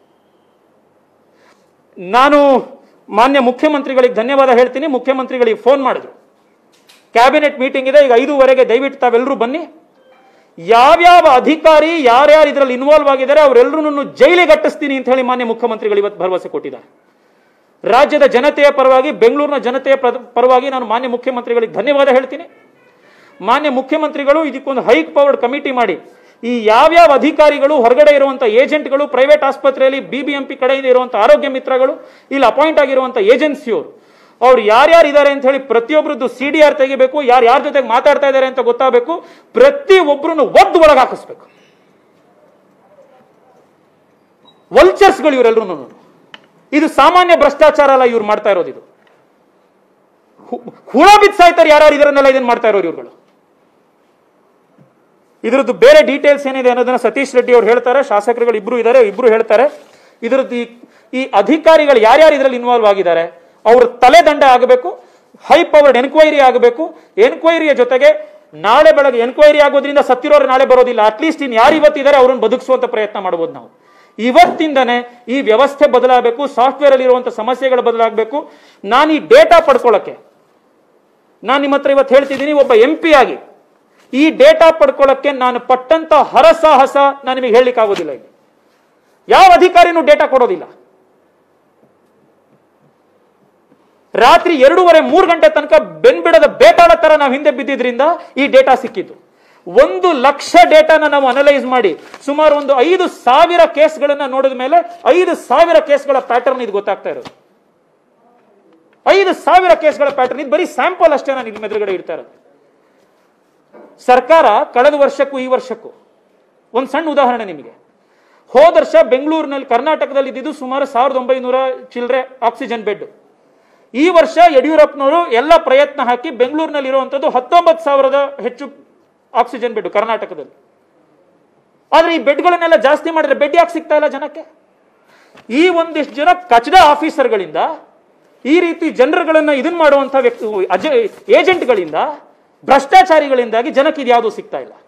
ನಾನು ಮಾನ್ಯ ಮುಖ್ಯಮಂತ್ರಿಗಳಿಗೆ ಧನ್ಯವಾದ ಹೇಳ್ತೀನಿ ಮುಖ್ಯಮಂತ್ರಿಗಳಿಗೆ ಫೋನ್ ಮಾಡಿದ್ರು ಕ್ಯಾಬಿನೆಟ್ ಮೀಟಿಂಗ್ ಇದೆ ಈಗ ಐದೂವರೆಗೆ ದಯವಿಟ್ಟು ತಾವೆಲ್ಲರೂ ಬನ್ನಿ ಯಾವ್ಯಾವ ಅಧಿಕಾರಿ ಯಾರ್ಯಾರು ಇದರಲ್ಲಿ ಇನ್ವಾಲ್ವ್ ಆಗಿದ್ದಾರೆ ಅವರೆಲ್ಲರೂ ಜೈಲಿಗೆ ಅಟ್ಟಿಸ್ತೀನಿ ಅಂತ ಹೇಳಿ ಮಾನ್ಯ ಮುಖ್ಯಮಂತ್ರಿಗಳು ಇವತ್ತು ಭರವಸೆ ಕೊಟ್ಟಿದ್ದಾರೆ ರಾಜ್ಯದ ಜನತೆಯ ಪರವಾಗಿ ಬೆಂಗಳೂರಿನ ಜನತೆಯ ಪ್ರ- ಪರವಾಗಿ ನಾನು ಮಾನ್ಯ ಮುಖ್ಯಮಂತ್ರಿಗಳಿಗೆ ಧನ್ಯವಾದ ಹೇಳ್ತೀನಿ ಮಾನ್ಯ ಮುಖ್ಯಮಂತ್ರಿಗಳು ಇದಕ್ಕೊಂದು ಹೈಕ್ ಪವರ್ಡ್ ಕಮಿಟಿ ಮಾಡಿ ಈ ಯಾವ್ಯಾವ ಅಧಿಕಾರಿಗಳು ಹೊರಗಡೆ ಇರುವಂತ ಏಜೆಂಟ್ಗಳು ಪ್ರೈವೇಟ್ ಆಸ್ಪತ್ರೆಯಲ್ಲಿ ಬಿಬಿಎಂಪಿ ಕಡೆಯಿಂದ ಇರುವಂತ ಆರೋಗ್ಯ ಮಿತ್ರಗಳು ಇಲ್ಲಿ ಅಪಾಯಿಂಟ್ ಆಗಿರುವಂತ ಏಜೆನ್ಸಿಯವರು ಅವ್ರು ಯಾರ್ಯಾರು ಇದ್ದಾರೆ ಅಂತ ಹೇಳಿ ಪ್ರತಿಯೊಬ್ಬರದ್ದು ಸಿ ಡಿ ಆರ್ ತೆಗಿಬೇಕು ಯಾರು ಯಾರ ಜೊತೆಗೆ ಮಾತಾಡ್ತಾ ಇದ್ದಾರೆ ಅಂತ ಗೊತ್ತಾಗಬೇಕು ಪ್ರತಿ ಒಬ್ಬರನ್ನು ಒದ್ದು ಒಳಗೆ ಹಾಕಿಸ್ಬೇಕು ವಲ್ಚರ್ಸ್ಗಳು ಇವರೆಲ್ಲರೂ ಇದು ಸಾಮಾನ್ಯ ಭ್ರಷ್ಟಾಚಾರ ಅಲ್ಲ ಇವ್ರು ಮಾಡ್ತಾ ಇರೋದು ಇದು ಹು- ಹುಳ ಬಿದ್ದು ಸಾಯ್ತಾರೆ ಯಾರು ಇದರನ್ನೆಲ್ಲ ಇದನ್ನ ಮಾಡ್ತಾ ಇರೋರು ಇವ್ರುಗಳು ಇದ್ರದ್ದು ಬೇರೆ ಡೀಟೇಲ್ಸ್ ಏನಿದೆ ಅನ್ನೋದನ್ನ ಸತೀಶ್ ರೆಡ್ಡಿ ಅವ್ರು ಹೇಳ್ತಾರೆ ಶಾಸಕರುಗಳು ಇಬ್ರು ಇದ್ದಾರೆ ಇಬ್ರು ಹೇಳ್ತಾರೆ ಇದ್ರದ್ದು ಈ ಈ ಅಧಿಕಾರಿಗಳು ಯಾರ್ಯಾರು ಇದರಲ್ಲಿ ಇನ್ವಾಲ್ವ್ ಆಗಿದ್ದಾರೆ ಅವ್ರ ತಲೆ ದಂಡ ಆಗಬೇಕು ಹೈ ಪವರ್ಡ್ ಎನ್ಕ್ವೈರಿ ಆಗಬೇಕು ಎನ್ಕ್ವೈರಿಯ ಜೊತೆಗೆ ನಾಳೆ ಬೆಳಗ್ಗೆ ಎನ್ಕ್ವೈರಿ ಆಗೋದ್ರಿಂದ ಸತ್ತಿರೋರು ನಾಳೆ ಬರೋದಿಲ್ಲ ಅಟ್ಲೀಸ್ಟ್ ಇನ್ ಯಾರು ಇವತ್ತಿದ್ದಾರೆ ಅವ್ರನ್ನ ಬದುಕಿಸುವಂತ ಪ್ರಯತ್ನ ಮಾಡ್ಬೋದು ನಾವು ಇವತ್ತಿಂದನೇ ಈ ವ್ಯವಸ್ಥೆ ಬದಲಾಗಬೇಕು ಸಾಫ್ಟ್ವೇರ್ ಅಲ್ಲಿ ಇರುವಂತ ಸಮಸ್ಯೆಗಳು ಬದಲಾಗಬೇಕು ನಾನು ಈ ಡೇಟಾ ಪಡ್ಕೊಳ್ಳೋಕೆ ನಾನು ನಿಮ್ಮ ಹತ್ರ ಇವತ್ತು ಹೇಳ್ತಿದ್ದೀನಿ ಒಬ್ಬ ಎಂ ಪಿ ಆಗಿ ಈ ಡೇಟಾ ಪಡ್ಕೊಳ್ಳೋಕೆ ನಾನು ಪಟ್ಟಂತ ಹರಸಾಹಸ ನಾನು ನಿಮಗೆ ಹೇಳಲಿಕ್ಕೆ ಆಗೋದಿಲ್ಲ ಇಲ್ಲಿ ಯಾವ ಅಧಿಕಾರಿನೂ ಡೇಟಾ ಕೊಡೋದಿಲ್ಲ ರಾತ್ರಿ ಎರಡೂವರೆ ಮೂರು ಗಂಟೆ ತನಕ ಬೆನ್ಬಿಡದ ಬೇತಾಳ ತರ ನಾವು ಹಿಂದೆ ಬಿದ್ದಿದ್ರಿಂದ ಈ ಡೇಟಾ ಸಿಕ್ಕಿದ್ದು ಒಂದು ಲಕ್ಷ ಡೇಟಾನ ನಾವು ಅನಲೈಸ್ ಮಾಡಿ ಸುಮಾರು ಒಂದು ಐದು ಸಾವಿರ ಕೇಸ್ಗಳನ್ನ ನೋಡಿದ ಮೇಲೆ ಐದು ಸಾವಿರ ಕೇಸ್ಗಳ ಪ್ಯಾಟರ್ನ್ ಇದು ಗೊತ್ತಾಗ್ತಾ ಇರೋದು ಐದು ಸಾವಿರ ಕೇಸ್ಗಳ ಪ್ಯಾಟರ್ನ್ ಇದು ಬರೀ ಸ್ಯಾಂಪಲ್ ಅಷ್ಟೇ ನಾನು ನಿಮ್ಮ ಎದುರುಗಡೆ ಇಡ್ತಾ ಇರೋದು ಸರ್ಕಾರ ಕಳೆದ ವರ್ಷಕ್ಕೂ ಈ ವರ್ಷಕ್ಕೂ ಒಂದು ಸಣ್ಣ ಉದಾಹರಣೆ ನಿಮಗೆ ಹೋದ ವರ್ಷ ಬೆಂಗಳೂರಿನಲ್ಲಿ ಕರ್ನಾಟಕದಲ್ಲಿ ಇದ್ದಿದ್ದು ಸುಮಾರು ಸಾವಿರದ ಒಂಬೈನೂರ ಚಿಲ್ಲರೆ ಆಕ್ಸಿಜನ್ ಬೆಡ್ ಈ ವರ್ಷ ಯಡಿಯೂರಪ್ಪನವರು ಎಲ್ಲ ಪ್ರಯತ್ನ ಹಾಕಿ ಬೆಂಗಳೂರಿನಲ್ಲಿ ಇರುವಂತದ್ದು ಹತ್ತೊಂಬತ್ತು ಸಾವಿರದ ಹೆಚ್ಚು ಆಕ್ಸಿಜನ್ ಬೆಡ್ ಕರ್ನಾಟಕದಲ್ಲಿ ಆದ್ರೆ ಈ ಬೆಡ್ಗಳನ್ನೆಲ್ಲ ಜಾಸ್ತಿ ಮಾಡಿದ್ರೆ ಬೆಡ್ ಯಾಕೆ ಸಿಗ್ತಾ ಇಲ್ಲ ಜನಕ್ಕೆ ಈ ಒಂದಿಷ್ಟು ಜನ ಕಚಡ ಆಫೀಸರ್ಗಳಿಂದ ಈ ರೀತಿ ಜನರುಗಳನ್ನ ಇದನ್ ಮಾಡುವಂತ ವ್ಯಕ್ತಿ ಅಜ ಏಜೆಂಟ್ಗಳಿಂದ ಭ್ರಷ್ಟಾಚಾರಿಗಳಿಂದಾಗಿ ಜನಕ್ಕೆ ಇದು ಯಾವುದು ಸಿಗ್ತಾ ಇಲ್ಲ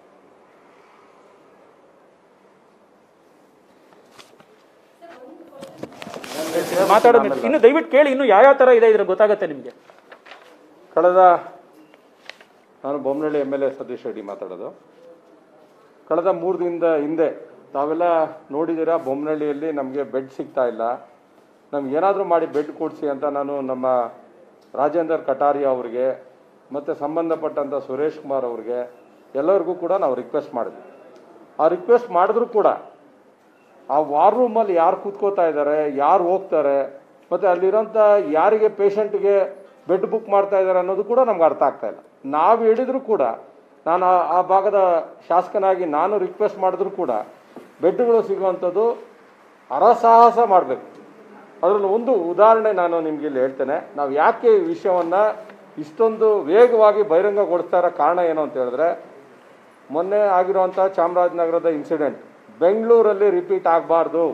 ಮಾತಾಡೋದು ನಿಲ್ಸಿ. ಇನ್ನು ದಯವಿಟ್ಟು ಕೇಳಿ ಇನ್ನು ಯಾವ ತರ ಇದೆ ಇದ್ರೆ ಗೊತ್ತಾಗತ್ತೆ ನಿಮ್ಗೆ ಕಳೆದ ನಾನು Bommanahalli M L A Satish Reddy ಮಾತಾಡೋದು ಕಳೆದ ಮೂರು ದಿನದ ಹಿಂದೆ ತಾವೆಲ್ಲ ನೋಡಿದ್ದೀರಾ ಬೊಮ್ಮನಹಳ್ಳಿಯಲ್ಲಿ ನಮಗೆ ಬೆಡ್ ಸಿಗ್ತಾ ಇಲ್ಲ ನಮ್ಗೆ ಏನಾದರೂ ಮಾಡಿ ಬೆಡ್ ಕೊಡಿಸಿ ಅಂತ ನಾನು ನಮ್ಮ ರಾಜೇಂದರ್ ಕಟಾರಿಯಾ ಅವ್ರಿಗೆ ಮತ್ತು ಸಂಬಂಧಪಟ್ಟಂಥ ಸುರೇಶ್ ಕುಮಾರ್ ಅವ್ರಿಗೆ ಎಲ್ಲರಿಗೂ ಕೂಡ ನಾವು ರಿಕ್ವೆಸ್ಟ್ ಮಾಡಿದ್ವಿ ಆ ರಿಕ್ವೆಸ್ಟ್ ಮಾಡಿದ್ರು ಕೂಡ ಆ ವಾರ್ ರೂಮಲ್ಲಿ ಯಾರು ಕೂತ್ಕೋತಾ ಇದ್ದಾರೆ ಯಾರು ಹೋಗ್ತಾರೆ ಮತ್ತು ಅಲ್ಲಿರೋಂಥ ಯಾರಿಗೆ ಪೇಷಂಟ್ಗೆ ಬೆಡ್ ಬುಕ್ ಮಾಡ್ತಾ ಇದ್ದಾರೆ ಅನ್ನೋದು ಕೂಡ ನಮ್ಗೆ ಅರ್ಥ ಆಗ್ತಾ ಇಲ್ಲ ನಾವು ಹೇಳಿದ್ರು ಕೂಡ ನಾನು ಆ- ಆ ಭಾಗದ ಶಾಸಕನಾಗಿ ನಾನು ರಿಕ್ವೆಸ್ಟ್ ಮಾಡಿದ್ರು ಕೂಡ ಬೆಡ್ಗಳು ಸಿಗುವಂಥದ್ದು ಹರಸಾಹಸ ಮಾಡಬೇಕು ಅದರಲ್ಲಿ ಒಂದು ಉದಾಹರಣೆ ನಾನು ನಿಮ್ಗೆ ಇಲ್ಲಿ ಹೇಳ್ತೇನೆ ನಾವು ಯಾಕೆ ಈ ವಿಷಯವನ್ನು ಇಷ್ಟೊಂದು ವೇಗವಾಗಿ ಬಹಿರಂಗಗೊಳಿಸ್ತಾ ಇರೋ ಕಾರಣ ಏನು ಅಂತ ಹೇಳಿದ್ರೆ ಮೊನ್ನೆ ಆಗಿರುವಂಥ ಚಾಮರಾಜನಗರದ ಇನ್ಸಿಡೆಂಟ್ ಬೆಂಗಳೂರಲ್ಲಿ ರಿಪೀಟ್ ಆಗಬಾರ್ದು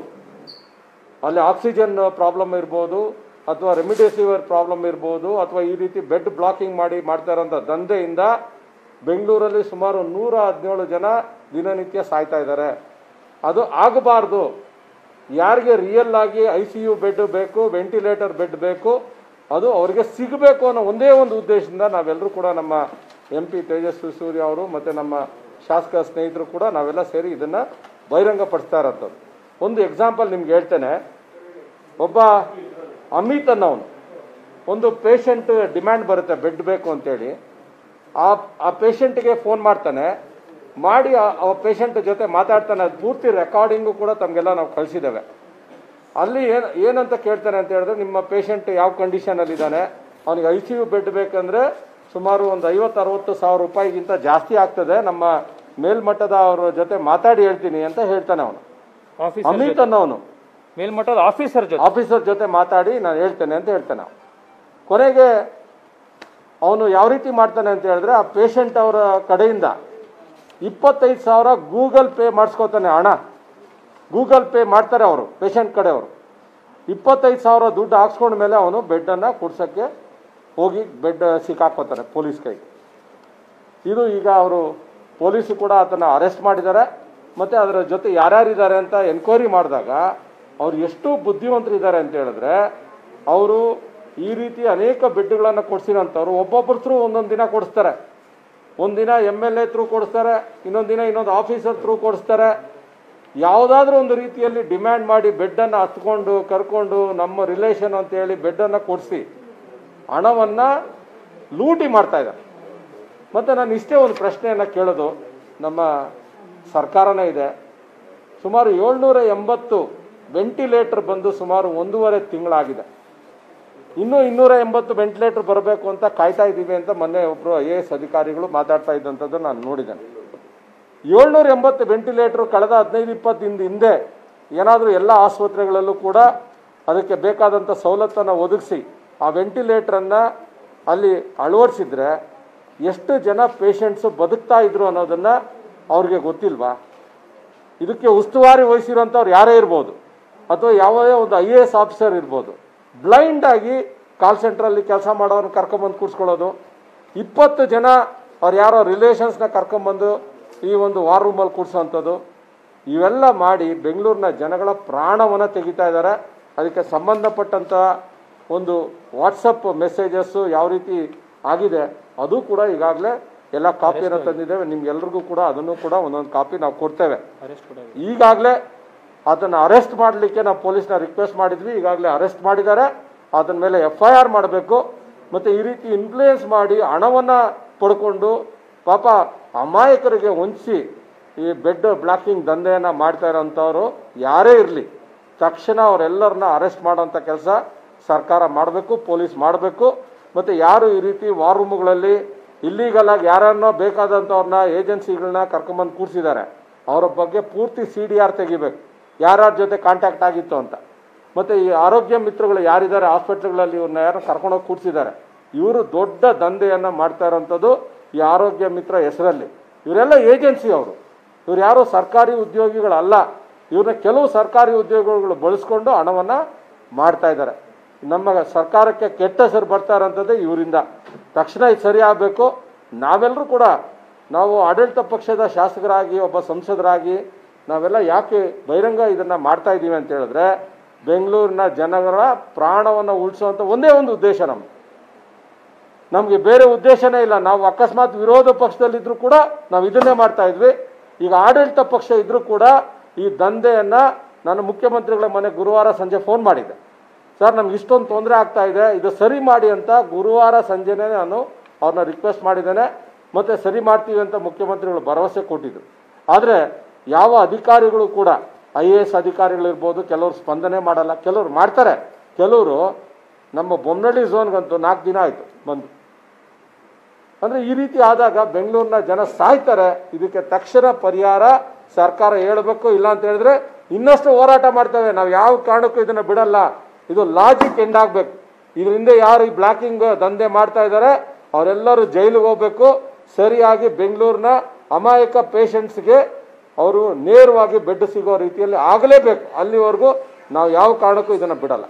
ಅಲ್ಲಿ ಆಕ್ಸಿಜನ್ ಪ್ರಾಬ್ಲಮ್ ಇರ್ಬೋದು ಅಥವಾ ರೆಮಿಡಿಸಿವಿರ್ ಪ್ರಾಬ್ಲಮ್ ಇರ್ಬೋದು ಅಥವಾ ಈ ರೀತಿ ಬೆಡ್ ಬ್ಲಾಕಿಂಗ್ ಮಾಡಿ ಮಾಡ್ತಾ ಇರೋಂಥ ದಂಧೆಯಿಂದ ಬೆಂಗಳೂರಲ್ಲಿ ಸುಮಾರು ನೂರ ಹದಿನೇಳು ಜನ ದಿನನಿತ್ಯ ಸಾಯ್ತಾ ಇದ್ದಾರೆ ಅದು ಆಗಬಾರ್ದು ಯಾರಿಗೆ ರಿಯಲ್ ಆಗಿ ಐ ಸಿ ಯು ಬೆಡ್ ಬೇಕು ವೆಂಟಿಲೇಟರ್ ಬೆಡ್ ಬೇಕು ಅದು ಅವ್ರಿಗೆ ಸಿಗಬೇಕು ಅನ್ನೋ ಒಂದೇ ಒಂದು ಉದ್ದೇಶದಿಂದ ನಾವೆಲ್ಲರೂ ಕೂಡ ನಮ್ಮ ಎಂ ಪಿ ತೇಜಸ್ವಿ ಸೂರ್ಯ ಅವರು ಮತ್ತು ನಮ್ಮ ಶಾಸಕ ಸ್ನೇಹಿತರು ಕೂಡ ನಾವೆಲ್ಲ ಸೇರಿ ಇದನ್ನು ಬಹಿರಂಗಪಡಿಸ್ತಾ ಇರೋಂಥದ್ದು ಒಂದು ಎಕ್ಸಾಂಪಲ್ ನಿಮ್ಗೆ ಹೇಳ್ತೇನೆ ಒಬ್ಬ ಅಮಿತ್ ಅನ್ನೋನು ಒಂದು ಪೇಷಂಟ್ ಡಿಮ್ಯಾಂಡ್ ಬರುತ್ತೆ ಬೆಡ್ ಬೇಕು ಅಂತೇಳಿ ಆ ಆ ಪೇಷಂಟ್ಗೆ ಫೋನ್ ಮಾಡ್ತಾನೆ ಮಾಡಿ ಆ- ಆ ಪೇಷಂಟ್ ಜೊತೆ ಮಾತಾಡ್ತಾನೆ ಅದು ಪೂರ್ತಿ ರೆಕಾರ್ಡಿಂಗು ಕೂಡ ತಮಗೆಲ್ಲ ನಾವು ಕಳಿಸಿದ್ದೇವೆ ಅಲ್ಲಿ ಏನು ಏನಂತ ಕೇಳ್ತಾನೆ ಅಂತ ಹೇಳಿದ್ರೆ ನಿಮ್ಮ ಪೇಷಂಟ್ ಯಾವ ಕಂಡೀಷನಲ್ಲಿ ಇದ್ದಾನೆ ಅವನಿಗೆ ಐ ಸಿ ಯು ಬೆಡ್ ಬೇಕಂದ್ರೆ ಸುಮಾರು ಒಂದು ಐವತ್ತು ಅರವತ್ತು ಸಾವಿರ ರೂಪಾಯಿಗಿಂತ ಜಾಸ್ತಿ ಆಗ್ತದೆ ನಮ್ಮ ಮೇಲ್ಮಟ್ಟದ ಅವ್ರ ಜೊತೆ ಮಾತಾಡಿ ಹೇಳ್ತೀನಿ ಅಂತ ಹೇಳ್ತಾನೆ ಅವನು ಆಫೀಸರ್ ಅಮಿತ್ ಅನ್ನೋನು ಮೇಲ್ಮಟ್ಟದ ಆಫೀಸರ್ ಜೊತೆ ಆಫೀಸರ್ ಜೊತೆ ಮಾತಾಡಿ ನಾನು ಹೇಳ್ತೇನೆ ಅಂತ ಹೇಳ್ತಾನೆ ಅವ್ನು. ಕೊನೆಗೆ ಅವನು ಯಾವ ರೀತಿ ಮಾಡ್ತಾನೆ ಅಂತ ಹೇಳಿದ್ರೆ ಆ ಪೇಷಂಟ್ ಅವರ ಕಡೆಯಿಂದ ಇಪ್ಪತ್ತೈದು ಸಾವಿರ ಗೂಗಲ್ ಪೇ ಮಾಡಿಸ್ಕೋತಾನೆ ಹಣ ಗೂಗಲ್ ಪೇ ಮಾಡ್ತಾರೆ ಅವರು ಪೇಷಂಟ್ ಕಡೆಯವರು ಇಪ್ಪತ್ತೈದು ಸಾವಿರ ದುಡ್ಡು ಹಾಕ್ಸ್ಕೊಂಡ ಮೇಲೆ ಅವನು ಬೆಡ್ಡನ್ನು ಕೊಡ್ಸೋಕ್ಕೆ ಹೋಗಿ ಬೆಡ್ ಸಿಕ್ಕಾಕೋತಾನೆ ಪೊಲೀಸ್ ಕೈಗೆ ಇದು ಈಗ ಅವರು ಪೊಲೀಸು ಕೂಡ ಆತನ ಅರೆಸ್ಟ್ ಮಾಡಿದ್ದಾರೆ ಮತ್ತು ಅದರ ಜೊತೆ ಯಾರ್ಯಾರಿದ್ದಾರೆ ಅಂತ ಎನ್ಕ್ವೈರಿ ಮಾಡಿದಾಗ ಅವ್ರು ಎಷ್ಟು ಬುದ್ಧಿವಂತರಿದ್ದಾರೆ ಅಂತ ಹೇಳಿದ್ರೆ ಅವರು ಈ ರೀತಿ ಅನೇಕ ಬೆಡ್ಗಳನ್ನು ಕೊಡ್ಸಿರೋಂಥವ್ರು ಒಬ್ಬೊಬ್ಬರ ಥ್ರೂ ಒಂದೊಂದು ದಿನ ಕೊಡಿಸ್ತಾರೆ ಒಂದಿನ ಎಮ್ ಎಲ್ ಎ ಥ್ರೂ ಕೊಡಿಸ್ತಾರೆ ಇನ್ನೊಂದು ದಿನ ಇನ್ನೊಂದು ಆಫೀಸರ್ ಥ್ರೂ ಕೊಡಿಸ್ತಾರೆ ಯಾವುದಾದ್ರೂ ಒಂದು ರೀತಿಯಲ್ಲಿ ಡಿಮ್ಯಾಂಡ್ ಮಾಡಿ ಬೆಡ್ಡನ್ನು ಹತ್ಕೊಂಡು ಕರ್ಕೊಂಡು ನಮ್ಮ ರಿಲೇಷನ್ ಅಂತೇಳಿ ಬೆಡ್ಡನ್ನು ಕೊಡಿಸಿ ಹಣವನ್ನು ಲೂಟಿ ಮಾಡ್ತಾ ಇದ್ದಾರೆ ಮತ್ತು ನಾನು ಇಷ್ಟೇ ಒಂದು ಪ್ರಶ್ನೆಯನ್ನು ಕೇಳೋದು ನಮ್ಮ ಸರ್ಕಾರನೇ ಇದೆ ಸುಮಾರು ಏಳ್ನೂರ ಎಂಬತ್ತು ವೆಂಟಿಲೇಟರ್ ಬಂದು ಸುಮಾರು ಒಂದೂವರೆ ತಿಂಗಳಾಗಿದೆ ಇನ್ನೂ ಇನ್ನೂರ ಎಂಬತ್ತು ವೆಂಟಿಲೇಟರ್ ಬರಬೇಕು ಅಂತ ಕಾಯ್ತಾ ಇದ್ದೀವಿ ಅಂತ ಮೊನ್ನೆ ಒಬ್ಬರು ಐ ಎ ಎಸ್ ಅಧಿಕಾರಿಗಳು ಮಾತಾಡ್ತಾ ಇದ್ದಂಥದ್ದು ನಾನು ನೋಡಿದ್ದೇನೆ ಏಳ್ನೂರ ಎಂಬತ್ತು ವೆಂಟಿಲೇಟರ್ ಕಳೆದ ಹದಿನೈದು ಇಪ್ಪತ್ತು ದಿನದ ಹಿಂದೆ ಏನಾದರೂ ಎಲ್ಲ ಆಸ್ಪತ್ರೆಗಳಲ್ಲೂ ಕೂಡ ಅದಕ್ಕೆ ಬೇಕಾದಂಥ ಸವಲತ್ತನ್ನು ಒದಗಿಸಿ ಆ ವೆಂಟಿಲೇಟ್ರನ್ನು ಅಲ್ಲಿ ಅಳವಡಿಸಿದ್ರೆ ಎಷ್ಟು ಜನ ಪೇಷಂಟ್ಸು ಬದುಕ್ತಾ ಇದ್ರು ಅನ್ನೋದನ್ನು ಅವ್ರಿಗೆ ಗೊತ್ತಿಲ್ವಾ ಇದಕ್ಕೆ ಉಸ್ತುವಾರಿ ವಹಿಸಿರೋಂಥವ್ರು ಯಾರೇ ಇರ್ಬೋದು ಅಥವಾ ಯಾವುದೇ ಒಂದು ಐ ಎ ಎಸ್ ಆಫೀಸರ್ ಇರ್ಬೋದು ಬ್ಲೈಂಡ್ ಆಗಿ ಕಾಲ್ ಸೆಂಟ್ರಲ್ಲಿ ಕೆಲಸ ಮಾಡೋರನ್ನ ಕರ್ಕೊಂಬಂದು ಕೂರಿಸ್ಕೊಳ್ಳೋದು ಇಪ್ಪತ್ತು ಜನ ಅವ್ರು ಯಾರೋ ರಿಲೇಷನ್ಸ್ನ ಕರ್ಕೊಂಬಂದು ಈ ಒಂದು ವಾರ್ ರೂಮಲ್ಲಿ ಕೂರಿಸೋವಂಥದ್ದು ಇವೆಲ್ಲ ಮಾಡಿ ಬೆಂಗಳೂರಿನ ಜನಗಳ ಪ್ರಾಣವನ್ನು ತೆಗಿತಾ ಇದ್ದಾರೆ ಅದಕ್ಕೆ ಸಂಬಂಧಪಟ್ಟಂಥ ಒಂದು ವಾಟ್ಸಪ್ ಮೆಸೇಜಸ್ಸು ಯಾವ ರೀತಿ ಆಗಿದೆ ಅದು ಕೂಡ ಈಗಾಗಲೇ ಎಲ್ಲ ಕಾಪಿಯನ್ನು ತಂದಿದ್ದೇವೆ ನಿಮ್ಗೆಲ್ರಿಗೂ ಕೂಡ ಅದನ್ನು ಕೂಡ ಒಂದೊಂದು ಕಾಪಿ ನಾವು ಕೊಡ್ತೇವೆ ಈಗಾಗಲೇ ಅದನ್ನು ಅರೆಸ್ಟ್ ಮಾಡಲಿಕ್ಕೆ ನಾವು ಪೊಲೀಸ್ನ ರಿಕ್ವೆಸ್ಟ್ ಮಾಡಿದ್ವಿ ಈಗಾಗಲೇ ಅರೆಸ್ಟ್ ಮಾಡಿದ್ದಾರೆ ಅದರ ಮೇಲೆ ಎಫ್ ಐ ಆರ್ ಮಾಡಬೇಕು ಮತ್ತು ಈ ರೀತಿ ಇನ್ಫ್ಲೂಯೆನ್ಸ್ ಮಾಡಿ ಹಣವನ್ನು ಪಡ್ಕೊಂಡು ಪಾಪ ಅಮಾಯಕರಿಗೆ ಹೊಂದಿಸಿ ಈ ಬೆಡ್ ಬ್ಲಾಕಿಂಗ್ ದಂಧೆಯನ್ನು ಮಾಡ್ತಾ ಇರೋಂಥವ್ರು ಯಾರೇ ಇರಲಿ ತಕ್ಷಣ ಅವರೆಲ್ಲರನ್ನ ಅರೆಸ್ಟ್ ಮಾಡೋಂಥ ಕೆಲಸ ಸರ್ಕಾರ ಮಾಡಬೇಕು ಪೊಲೀಸ್ ಮಾಡಬೇಕು ಮತ್ತು ಯಾರು ಈ ರೀತಿ ವಾರ್ ರೂಮ್ಗಳಲ್ಲಿ ಇಲ್ಲೀಗಲ್ ಆಗಿ ಯಾರನ್ನೋ ಬೇಕಾದಂಥವ್ರನ್ನ ಏಜೆನ್ಸಿಗಳನ್ನ ಕರ್ಕೊಂಬಂದು ಕೂರಿಸಿದ್ದಾರೆ ಅವರ ಬಗ್ಗೆ ಪೂರ್ತಿ ಸಿ ಡಿ ಆರ್ ತೆಗಿಬೇಕು ಯಾರ್ಯಾರ ಜೊತೆ ಕಾಂಟ್ಯಾಕ್ಟ್ ಆಗಿತ್ತು ಅಂತ ಮತ್ತು ಈ ಆರೋಗ್ಯ ಮಿತ್ರಗಳು ಯಾರಿದ್ದಾರೆ ಹಾಸ್ಪಿಟ್ಲ್ಗಳಲ್ಲಿ ಇವ್ರನ್ನ ಯಾರು ಕರ್ಕೊಂಡೋಗಿ ಕೂರಿಸಿದ್ದಾರೆ ಇವರು ದೊಡ್ಡ ದಂಧೆಯನ್ನು ಮಾಡ್ತಾ ಇರೋಂಥದ್ದು ಈ ಆರೋಗ್ಯ ಮಿತ್ರ ಹೆಸರಲ್ಲಿ ಇವರೆಲ್ಲ ಏಜೆನ್ಸಿ ಅವರು ಇವ್ರು ಯಾರು ಸರ್ಕಾರಿ ಉದ್ಯೋಗಿಗಳಲ್ಲ ಇವ್ರನ್ನ ಕೆಲವು ಸರ್ಕಾರಿ ಉದ್ಯೋಗಿಗಳು ಬಳಸ್ಕೊಂಡು ಹಣವನ್ನು ಮಾಡ್ತಾ ಇದ್ದಾರೆ ನಮ್ಮ ಸರ್ಕಾರಕ್ಕೆ ಕೆಟ್ಟ ಹೆಸರು ಬರ್ತಾ ಇರೋಂಥದ್ದೇ ಇವರಿಂದ ತಕ್ಷಣ ಇದು ಸರಿ ಆಗಬೇಕು ನಾವೆಲ್ಲರೂ ಕೂಡ ನಾವು ಆಡಳಿತ ಪಕ್ಷದ ಶಾಸಕರಾಗಿ ಒಬ್ಬ ಸಂಸದರಾಗಿ ನಾವೆಲ್ಲ ಯಾಕೆ ಬಹಿರಂಗ ಇದನ್ನು ಮಾಡ್ತಾ ಇದ್ದೀವಿ ಅಂತ ಹೇಳಿದ್ರೆ ಬೆಂಗಳೂರಿನ ಜನರ ಪ್ರಾಣವನ್ನು ಉಳಿಸುವಂಥ ಒಂದೇ ಒಂದು ಉದ್ದೇಶ ನಮ್ದು ನಮಗೆ ಬೇರೆ ಉದ್ದೇಶನೇ ಇಲ್ಲ ನಾವು ಅಕಸ್ಮಾತ್ ವಿರೋಧ ಪಕ್ಷದಲ್ಲಿದ್ದರೂ ಕೂಡ ನಾವು ಇದನ್ನೇ ಮಾಡ್ತಾ ಇದ್ವಿ ಈಗ ಆಡಳಿತ ಪಕ್ಷ ಇದ್ರೂ ಕೂಡ ಈ ದಂಧೆಯನ್ನು ನಾನು ಮುಖ್ಯಮಂತ್ರಿಗಳ ಮನೆ ಗುರುವಾರ ಸಂಜೆ ಫೋನ್ ಮಾಡಿದ್ದೆ ಸರ್ ನಮ್ಗೆ ಇಷ್ಟೊಂದು ತೊಂದರೆ ಆಗ್ತಾ ಇದೆ ಇದು ಸರಿ ಮಾಡಿ ಅಂತ ಗುರುವಾರ ಸಂಜೆನೇ ನಾನು ಅವ್ರನ್ನ ರಿಕ್ವೆಸ್ಟ್ ಮಾಡಿದ್ದೇನೆ ಮತ್ತು ಸರಿ ಮಾಡ್ತೀವಿ ಅಂತ ಮುಖ್ಯಮಂತ್ರಿಗಳು ಭರವಸೆ ಕೊಟ್ಟಿದ್ರು ಆದರೆ ಯಾವ ಅಧಿಕಾರಿಗಳು ಕೂಡ ಐ ಎ ಎಸ್ ಅಧಿಕಾರಿಗಳಿರ್ಬೋದು ಕೆಲವರು ಸ್ಪಂದನೆ ಮಾಡಲ್ಲ ಕೆಲವರು ಮಾಡ್ತಾರೆ ಕೆಲವರು ನಮ್ಮ ಬೊಮ್ಮನಹಳ್ಳಿ ಝೋನ್ಗಂತೂ ನಾಲ್ಕು ದಿನ ಆಯಿತು ಬಂದು ಅಂದರೆ ಈ ರೀತಿ ಆದಾಗ ಬೆಂಗಳೂರಿನ ಜನ ಸಾಯ್ತಾರೆ ಇದಕ್ಕೆ ತಕ್ಷಣ ಪರಿಹಾರ ಸರ್ಕಾರ ಹೇಳಬೇಕು ಇಲ್ಲ ಅಂತ ಹೇಳಿದ್ರೆ ಇನ್ನಷ್ಟು ಹೋರಾಟ ಮಾಡ್ತೇವೆ ನಾವು ಯಾವ ಕಾರಣಕ್ಕೂ ಇದನ್ನು ಬಿಡಲ್ಲ ಇದು ಲಾಜಿಕ್ ಎಂಡ್ ಆಗಬೇಕು ಇದರಿಂದ ಯಾರು ಈ ಬ್ಲಾಕಿಂಗ್ ದಂಧೆ ಮಾಡ್ತಾ ಇದ್ದಾರೆ ಅವರೆಲ್ಲರೂ ಜೈಲಿಗೆ ಹೋಗ್ಬೇಕು ಸರಿಯಾಗಿ ಬೆಂಗಳೂರಿನ ಅಮಾಯಕ ಪೇಷಂಟ್ಸ್ಗೆ ಅವರು ನೇರವಾಗಿ ಬೆಡ್ ಸಿಗೋ ರೀತಿಯಲ್ಲಿ ಆಗಲೇಬೇಕು ಅಲ್ಲಿವರೆಗೂ ನಾವು ಯಾವ ಕಾರಣಕ್ಕೂ ಇದನ್ನು ಬಿಡಲ್ಲ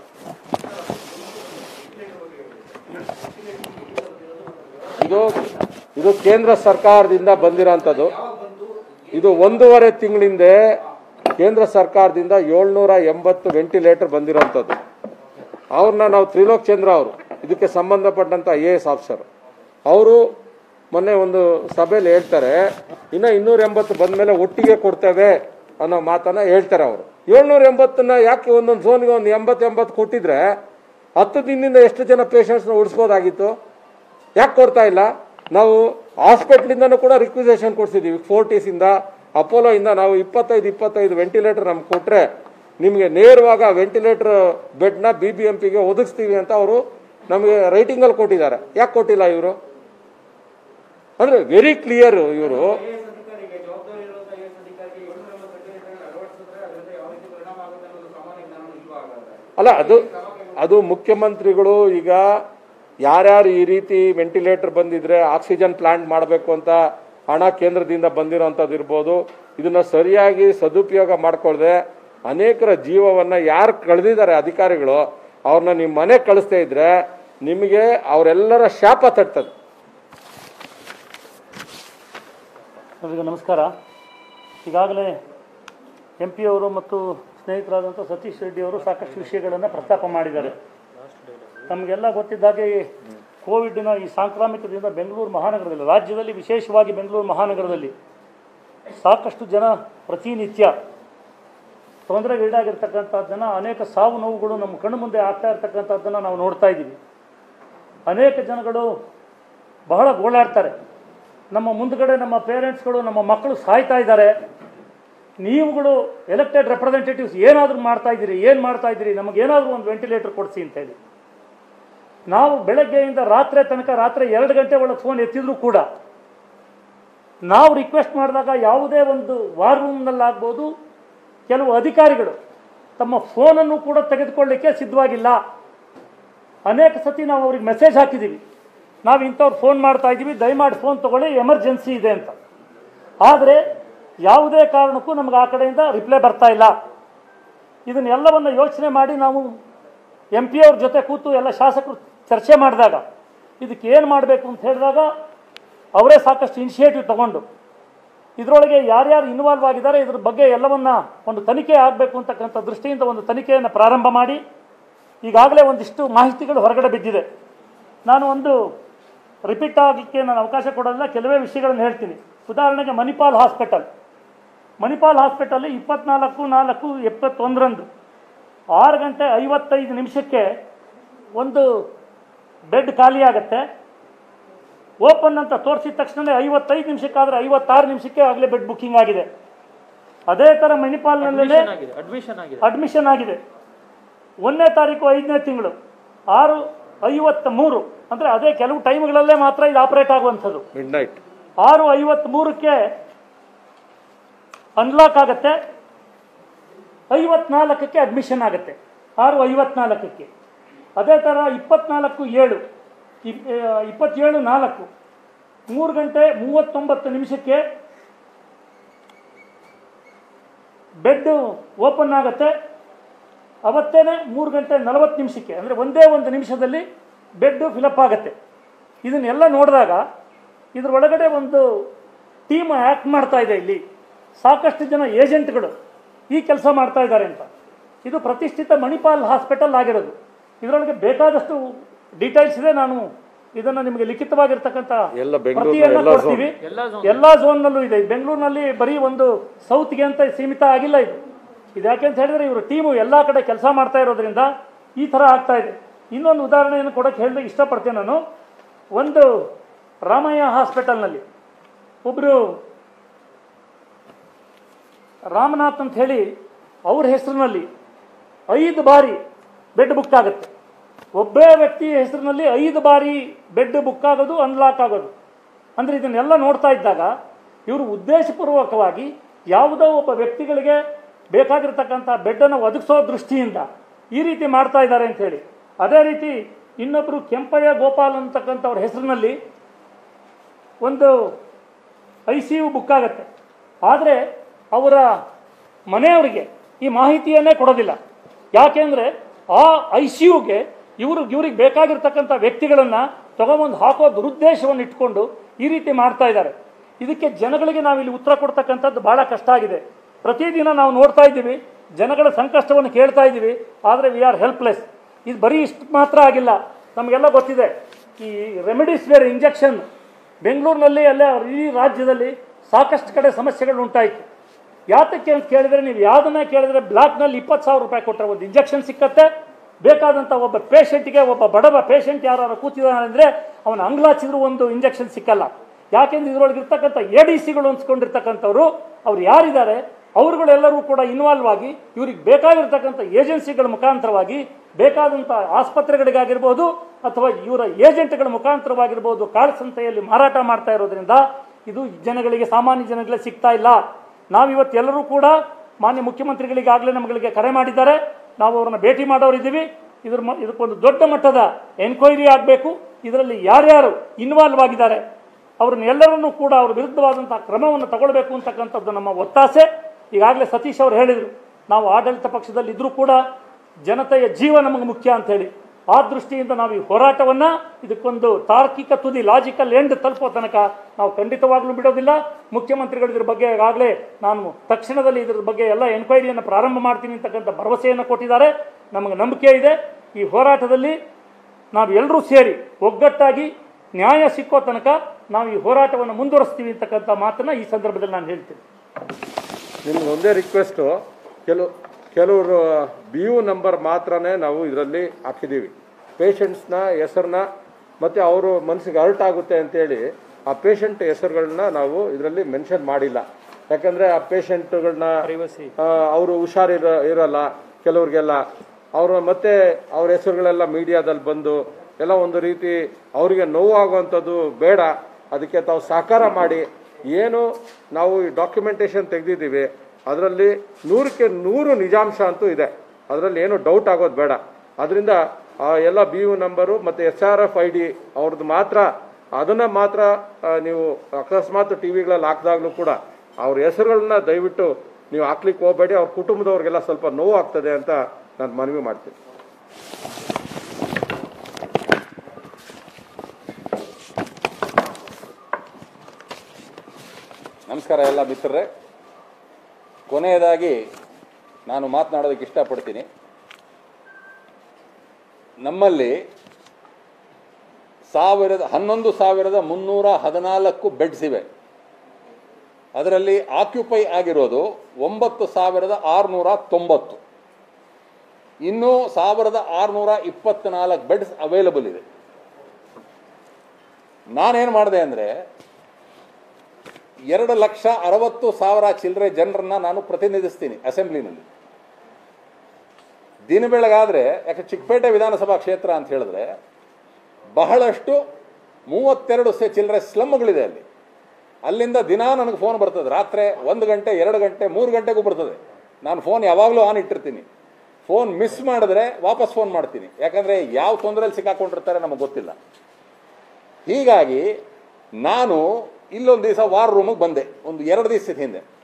ಇದು ಇದು ಕೇಂದ್ರ ಸರ್ಕಾರದಿಂದ ಬಂದಿರೋಂಥದ್ದು ಇದು ಒಂದೂವರೆ ತಿಂಗಳಿಂದ ಕೇಂದ್ರ ಸರ್ಕಾರದಿಂದ ಏಳ್ನೂರ ಎಂಬತ್ತು ವೆಂಟಿಲೇಟರ್ ಬಂದಿರೋಂಥದ್ದು ಅವ್ರನ್ನ ನಾವು ತ್ರಿಲೋಕ್ ಚಂದ್ರ ಅವರು ಇದಕ್ಕೆ ಸಂಬಂಧಪಟ್ಟಂಥ ಐ ಎ ಎಸ್ ಆಫೀಸರ್ ಅವರು ಮೊನ್ನೆ ಒಂದು ಸಭೆಯಲ್ಲಿ ಹೇಳ್ತಾರೆ ಇನ್ನು ಇನ್ನೂರ ಎಂಬತ್ತು ಬಂದ ಮೇಲೆ ಒಟ್ಟಿಗೆ ಕೊಡ್ತೇವೆ ಅನ್ನೋ ಮಾತನ್ನ ಹೇಳ್ತಾರೆ ಅವರು ಏಳ್ನೂರ ಎಂಬತ್ತನ್ನ ಯಾಕೆ ಒಂದೊಂದು ಝೋನ್ಗೆ ಒಂದು ಎಂಬತ್ತು ಎಂಬತ್ತು ಕೊಟ್ಟಿದ್ರೆ ಹತ್ತು ದಿನದಿಂದ ಎಷ್ಟು ಜನ ಪೇಷಂಟ್ಸ್ನ ಉಳಿಸ್ಬೋದಾಗಿತ್ತು ಯಾಕೆ ಕೊಡ್ತಾ ಇಲ್ಲ ನಾವು ಹಾಸ್ಪಿಟ್ಲಿಂದನೂ ಕೂಡ ರಿಕ್ವಿಸೇಷನ್ ಕೊಡ್ಸಿದ್ದೀವಿ ಫೋರ್ಟಿಸಿಂದ ಅಪೋಲೋ ಇಂದ ನಾವು ಇಪ್ಪತ್ತೈದು ಇಪ್ಪತ್ತೈದು ವೆಂಟಿಲೇಟರ್ ನಮ್ಗೆ ಕೊಟ್ಟರೆ ನಿಮಗೆ ನೇರವಾಗಿ ಆ ವೆಂಟಿಲೇಟರ್ ಬೆಡ್ನ ಬಿ ಬಿ ಎಂ ಪಿಗೆ ಒದಗಿಸ್ತೀವಿ ಅಂತ ಅವರು ನಮಗೆ ರೈಟಿಂಗಲ್ಲಿ ಕೊಟ್ಟಿದ್ದಾರೆ ಯಾಕೆ ಕೊಟ್ಟಿಲ್ಲ ಇವರು ಅಂದರೆ ವೆರಿ ಕ್ಲಿಯರ್ ಇವರು ಅಲ್ಲ ಅದು ಅದು ಮುಖ್ಯಮಂತ್ರಿಗಳು ಈಗ ಯಾರ್ಯಾರು ಈ ರೀತಿ ವೆಂಟಿಲೇಟರ್ ಬಂದಿದ್ರೆ ಆಕ್ಸಿಜನ್ ಪ್ಲಾಂಟ್ ಮಾಡಬೇಕು ಅಂತ ಹಣ ಕೇಂದ್ರದಿಂದ ಬಂದಿರೋಂಥದ್ದು ಇರ್ಬೋದು ಇದನ್ನ ಸರಿಯಾಗಿ ಸದುಪಯೋಗ ಮಾಡ್ಕೊಳ್ದೆ ಅನೇಕರ ಜೀವವನ್ನ ಯಾರು ಕಳೆದಿದ್ದಾರೆ ಅಧಿಕಾರಿಗಳು ಅವ್ರನ್ನ ನಿಮ್ಮ ಮನೆ ಕಳಿಸ್ತಾ ಇದ್ರೆ ನಿಮಗೆ ಅವರೆಲ್ಲರ ಶಾಪ ತಟ್ತದೆ ಎಲ್ರಿಗೂ ನಮಸ್ಕಾರ ಈಗಾಗಲೇ ಎಂ ಪಿ ಅವರು ಮತ್ತು ಸ್ನೇಹಿತರಾದಂಥ ಸತೀಶ್ ರೆಡ್ಡಿ ಅವರು ಸಾಕಷ್ಟು ವಿಷಯಗಳನ್ನು ಪ್ರಸ್ತಾಪ ಮಾಡಿದ್ದಾರೆ ನಮಗೆಲ್ಲ ಗೊತ್ತಿದ್ದಾಗೆ ಈ ಕೋವಿಡ್ನ ಈ ಸಾಂಕ್ರಾಮಿಕದಿಂದ ಬೆಂಗಳೂರು ಮಹಾನಗರದಲ್ಲಿ ರಾಜ್ಯದಲ್ಲಿ ವಿಶೇಷವಾಗಿ ಬೆಂಗಳೂರು ಮಹಾನಗರದಲ್ಲಿ ಸಾಕಷ್ಟು ಜನ ಪ್ರತಿನಿತ್ಯ ತೊಂದರೆಗೀಡಾಗಿರ್ತಕ್ಕಂಥ ಜನ ಅನೇಕ ಸಾವು ನೋವುಗಳು ನಮ್ಮ ಕಣ್ಣು ಮುಂದೆ ಆಗ್ತಾ ಇರ್ತಕ್ಕಂಥದ್ದನ್ನು ನಾವು ನೋಡ್ತಾ ಇದ್ದೀವಿ ಅನೇಕ ಜನಗಳು ಬಹಳ ಗೋಳಾಡ್ತಾರೆ ನಮ್ಮ ಮುಂದ್ಗಡೆ ನಮ್ಮ ಪೇರೆಂಟ್ಸ್ಗಳು ನಮ್ಮ ಮಕ್ಕಳು ಸಾಯ್ತಾ ಇದ್ದಾರೆ ನೀವುಗಳು ಎಲೆಕ್ಟೆಡ್ ರೆಪ್ರೆಸೆಂಟೇಟಿವ್ಸ್ ಏನಾದರೂ ಮಾಡ್ತಾ ಇದ್ದೀರಿ ಏನು ಮಾಡ್ತಾ ಇದ್ದೀರಿ ನಮಗೇನಾದರೂ ಒಂದು ವೆಂಟಿಲೇಟರ್ ಕೊಡಿಸಿ ಅಂತ ಹೇಳಿ ನಾವು ಬೆಳಗ್ಗೆಯಿಂದ ರಾತ್ರಿ ತನಕ ರಾತ್ರಿ ಎರಡು ಗಂಟೆ ಒಳಗೆ ಫೋನ್ ಎತ್ತಿದ್ರು ಕೂಡ ನಾವು ರಿಕ್ವೆಸ್ಟ್ ಮಾಡಿದಾಗ ಯಾವುದೇ ಒಂದು ವಾರ್ ರೂಮ್ನಲ್ಲಾಗ್ಬೋದು ಕೆಲವು ಅಧಿಕಾರಿಗಳು ತಮ್ಮ ಫೋನನ್ನು ಕೂಡ ತೆಗೆದುಕೊಳ್ಳಿಕ್ಕೆ ಸಿದ್ಧವಾಗಿಲ್ಲ ಅನೇಕ ಸತಿ ನಾವು ಅವ್ರಿಗೆ ಮೆಸೇಜ್ ಹಾಕಿದ್ದೀವಿ ನಾವು ಇಂಥವ್ರು ಫೋನ್ ಮಾಡ್ತಾ ಇದ್ದೀವಿ ದಯಮಾಡಿ ಫೋನ್ ತಗೊಳ್ಳಿ ಎಮರ್ಜೆನ್ಸಿ ಇದೆ ಅಂತ ಆದರೆ ಯಾವುದೇ ಕಾರಣಕ್ಕೂ ನಮ್ಗೆ ಆ ಕಡೆಯಿಂದ ರಿಪ್ಲೈ ಬರ್ತಾ ಇಲ್ಲ ಇದನ್ನೆಲ್ಲವನ್ನು ಯೋಚನೆ ಮಾಡಿ ನಾವು ಎಂ ಪಿ ಅವ್ರ ಜೊತೆ ಕೂತು ಎಲ್ಲ ಶಾಸಕರು ಚರ್ಚೆ ಮಾಡಿದಾಗ ಇದಕ್ಕೆ ಏನು ಮಾಡಬೇಕು ಅಂತ ಹೇಳಿದಾಗ ಅವರೇ ಸಾಕಷ್ಟು ಇನಿಷಿಯೇಟಿವ್ ತಗೊಂಡು ಇದರೊಳಗೆ ಯಾರ್ಯಾರು ಇನ್ವಾಲ್ವ್ ಆಗಿದ್ದಾರೆ ಇದ್ರ ಬಗ್ಗೆ ಎಲ್ಲವನ್ನ ಒಂದು ತನಿಖೆ ಆಗಬೇಕು ಅಂತಕ್ಕಂಥ ದೃಷ್ಟಿಯಿಂದ ಒಂದು ತನಿಖೆಯನ್ನು ಪ್ರಾರಂಭ ಮಾಡಿ ಈಗಾಗಲೇ ಒಂದಿಷ್ಟು ಮಾಹಿತಿಗಳು ಹೊರಗಡೆ ಬಿದ್ದಿದೆ ನಾನು ಒಂದು ರಿಪೀಟ್ ಆಗಲಿಕ್ಕೆ ನಾನು ಅವಕಾಶ ಕೊಡೋದಿಲ್ಲ ಕೆಲವೇ ವಿಷಯಗಳನ್ನು ಹೇಳ್ತೀನಿ ಉದಾಹರಣೆಗೆ ಮಣಿಪಾಲ್ ಹಾಸ್ಪಿಟಲ್ ಮಣಿಪಾಲ್ ಹಾಸ್ಪಿಟಲ್ ಇಪ್ಪತ್ನಾಲ್ಕು ನಾಲ್ಕು ಎಪ್ಪತ್ತೊಂದರಂದು ಆರು ಗಂಟೆ ಐವತ್ತೈದು ನಿಮಿಷಕ್ಕೆ ಒಂದು ಬೆಡ್ ಖಾಲಿ ಆಗುತ್ತೆ ಓಪನ್ ಅಂತ ತೋರಿಸಿದ ತಕ್ಷಣ ಐವತ್ತೈದು ನಿಮಿಷಕ್ಕಾದ್ರೆ ಐವತ್ತಾರು ನಿಮಿಷಕ್ಕೆ ಆಗಲೇ ಬೆಡ್ ಬುಕ್ಕಿಂಗ್ ಆಗಿದೆ ಅದೇ ಥರ ಮಣಿಪಾಲ್ನಲ್ಲೇ ಆಗಿದೆ ಅಡ್ಮಿಷನ್ ಆಗಿದೆ ಅಡ್ಮಿಷನ್ ಆಗಿದೆ ಒಂದನೇ ತಾರೀಕು ಐದನೇ ತಿಂಗಳು ಆರು ಐವತ್ತ ಮೂರು ಅಂದರೆ ಅದೇ ಕೆಲವು ಟೈಮ್ಗಳಲ್ಲೇ ಮಾತ್ರ ಇದು ಆಪರೇಟ್ ಆಗುವಂಥದ್ದು ಮಿಡ್ ನೈಟ್ ಆರು ಐವತ್ತ್ಮೂರಕ್ಕೆ ಅನ್ಲಾಕ್ ಆಗುತ್ತೆ ಐವತ್ನಾಲ್ಕಕ್ಕೆ ಅಡ್ಮಿಷನ್ ಆಗುತ್ತೆ ಆರು ಐವತ್ನಾಲ್ಕಕ್ಕೆ ಅದೇ ಥರ ಇಪ್ಪತ್ನಾಲ್ಕು ಏಳು ಇಪ್- ಆ, ಇಪ್ಪತ್ತೇಳು ನಾಲ್ಕು ಮೂರು ಗಂಟೆ ಮೂವತ್ತೊಂಬತ್ತು ನಿಮಿಷಕ್ಕೆ ಬೆಡ್ ಓಪನ್ ಆಗುತ್ತೆ ಅವತ್ತೇನೆ ಮೂರು ಗಂಟೆ ನಲವತ್ತು ನಿಮಿಷಕ್ಕೆ ಅಂದರೆ ಒಂದೇ ಒಂದು ನಿಮಿಷದಲ್ಲಿ ಬೆಡ್ ಫಿಲಪ್ ಆಗುತ್ತೆ ಇದನ್ನೆಲ್ಲ ನೋಡಿದಾಗ ಇದ್ರ ಒಳಗಡೆ ಒಂದು ಟೀಮ್ ಆ್ಯಕ್ಟ್ ಮಾಡ್ತಾ ಇದೆ ಇಲ್ಲಿ ಸಾಕಷ್ಟು ಜನ ಏಜೆಂಟ್ಗಳು ಈ ಕೆಲಸ ಮಾಡ್ತಾ ಇದ್ದಾರೆ ಅಂತ ಇದು ಪ್ರತಿಷ್ಠಿತ ಮಣಿಪಾಲ್ ಹಾಸ್ಪಿಟಲ್ ಆಗಿರೋದು ಇದರೊಳಗೆ ಬೇಕಾದಷ್ಟು ಡೀಟೇಲ್ಸ್ ಇದೆ ನಾನು ಇದನ್ನು ನಿಮಗೆ ಲಿಖಿತವಾಗಿರ್ತಕ್ಕಂಥ ಎಲ್ಲ ಬೆಂಗಳೂರಿನ ಪ್ರತಿಯನ್ನ ಎಲ್ಲ ಕೊಡ್ತೀವಿ ಎಲ್ಲ ಝೋನ್ನಲ್ಲೂ ಇದೆ ಬೆಂಗಳೂರಿನಲ್ಲಿ ಬರೀ ಒಂದು ಸೌತ್ಗೆ ಅಂತ ಸೀಮಿತ ಆಗಿಲ್ಲ ಇದು ಇದು ಯಾಕೆ ಅಂತ ಹೇಳಿದ್ರೆ ಇವರು ಟೀಮು ಎಲ್ಲ ಕಡೆ ಕೆಲಸ ಮಾಡ್ತಾ ಇರೋದ್ರಿಂದ ಈ ಥರ ಆಗ್ತಾ ಇದೆ ಇನ್ನೊಂದು ಉದಾಹರಣೆಯನ್ನು ಕೊಡೋಕ್ಕೆ ಹೇಳಿ ಇಷ್ಟಪಡ್ತೇನೆ ನಾನು ಒಂದು ರಾಮಯ್ಯ ಹಾಸ್ಪಿಟಲ್ನಲ್ಲಿ ಒಬ್ಬರು ರಾಮನಾಥ್ ಅಂತ ಹೇಳಿ ಅವ್ರ ಹೆಸರಿನಲ್ಲಿ ಐದು ಬಾರಿ ಬೆಡ್ ಬುಕ್ ಆಗುತ್ತೆ ಒಬ್ಬೇ ವ್ಯಕ್ತಿ ಹೆಸರಿನಲ್ಲಿ ಐದು ಬಾರಿ ಬೆಡ್ ಬುಕ್ ಆಗೋದು ಅನ್ಲಾಕ್ ಆಗೋದು ಅಂದರೆ ಇದನ್ನೆಲ್ಲ ನೋಡ್ತಾ ಇದ್ದಾಗ ಇವರು ಉದ್ದೇಶಪೂರ್ವಕವಾಗಿ ಯಾವುದೋ ಒಬ್ಬ ವ್ಯಕ್ತಿಗಳಿಗೆ ಬೇಕಾಗಿರ್ತಕ್ಕಂಥ ಬೆಡ್ಡನ್ನು ಒದಗಿಸೋ ದೃಷ್ಟಿಯಿಂದ ಈ ರೀತಿ ಮಾಡ್ತಾ ಇದ್ದಾರೆ ಅಂತ ಹೇಳಿ ಅದೇ ರೀತಿ ಇನ್ನೊಬ್ಬರು ಕೆಂಪಯ್ಯ ಗೋಪಾಲ್ ಅಂತಕ್ಕಂಥವ್ರ ಹೆಸರಿನಲ್ಲಿ ಒಂದು ಐ ಸಿ ಯು ಬುಕ್ ಆಗುತ್ತೆ ಆದರೆ ಅವರ ಮನೆಯವರಿಗೆ ಈ ಮಾಹಿತಿಯನ್ನೇ ಕೊಡೋದಿಲ್ಲ ಯಾಕೆಂದರೆ ಆ ಐ ಸಿ ಯುಗೆ ಇವರು ಇವ್ರಿಗೆ ಬೇಕಾಗಿರ್ತಕ್ಕಂಥ ವ್ಯಕ್ತಿಗಳನ್ನು ತಗೊಂಬಂದು ಹಾಕೋ ದುರುದ್ದೇಶವನ್ನು ಇಟ್ಕೊಂಡು ಈ ರೀತಿ ಮಾಡ್ತಾ ಇದ್ದಾರೆ ಇದಕ್ಕೆ ಜನಗಳಿಗೆ ನಾವಿಲ್ಲಿ ಉತ್ತರ ಕೊಡ್ತಕ್ಕಂಥದ್ದು ಭಾಳ ಕಷ್ಟ ಆಗಿದೆ ಪ್ರತಿದಿನ ನಾವು ನೋಡ್ತಾ ಇದ್ದೀವಿ ಜನಗಳ ಸಂಕಷ್ಟವನ್ನು ಕೇಳ್ತಾ ಇದ್ದೀವಿ ಆದರೆ ವಿ ಆರ್ ಹೆಲ್ಪ್ಲೆಸ್ ಇದು ಬರೀ ಇಷ್ಟು ಮಾತ್ರ ಆಗಿಲ್ಲ ನಮಗೆಲ್ಲ ಗೊತ್ತಿದೆ ಈ ರೆಮಿಡೀಸ್ ಬೇರೆ ಇಂಜೆಕ್ಷನ್ ಬೆಂಗಳೂರಿನಲ್ಲಿ ಅಲ್ಲೇ ಇಡೀ ರಾಜ್ಯದಲ್ಲಿ ಸಾಕಷ್ಟು ಕಡೆ ಸಮಸ್ಯೆಗಳು ಉಂಟಾಯಿತು ಯಾತಕ್ಕೆ ಅಂತ ಕೇಳಿದರೆ ನೀವು ಯಾವುದನ್ನ ಕೇಳಿದರೆ ಬ್ಲಾಕ್ನಲ್ಲಿ ಇಪ್ಪತ್ತು ಸಾವಿರ ರೂಪಾಯಿ ಕೊಟ್ಟರೆ ಒಂದು ಇಂಜೆಕ್ಷನ್ ಸಿಕ್ಕತ್ತೆ ಬೇಕಾದಂಥ ಒಬ್ಬ ಪೇಷಂಟ್ಗೆ ಒಬ್ಬ ಬಡವ ಪೇಷಂಟ್ ಯಾರು ಕೂತಿದ್ದಾನೆ ಅಂದರೆ ಅವನ ಅಂಗ್ಲಾಚಿದ್ರು ಒಂದು ಇಂಜೆಕ್ಷನ್ ಸಿಕ್ಕಲ್ಲ ಯಾಕೆಂದ್ರೆ ಇದರೊಳಗೆ ಇರ್ತಕ್ಕಂಥ ಎ ಡಿ ಸಿಗಳು ಅನ್ಸ್ಕೊಂಡಿರ್ತಕ್ಕಂಥವ್ರು ಅವ್ರು ಯಾರಿದ್ದಾರೆ ಅವರುಗಳೆಲ್ಲರೂ ಕೂಡ ಇನ್ವಾಲ್ವ್ ಆಗಿ ಇವ್ರಿಗೆ ಬೇಕಾಗಿರ್ತಕ್ಕಂಥ ಏಜೆನ್ಸಿಗಳ ಮುಖಾಂತರವಾಗಿ ಬೇಕಾದಂಥ ಆಸ್ಪತ್ರೆಗಳಿಗಾಗಿರ್ಬೋದು ಅಥವಾ ಇವರ ಏಜೆಂಟ್ಗಳ ಮುಖಾಂತರವಾಗಿರ್ಬೋದು ಕಾಳಸಂತೆಯಲ್ಲಿ ಮಾರಾಟ ಮಾಡ್ತಾ ಇರೋದ್ರಿಂದ ಇದು ಜನಗಳಿಗೆ ಸಾಮಾನ್ಯ ಜನಗಳಿಗೆ ಸಿಗ್ತಾ ಇಲ್ಲ ನಾವಿವತ್ತೆಲ್ಲರೂ ಕೂಡ ಮಾನ್ಯ ಮುಖ್ಯಮಂತ್ರಿಗಳಿಗಾಗಲೇ ನಮಗೆ ಕರೆ ಮಾಡಿದ್ದಾರೆ ನಾವು ಅವ್ರನ್ನ ಭೇಟಿ ಮಾಡೋರಿದ್ದೀವಿ ಇದ್ರ ಮ- ಇದಕ್ಕೊಂದು ದೊಡ್ಡ ಮಟ್ಟದ ಎನ್ಕ್ವೈರಿ ಆಗಬೇಕು ಇದರಲ್ಲಿ ಯಾರ್ಯಾರು ಇನ್ವಾಲ್ವ್ ಆಗಿದ್ದಾರೆ ಅವ್ರನ್ನ ಎಲ್ಲರನ್ನೂ ಕೂಡ ಅವ್ರ ವಿರುದ್ಧವಾದಂಥ ಕ್ರಮವನ್ನು ತಗೊಳ್ಬೇಕು ಅಂತಕ್ಕಂಥದ್ದು ನಮ್ಮ ಒತ್ತಾಸೆ ಈಗಾಗಲೇ ಸತೀಶ್ ಅವರು ಹೇಳಿದರು ನಾವು ಆಡಳಿತ ಪಕ್ಷದಲ್ಲಿ ಇದ್ರೂ ಕೂಡ ಜನತೆಯ ಜೀವ ನಮಗೆ ಮುಖ್ಯ ಅಂತ ಹೇಳಿ ಆ ದೃಷ್ಟಿಯಿಂದ ನಾವು ಈ ಹೋರಾಟವನ್ನು ಇದಕ್ಕೊಂದು ತಾರ್ಕಿಕ ತುದಿ ಲಾಜಿಕಲ್ ಎಂಡ್ ತಲುಪೋ ತನಕ ನಾವು ಖಂಡಿತವಾಗ್ಲೂ ಬಿಡೋದಿಲ್ಲ ಮುಖ್ಯಮಂತ್ರಿಗಳು ಇದ್ರ ಬಗ್ಗೆ ಈಗಾಗಲೇ ನಾನು ತಕ್ಷಣದಲ್ಲಿ ಇದ್ರ ಬಗ್ಗೆ ಎಲ್ಲ ಎನ್ಕ್ವೈರಿಯನ್ನು ಪ್ರಾರಂಭ ಮಾಡ್ತೀನಿ ಅಂತಕ್ಕಂಥ ಭರವಸೆಯನ್ನು ಕೊಟ್ಟಿದ್ದಾರೆ ನಮಗೆ ನಂಬಿಕೆ ಇದೆ ಈ ಹೋರಾಟದಲ್ಲಿ ನಾವು ಎಲ್ಲರೂ ಸೇರಿ ಒಗ್ಗಟ್ಟಾಗಿ ನ್ಯಾಯ ಸಿಕ್ಕೋ ತನಕ ನಾವು ಈ ಹೋರಾಟವನ್ನು ಮುಂದುವರಿಸ್ತೀವಿ ಅಂತಕ್ಕಂಥ ಮಾತನ್ನು ಈ ಸಂದರ್ಭದಲ್ಲಿ ನಾನು ಹೇಳ್ತೀನಿ ನಿಮ್ಗೆ ಒಂದೇ ರಿಕ್ವೆಸ್ಟು ಕೆಲವು ಕೆಲವರು ಬಿ ಯು ನಂಬರ್ ಮಾತ್ರನೇ ನಾವು ಇದರಲ್ಲಿ ಹಾಕಿದ್ದೀವಿ ಪೇಷಂಟ್ಸ್ನ ಹೆಸರನ್ನ ಮತ್ತು ಅವರು ಮನಸ್ಸಿಗೆ ಅರ್ಟ್ ಆಗುತ್ತೆ ಅಂತೇಳಿ ಆ ಪೇಷಂಟ್ ಹೆಸರುಗಳನ್ನ ನಾವು ಇದರಲ್ಲಿ ಮೆನ್ಷನ್ ಮಾಡಿಲ್ಲ ಯಾಕಂದರೆ ಆ ಪೇಷಂಟ್ಗಳನ್ನ ಅವರು ಹುಷಾರಿರ ಇರಲ್ಲ ಕೆಲವ್ರಿಗೆಲ್ಲ ಅವರು ಮತ್ತೆ ಅವ್ರ ಹೆಸರುಗಳೆಲ್ಲ ಮೀಡಿಯಾದಲ್ಲಿ ಬಂದು ಎಲ್ಲ ಒಂದು ರೀತಿ ಅವರಿಗೆ ನೋವಾಗುವಂಥದ್ದು ಬೇಡ ಅದಕ್ಕೆ ತಾವು ಸಹಕಾರ ಮಾಡಿ ಏನು ನಾವು ಈ ಡಾಕ್ಯುಮೆಂಟೇಶನ್ ತೆಗೆದಿದ್ದೀವಿ ಅದರಲ್ಲಿ ನೂರಕ್ಕೆ ನೂರು ನಿಜಾಂಶ ಅಂತೂ ಇದೆ ಅದರಲ್ಲಿ ಏನು ಡೌಟ್ ಆಗೋದು ಬೇಡ ಅದರಿಂದ ಆ ಎಲ್ಲ ಬಿ ಯು ನಂಬರು ಮತ್ತು S R F I D ಅವ್ರದ್ದು ಮಾತ್ರ ಅದನ್ನು ಮಾತ್ರ ಆ, ನೀವು ಅಕಸ್ಮಾತ್ ಟಿ ವಿಗಳಲ್ಲಿ ಹಾಕಿದಾಗಲೂ ಕೂಡ ಅವ್ರ ಹೆಸರುಗಳನ್ನ ದಯವಿಟ್ಟು ನೀವು ಹಾಕ್ಲಿಕ್ಕೆ ಹೋಗಬೇಡಿ ಅವ್ರ ಕುಟುಂಬದವ್ರಿಗೆಲ್ಲ ಸ್ವಲ್ಪ ನೋವು ಆಗ್ತದೆ ಅಂತ ನಾನು ಮನವಿ ಮಾಡ್ತೀನಿ ನಮಸ್ಕಾರ ಎಲ್ಲ ಮಿತ್ರರೇ ಕೊನೆಯದಾಗಿ ನಾನು ಮಾತನಾಡೋದಕ್ಕೆ ಇಷ್ಟಪಡ್ತೀನಿ ನಮ್ಮಲ್ಲಿ ಸಾವಿರದ ಹನ್ನೊಂದು ಸಾವಿರದ ಮುನ್ನೂರ ಹದಿನಾಲ್ಕು ಬೆಡ್ಸ್ ಇವೆ ಅದರಲ್ಲಿ ಆಕ್ಯುಪೈ ಆಗಿರೋದು ಒಂಬತ್ತು ಸಾವಿರದ ಆರುನೂರ ತೊಂಬತ್ತು ಇನ್ನೂ ಸಾವಿರದ ಆರುನೂರ ಇಪ್ಪತ್ನಾಲ್ಕು ಬೆಡ್ಸ್ ಅವೈಲಬಲ್ ಇದೆ ನಾನೇನು ಮಾಡಿದೆ ಅಂದರೆ ಎರಡು ಲಕ್ಷ ಅರವತ್ತು ಸಾವಿರ ಚಿಲ್ಲರೆ ಜನರನ್ನ ನಾನು ಪ್ರತಿನಿಧಿಸ್ತೀನಿ ಅಸೆಂಬ್ಲಿನಲ್ಲಿ ದಿನ ಬೆಳಗಾದ್ರೆ ಯಾಕೆ ಚಿಕ್ಕಪೇಟೆ ವಿಧಾನಸಭಾ ಕ್ಷೇತ್ರ ಅಂತ ಹೇಳಿದ್ರೆ ಬಹಳಷ್ಟು ಮೂವತ್ತೆರಡು ಸೆ ಚಿಲ್ಲರೆ ಸ್ಲಮ್ಗಳಿದೆ ಅಲ್ಲಿ ಅಲ್ಲಿಂದ ದಿನಾ ನನಗೆ ಫೋನ್ ಬರ್ತದೆ ರಾತ್ರಿ ಒಂದು ಗಂಟೆ ಎರಡು ಗಂಟೆ ಮೂರು ಗಂಟೆಗೂ ಬರ್ತದೆ ನಾನು ಫೋನ್ ಯಾವಾಗಲೂ ಆನ್ ಇಟ್ಟಿರ್ತೀನಿ ಫೋನ್ ಮಿಸ್ ಮಾಡಿದ್ರೆ ವಾಪಸ್ ಫೋನ್ ಮಾಡ್ತೀನಿ ಯಾಕಂದರೆ ಯಾವ ತೊಂದರೆಯಲ್ಲಿ ಸಿಕ್ಕಾಕೊಂಡಿರ್ತಾರೆ ನಮಗೆ ಗೊತ್ತಿಲ್ಲ ಹೀಗಾಗಿ ನಾನು ಇಲ್ಲೊಂದು ದಿವಸ ವಾರ್ ರೂಮಿಗೆ ಬಂದೆ ಒಂದು ಎರಡು ದಿವಸದ ಹಿಂದೆ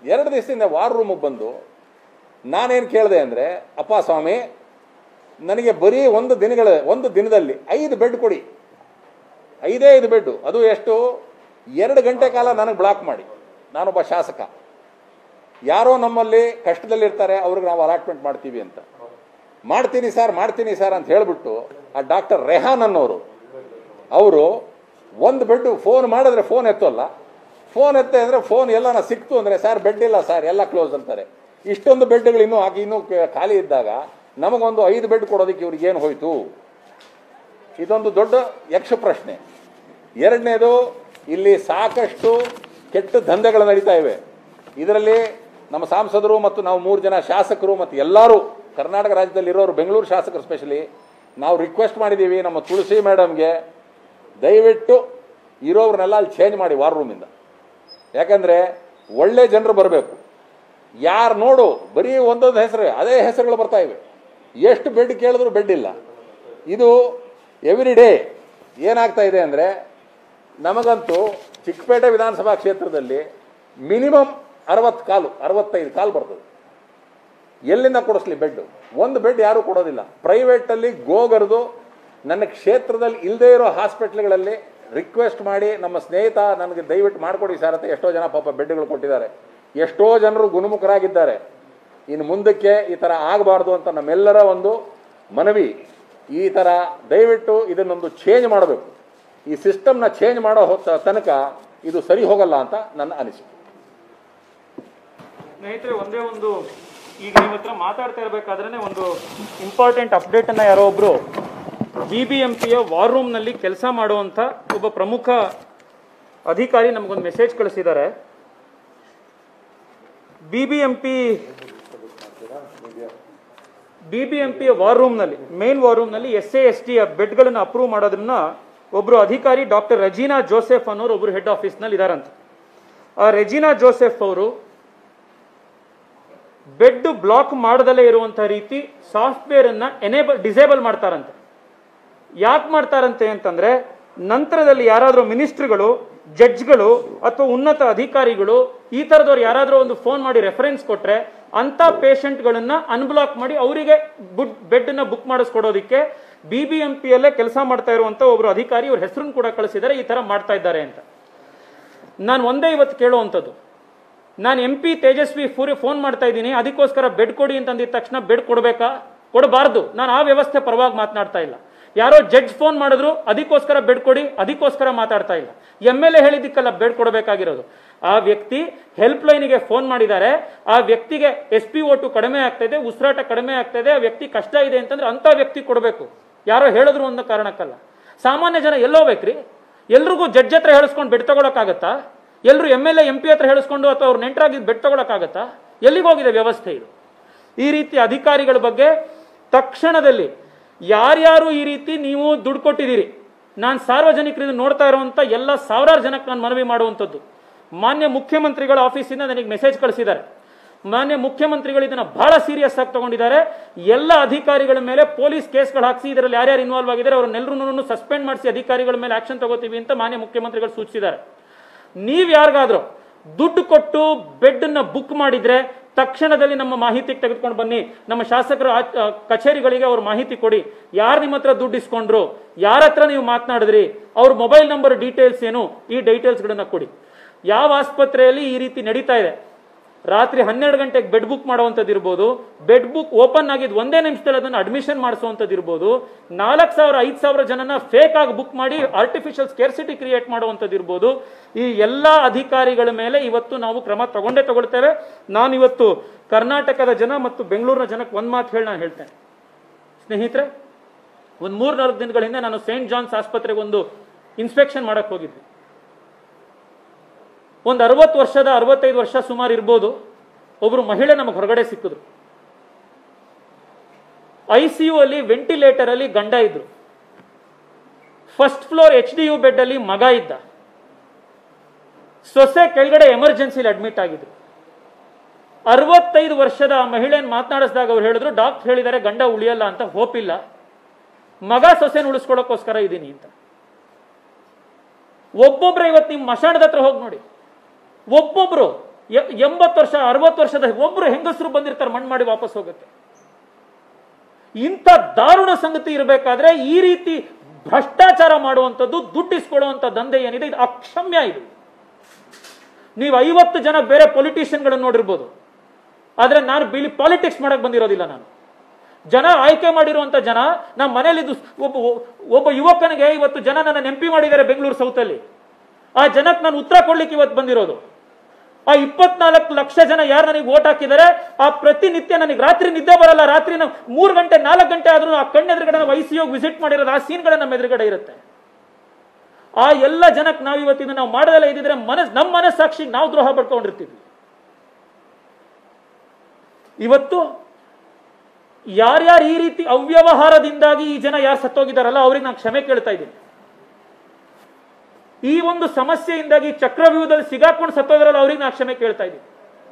ಎರಡು ದಿವಸದಿಂದ ವಾರ್ ರೂಮಿಗೆ ಬಂದು ನಾನೇನು ಕೇಳಿದೆ ಅಂದರೆ ಅಪ್ಪ ಸ್ವಾಮಿ ನನಗೆ ಬರೀ ಒಂದು ದಿನಗಳ ಒಂದು ದಿನದಲ್ಲಿ ಐದು ಬೆಡ್ ಕೊಡಿ ಐದೇ ಐದು ಬೆಡ್ಡು ಅದು ಎಷ್ಟು ಎರಡು ಗಂಟೆ ಕಾಲ ನನಗೆ ಬ್ಲಾಕ್ ಮಾಡಿ ನಾನೊಬ್ಬ ಶಾಸಕ ಯಾರೋ ನಮ್ಮಲ್ಲಿ ಕಷ್ಟದಲ್ಲಿರ್ತಾರೆ ಅವ್ರಿಗೆ ನಾವು ಅಲಾಟ್ಮೆಂಟ್ ಮಾಡ್ತೀವಿ ಅಂತ ಮಾಡ್ತೀನಿ ಸರ್ ಮಾಡ್ತೀನಿ ಸರ್ ಅಂತ ಹೇಳಿಬಿಟ್ಟು ಆ ಡಾಕ್ಟರ್ ರೆಹಾನ್ ಅನ್ನೋರು ಅವರು ಒಂದು ಬೆಡ್ಡು ಫೋನ್ ಮಾಡಿದ್ರೆ ಫೋನ್ ಎತ್ತೋಲ್ಲ ಫೋನ್ ಎತ್ತೆ ಅಂದರೆ ಫೋನ್ ಎಲ್ಲನ ಸಿಕ್ತು ಅಂದರೆ ಸರ್ ಬೆಡ್ ಇಲ್ಲ ಸರ್ ಎಲ್ಲ ಕ್ಲೋಸ್ ಅಂತಾರೆ ಇಷ್ಟೊಂದು ಬೆಡ್ಗಳು ಇನ್ನೂ ಹಾಕಿ ಇನ್ನೂ ಕ- ಖಾಲಿ ಇದ್ದಾಗ ನಮಗೊಂದು ಐದು ಬೆಡ್ ಕೊಡೋದಕ್ಕೆ ಇವ್ರಿಗೆ ಏನು ಹೋಯಿತು ಇದೊಂದು ದೊಡ್ಡ ಯಕ್ಷ ಪ್ರಶ್ನೆ ಎರಡನೇದು ಇಲ್ಲಿ ಸಾಕಷ್ಟು ಕೆಟ್ಟ ದಂಧೆಗಳು ನಡೀತಾ ಇವೆ ಇದರಲ್ಲಿ ನಮ್ಮ ಸಂಸದರು ಮತ್ತು ನಾವು ಮೂರು ಜನ ಶಾಸಕರು ಮತ್ತು ಎಲ್ಲರೂ ಕರ್ನಾಟಕ ರಾಜ್ಯದಲ್ಲಿ ಇರೋರು ಬೆಂಗಳೂರು ಶಾಸಕರು ಸ್ಪೆಷಲಿ ನಾವು ರಿಕ್ವೆಸ್ಟ್ ಮಾಡಿದ್ದೀವಿ ನಮ್ಮ ತುಳಸಿ ಮೇಡಮ್ಗೆ ದಯವಿಟ್ಟು ಇರೋವ್ರನ್ನೆಲ್ಲ ಅಲ್ಲಿ ಚೇಂಜ್ ಮಾಡಿ ವಾರ್ ರೂಮಿಂದ ಯಾಕಂದರೆ ಒಳ್ಳೆ ಜನರು ಬರಬೇಕು ಯಾರು ನೋಡು ಬರೀ ಒಂದೊಂದು ಹೆಸರು ಅದೇ ಹೆಸರುಗಳು ಬರ್ತಾ ಇವೆ ಎಷ್ಟು ಬೆಡ್ ಕೇಳಿದ್ರು ಬೆಡ್ ಇಲ್ಲ ಇದು ಎವ್ರಿ ಡೇ ಏನಾಗ್ತಾ ಇದೆ ಅಂದರೆ ನಮಗಂತೂ ಚಿಕ್ಕಪೇಟೆ ವಿಧಾನಸಭಾ ಕ್ಷೇತ್ರದಲ್ಲಿ ಮಿನಿಮಮ್ ಅರವತ್ತು ಕಾಲು ಅರವತ್ತೈದು ಕಾಲು ಬರ್ತದೆ ಎಲ್ಲಿಂದ ಕೊಡಿಸ್ಲಿ ಬೆಡ್ ಒಂದು ಬೆಡ್ ಯಾರೂ ಕೊಡೋದಿಲ್ಲ ಪ್ರೈವೇಟಲ್ಲಿ ಗೋಗರ್ದು ನನ್ನ ಕ್ಷೇತ್ರದಲ್ಲಿ ಇಲ್ಲದೇ ಇರೋ ಹಾಸ್ಪಿಟ್ಲ್ಗಳಲ್ಲಿ ರಿಕ್ವೆಸ್ಟ್ ಮಾಡಿ ನಮ್ಮ ಸ್ನೇಹಿತ ನನಗೆ ದಯವಿಟ್ಟು ಮಾಡಿಕೊಡಿ ಸರ್ ಅಂತ ಎಷ್ಟೋ ಜನ ಪಾಪ ಬೆಡ್ಗಳು ಕೊಟ್ಟಿದ್ದಾರೆ ಎಷ್ಟೋ ಜನರು ಗುಣಮುಖರಾಗಿದ್ದಾರೆ ಇನ್ನು ಮುಂದಕ್ಕೆ ಈ ಥರ ಆಗಬಾರ್ದು ಅಂತ ನಮ್ಮೆಲ್ಲರ ಒಂದು ಮನವಿ ಈ ಥರ ದಯವಿಟ್ಟು ಇದನ್ನೊಂದು ಚೇಂಜ್ ಮಾಡಬೇಕು ಈ ಸಿಸ್ಟಮ್ನ ಚೇಂಜ್ ಮಾಡೋ ಹೊತ್ತ ತನಕ ಇದು ಸರಿ ಹೋಗಲ್ಲ ಅಂತ ನನ್ನ ಅನಿಸಿಕೆ ಸ್ನೇಹಿತರೆ ಒಂದೇ ಒಂದು ಈಗ ನಿಮ್ಮ ಹತ್ರ ಮಾತಾಡ್ತಾ ಇರಬೇಕಾದ್ರೆ ಒಂದು ಇಂಪಾರ್ಟೆಂಟ್ ಅಪ್ಡೇಟ್ ಅನ್ನ ಯಾರೋ ಒಬ್ರು ಬಿ ಬಿ ಎಂ ಪಿಯ ವಾರ್ ರೂಮ್ ನಲ್ಲಿ ಕೆಲಸ ಮಾಡುವಂತ ಒಬ್ಬ ಪ್ರಮುಖ ಅಧಿಕಾರಿ ನಮಗೊಂದು ಮೆಸೇಜ್ ಕಳಿಸಿದ್ದಾರೆ B B M P B B M ಪಿಯ ವಾರ್ ರೂಮ್ನಲ್ಲಿ ಮೇನ್ ವಾರ್ ರೂಮ್ನಲ್ಲಿ ಎಸ್ ಎ ಎಸ್ ಟಿ ಬೆಡ್ಗಳನ್ನು ಅಪ್ರೂವ್ ಮಾಡೋದನ್ನ ಒಬ್ರು ಅಧಿಕಾರಿ ಡಾಕ್ಟರ್ ರೆಜಿನಾ ಜೋಸೆಫ್ ಅನ್ನೋರು ಒಬ್ರು ಹೆಡ್ ಆಫೀಸ್ನಲ್ಲಿ ಇದಾರಂತೆ ಆ ರೆಜಿನಾ ಜೋಸೆಫ್ ಅವರು ಬೆಡ್ ಬ್ಲಾಕ್ ಮಾಡದಲ್ಲೇ ಇರುವಂತ ರೀತಿ ಸಾಫ್ಟ್ವೇರ್ ಅನ್ನ ಎನೇಬಲ್ ಡಿಸೇಬಲ್ ಮಾಡ್ತಾರಂತೆ ಯಾಕೆ ಮಾಡ್ತಾರಂತೆ ಅಂತಂದ್ರೆ ನಂತರದಲ್ಲಿ ಯಾರಾದರೂ ಮಿನಿಸ್ಟ್ರಿಗಳು ಜಡ್ಜ್ಗಳು ಅಥವಾ ಉನ್ನತ ಅಧಿಕಾರಿಗಳು ಈ ಥರದವ್ರು ಯಾರಾದರೂ ಒಂದು ಫೋನ್ ಮಾಡಿ ರೆಫರೆನ್ಸ್ ಕೊಟ್ರೆ ಅಂತ ಪೇಷಂಟ್ಗಳನ್ನ ಅನ್ಬ್ಲಾಕ್ ಮಾಡಿ ಅವರಿಗೆ ಬುಡ್ ಬೆಡ್ನ ಬುಕ್ ಮಾಡಿಸ್ಕೊಡೋದಕ್ಕೆ ಬಿ ಬಿ ಎಂ ಪಿಯಲ್ಲೇ ಕೆಲಸ ಮಾಡ್ತಾ ಇರುವಂತ ಒಬ್ರು ಅಧಿಕಾರಿ ಅವ್ರ ಹೆಸರನ್ನು ಕೂಡ ಕಳಿಸಿದ್ದಾರೆ ಈ ತರ ಮಾಡ್ತಾ ಇದ್ದಾರೆ ಅಂತ ನಾನು ಒಂದೇ ಇವತ್ತು ಕೇಳುವಂಥದ್ದು ನಾನು ಎಂ ಪಿ ತೇಜಸ್ವಿ ಫೂರಿ ಫೋನ್ ಮಾಡ್ತಾ ಇದ್ದೀನಿ ಅದಕ್ಕೋಸ್ಕರ ಬೆಡ್ ಕೊಡಿ ಅಂತ ಅಂದಿದ ತಕ್ಷಣ ಬೆಡ್ ಕೊಡಬೇಕಾ ಕೊಡಬಾರ್ದು ನಾನು ಆ ವ್ಯವಸ್ಥೆ ಪರವಾಗಿ ಮಾತನಾಡ್ತಾ ಇಲ್ಲ ಯಾರೋ ಜಡ್ಜ್ ಫೋನ್ ಮಾಡಿದ್ರು ಅದಕ್ಕೋಸ್ಕರ ಬೆಡ್ ಕೊಡಿ ಅದಕ್ಕೋಸ್ಕರ ಮಾತಾಡ್ತಾ ಇಲ್ಲ ಎಮ್ ಎಲ್ ಎ ಹೇಳಿದ್ದಕ್ಕಲ್ಲ ಬೆಡ್ ಕೊಡಬೇಕಾಗಿರೋದು ಆ ವ್ಯಕ್ತಿ ಹೆಲ್ಪ್ ಲೈನಿಗೆ ಫೋನ್ ಮಾಡಿದ್ದಾರೆ ಆ ವ್ಯಕ್ತಿಗೆ ಎಸ್ ಪಿ ಓಟು ಕಡಿಮೆ ಆಗ್ತಾ ಇದೆ ಉಸಿರಾಟ ಕಡಿಮೆ ಆಗ್ತಾ ಇದೆ ಆ ವ್ಯಕ್ತಿ ಕಷ್ಟ ಇದೆ ಅಂತಂದ್ರೆ ಅಂತ ವ್ಯಕ್ತಿ ಕೊಡಬೇಕು ಯಾರೋ ಹೇಳಿದ್ರು ಅನ್ನೋ ಕಾರಣಕ್ಕಲ್ಲ ಸಾಮಾನ್ಯ ಜನ ಎಲ್ಲೋಬೇಕ್ರಿ ಎಲ್ರಿಗೂ ಜಡ್ಜ್ ಹತ್ರ ಹೇಳಿಸ್ಕೊಂಡು ಬೆಡ್ ತಗೊಳಕ್ಕಾಗತ್ತಾ ಎಲ್ಲರೂ M L A M P ಹತ್ರ ಹೇಳಿಸ್ಕೊಂಡು ಅಥವಾ ಅವ್ರು ನೆಂಟರಾಗಿ ಬೆಡ್ ತಗೊಳಕ್ಕಾಗತ್ತಾ ಎಲ್ಲಿಗೆ ಹೋಗಿದೆ ವ್ಯವಸ್ಥೆ ಇದು ಈ ರೀತಿ ಅಧಿಕಾರಿಗಳ ಬಗ್ಗೆ ತಕ್ಷಣದಲ್ಲಿ ಯಾರ್ಯಾರು ಈ ರೀತಿ ನೀವು ದುಡ್ಡು ಕೊಟ್ಟಿದ್ದೀರಿ ನಾನು ಸಾರ್ವಜನಿಕರಿಂದ ನೋಡ್ತಾ ಇರುವಂತ ಎಲ್ಲ ಸಾವಿರಾರು ಜನಕ್ಕೆ ನಾನು ಮನವಿ ಮಾಡುವಂಥದ್ದು ಮಾನ್ಯ ಮುಖ್ಯಮಂತ್ರಿಗಳ ಆಫೀಸಿಂದ ನನಗೆ ಮೆಸೇಜ್ ಕಳಿಸಿದ್ದಾರೆ ಮಾನ್ಯ ಮುಖ್ಯಮಂತ್ರಿಗಳು ಇದನ್ನ ಬಹಳ ಸೀರಿಯಸ್ ಆಗಿ ತಗೊಂಡಿದ್ದಾರೆ ಎಲ್ಲ ಅಧಿಕಾರಿಗಳ ಮೇಲೆ ಪೊಲೀಸ್ ಕೇಸ್ಗಳು ಹಾಕಿಸಿ ಇದರಲ್ಲಿ ಯಾರ್ಯಾರು ಇನ್ವಾಲ್ವ್ ಆಗಿದ್ದಾರೆ ಅವರನ್ನೆಲ್ಲರೂ ಸಸ್ಪೆಂಡ್ ಮಾಡಿಸಿ ಅಧಿಕಾರಿಗಳ ಮೇಲೆ ಆಕ್ಷನ್ ತಗೋತೀವಿ ಅಂತ ಮಾನ್ಯ ಮುಖ್ಯಮಂತ್ರಿಗಳು ಸೂಚಿಸಿದ್ದಾರೆ ನೀವ್ ಯಾರಿಗಾದ್ರೂ ದುಡ್ಡು ಕೊಟ್ಟು ಬೆಡ್ ನ ಬುಕ್ ಮಾಡಿದ್ರೆ ತಕ್ಷಣದಲ್ಲಿ ನಮ್ಮ ಮಾಹಿತಿಗೆ ತೆಗೆದುಕೊಂಡು ಬನ್ನಿ ನಮ್ಮ ಶಾಸಕರ ಆ- ಆ ಕಚೇರಿಗಳಿಗೆ ಅವ್ರ ಮಾಹಿತಿ ಕೊಡಿ ಯಾರು ನಿಮ್ಮ ಹತ್ರ ದುಡ್ಡು ಇಸ್ಕೊಂಡ್ರು ಯಾರ ಹತ್ರ ನೀವು ಮಾತನಾಡಿದ್ರಿ ಅವ್ರ ಮೊಬೈಲ್ ನಂಬರ್ ಡೀಟೇಲ್ಸ್ ಏನು ಈ ಡೀಟೇಲ್ಸ್ಗಳನ್ನ ಕೊಡಿ ಯಾವ ಆಸ್ಪತ್ರೆಯಲ್ಲಿ ಈ ರೀತಿ ನಡೀತಾ ಇದೆ ರಾತ್ರಿ ಹನ್ನೆರಡು ಗಂಟೆಗೆ ಬೆಡ್ ಬುಕ್ ಮಾಡುವಂಥದ್ದು ಇರ್ಬೋದು ಬೆಡ್ ಬುಕ್ ಓಪನ್ ಆಗಿದ್ದು ಒಂದೇ ನಿಮಿಷದಲ್ಲಿ ಅದನ್ನು ಅಡ್ಮಿಷನ್ ಮಾಡಿಸುವಂಥದ್ದು ಇರ್ಬೋದು ನಾಲ್ಕು ಸಾವಿರ ಐದು ಸಾವಿರ ಜನನ ಫೇಕ್ ಆಗಿ ಬುಕ್ ಮಾಡಿ ಆರ್ಟಿಫಿಷಿಯಲ್ ಸ್ಕೇರ್ಸಿಟಿ ಕ್ರಿಯೇಟ್ ಮಾಡುವಂಥದ್ದು ಇರ್ಬೋದು ಈ ಎಲ್ಲ ಅಧಿಕಾರಿಗಳ ಮೇಲೆ ಇವತ್ತು ನಾವು ಕ್ರಮ ತಗೊಂಡೇ ತಗೊಳ್ತೇವೆ ನಾನು ಇವತ್ತು ಕರ್ನಾಟಕದ ಜನ ಮತ್ತು ಬೆಂಗಳೂರಿನ ಜನಕ್ಕೆ ಒಂದು ಮಾತು ಹೇಳಿ ನಾನು ಹೇಳ್ತೇನೆ ಸ್ನೇಹಿತರೆ ಒಂದು ಮೂರು ನಾಲ್ಕು ದಿನಗಳ ಹಿಂದೆ ನಾನು ಸೇಂಟ್ ಜಾನ್ಸ್ ಆಸ್ಪತ್ರೆಗೆ ಒಂದು ಇನ್ಸ್ಪೆಕ್ಷನ್ ಮಾಡಕ್ಕೆ ಹೋಗಿದ್ದೆ ಒಂದು ಅರವತ್ತು ವರ್ಷದ ಅರವತ್ತೈದು ವರ್ಷ ಸುಮಾರು ಇರ್ಬೋದು ಒಬ್ರು ಮಹಿಳೆ ನಮಗೆ ಹೊರಗಡೆ ಸಿಕ್ಕಿದ್ರು ಐ ಸಿ ಯು ಅಲ್ಲಿ ವೆಂಟಿಲೇಟರ್ ಅಲ್ಲಿ ಗಂಡ ಇದ್ರು first floor H D U bed ಅಲ್ಲಿ ಮಗ ಇದ್ದ ಸೊಸೆ ಕೆಳಗಡೆ ಎಮರ್ಜೆನ್ಸಿಲಿ ಅಡ್ಮಿಟ್ ಆಗಿದ್ರು ಅರವತ್ತೈದು ವರ್ಷದ ಆ ಮಹಿಳೆಯನ್ನು ಮಾತನಾಡಿಸಿದಾಗ ಅವ್ರು ಹೇಳಿದ್ರು ಡಾಕ್ಟರ್ ಹೇಳಿದ್ದಾರೆ ಗಂಡ ಉಳಿಯಲ್ಲ ಅಂತ ಹೋಪ್ ಇಲ್ಲ ಮಗ ಸೊಸೆನ ಉಳಿಸ್ಕೊಳ್ಳೋಕ್ಕೋಸ್ಕರ ಇದ್ದೀನಿ ಅಂತ ಒಬ್ಬೊಬ್ರೆ ಇವತ್ತು ನಿಮ್ಮ ಮಶಾಣದ ಹತ್ರ ಹೋಗಿ ನೋಡಿ ಒಬ್ಬೊಬ್ರು ಎ- ಎಂಬತ್ತು ವರ್ಷ ಅರವತ್ತು ವರ್ಷದ ಒಬ್ರು ಹೆಂಗಸರು ಬಂದಿರ್ತಾರೆ ಮಣ್ಣು ಮಾಡಿ ವಾಪಸ್ ಹೋಗುತ್ತೆ ಇಂಥ ದಾರುಣ ಸಂಗತಿ ಇರಬೇಕಾದ್ರೆ ಈ ರೀತಿ ಭ್ರಷ್ಟಾಚಾರ ಮಾಡುವಂಥದ್ದು ದುಡ್ಡಿಸ್ಕೊಳ್ಳುವಂಥ ದಂಧೆ ಏನಿದೆ ಇದು ಅಕ್ಷಮ್ಯ ಇದು ನೀವು ಐವತ್ತು ಜನ ಬೇರೆ ಪೊಲಿಟಿಷಿಯನ್ಗಳನ್ನು ನೋಡಿರ್ಬೋದು ಆದ್ರೆ ನಾನು ಬಿಲಿ ಪಾಲಿಟಿಕ್ಸ್ ಮಾಡಕ್ ಬಂದಿರೋದಿಲ್ಲ ನಾನು ಜನ ಆಯ್ಕೆ ಮಾಡಿರುವಂತ ಜನ ನಮ್ಮ ಮನೇಲಿ ಇದು ಒಬ್ಬ ಒಬ್ಬ ಯುವಕನಿಗೆ ಇವತ್ತು ಜನ ನನ್ನ ನೆಂಪಿ ಮಾಡಿದ್ದಾರೆ ಬೆಂಗಳೂರು ಸೌತಲ್ಲಿ ಆ ಜನಕ್ಕೆ ನಾನು ಉತ್ತರ ಕೊಡ್ಲಿಕ್ಕೆ ಇವತ್ತು ಬಂದಿರೋದು ಆ ಇಪ್ಪತ್ನಾಲ್ಕು ಲಕ್ಷ ಜನ ಯಾರು ನನಗೆ ಓಟ್ ಹಾಕಿದ್ದಾರೆ ಆ ಪ್ರತಿನಿತ್ಯ ನನಗೆ ರಾತ್ರಿ ನಿದ್ದೆ ಬರಲ್ಲ ರಾತ್ರಿ ನಾವು ಮೂರು ಗಂಟೆ ನಾಲ್ಕು ಗಂಟೆ ಆದ್ರೂ ಆ ಕಣ್ಣೆದುರುಗಡೆ ನಾವು ಐ ಸಿ ವಿಸಿಟ್ ಮಾಡಿರೋದು ಆ ಸೀನ್ಗಳೇ ನಮ್ಮ ಎದುರುಗಡೆ ಇರುತ್ತೆ ಆ ಎಲ್ಲ ಜನಕ್ಕೆ ನಾವು ಇವತ್ತಿನ ನಾವು ಮಾಡದಲ್ಲ ಇದ್ದಿದ್ರೆ ಮನಸ್ ನಮ್ಮ ಮನಸ್ಸಾಕ್ಷಿಗೆ ನಾವು ದ್ರೋಹ ಪಡ್ಕೊಂಡಿರ್ತೀವಿ ಇವತ್ತು ಯಾರ್ಯಾರು ಈ ರೀತಿ ಅವ್ಯವಹಾರದಿಂದಾಗಿ ಈ ಜನ ಯಾರು ಸತ್ತೋಗಿದಾರಲ್ಲ ಅವ್ರಿಗೆ ನಾನು ಕ್ಷಮೆ ಕೇಳ್ತಾ ಇದ್ದೀನಿ ಈ ಒಂದು ಸಮಸ್ಯೆಯಿಂದಾಗಿ ಚಕ್ರವ್ಯೂಹದಲ್ಲಿ ಸಿಗಾಕೊಂಡು ಸತ್ತೋದ್ರಲ್ಲ ಅವ್ರಿಗೆ ನಾನು ಕ್ಷಮೆ ಕೇಳ್ತಾ ಇದ್ದೀನಿ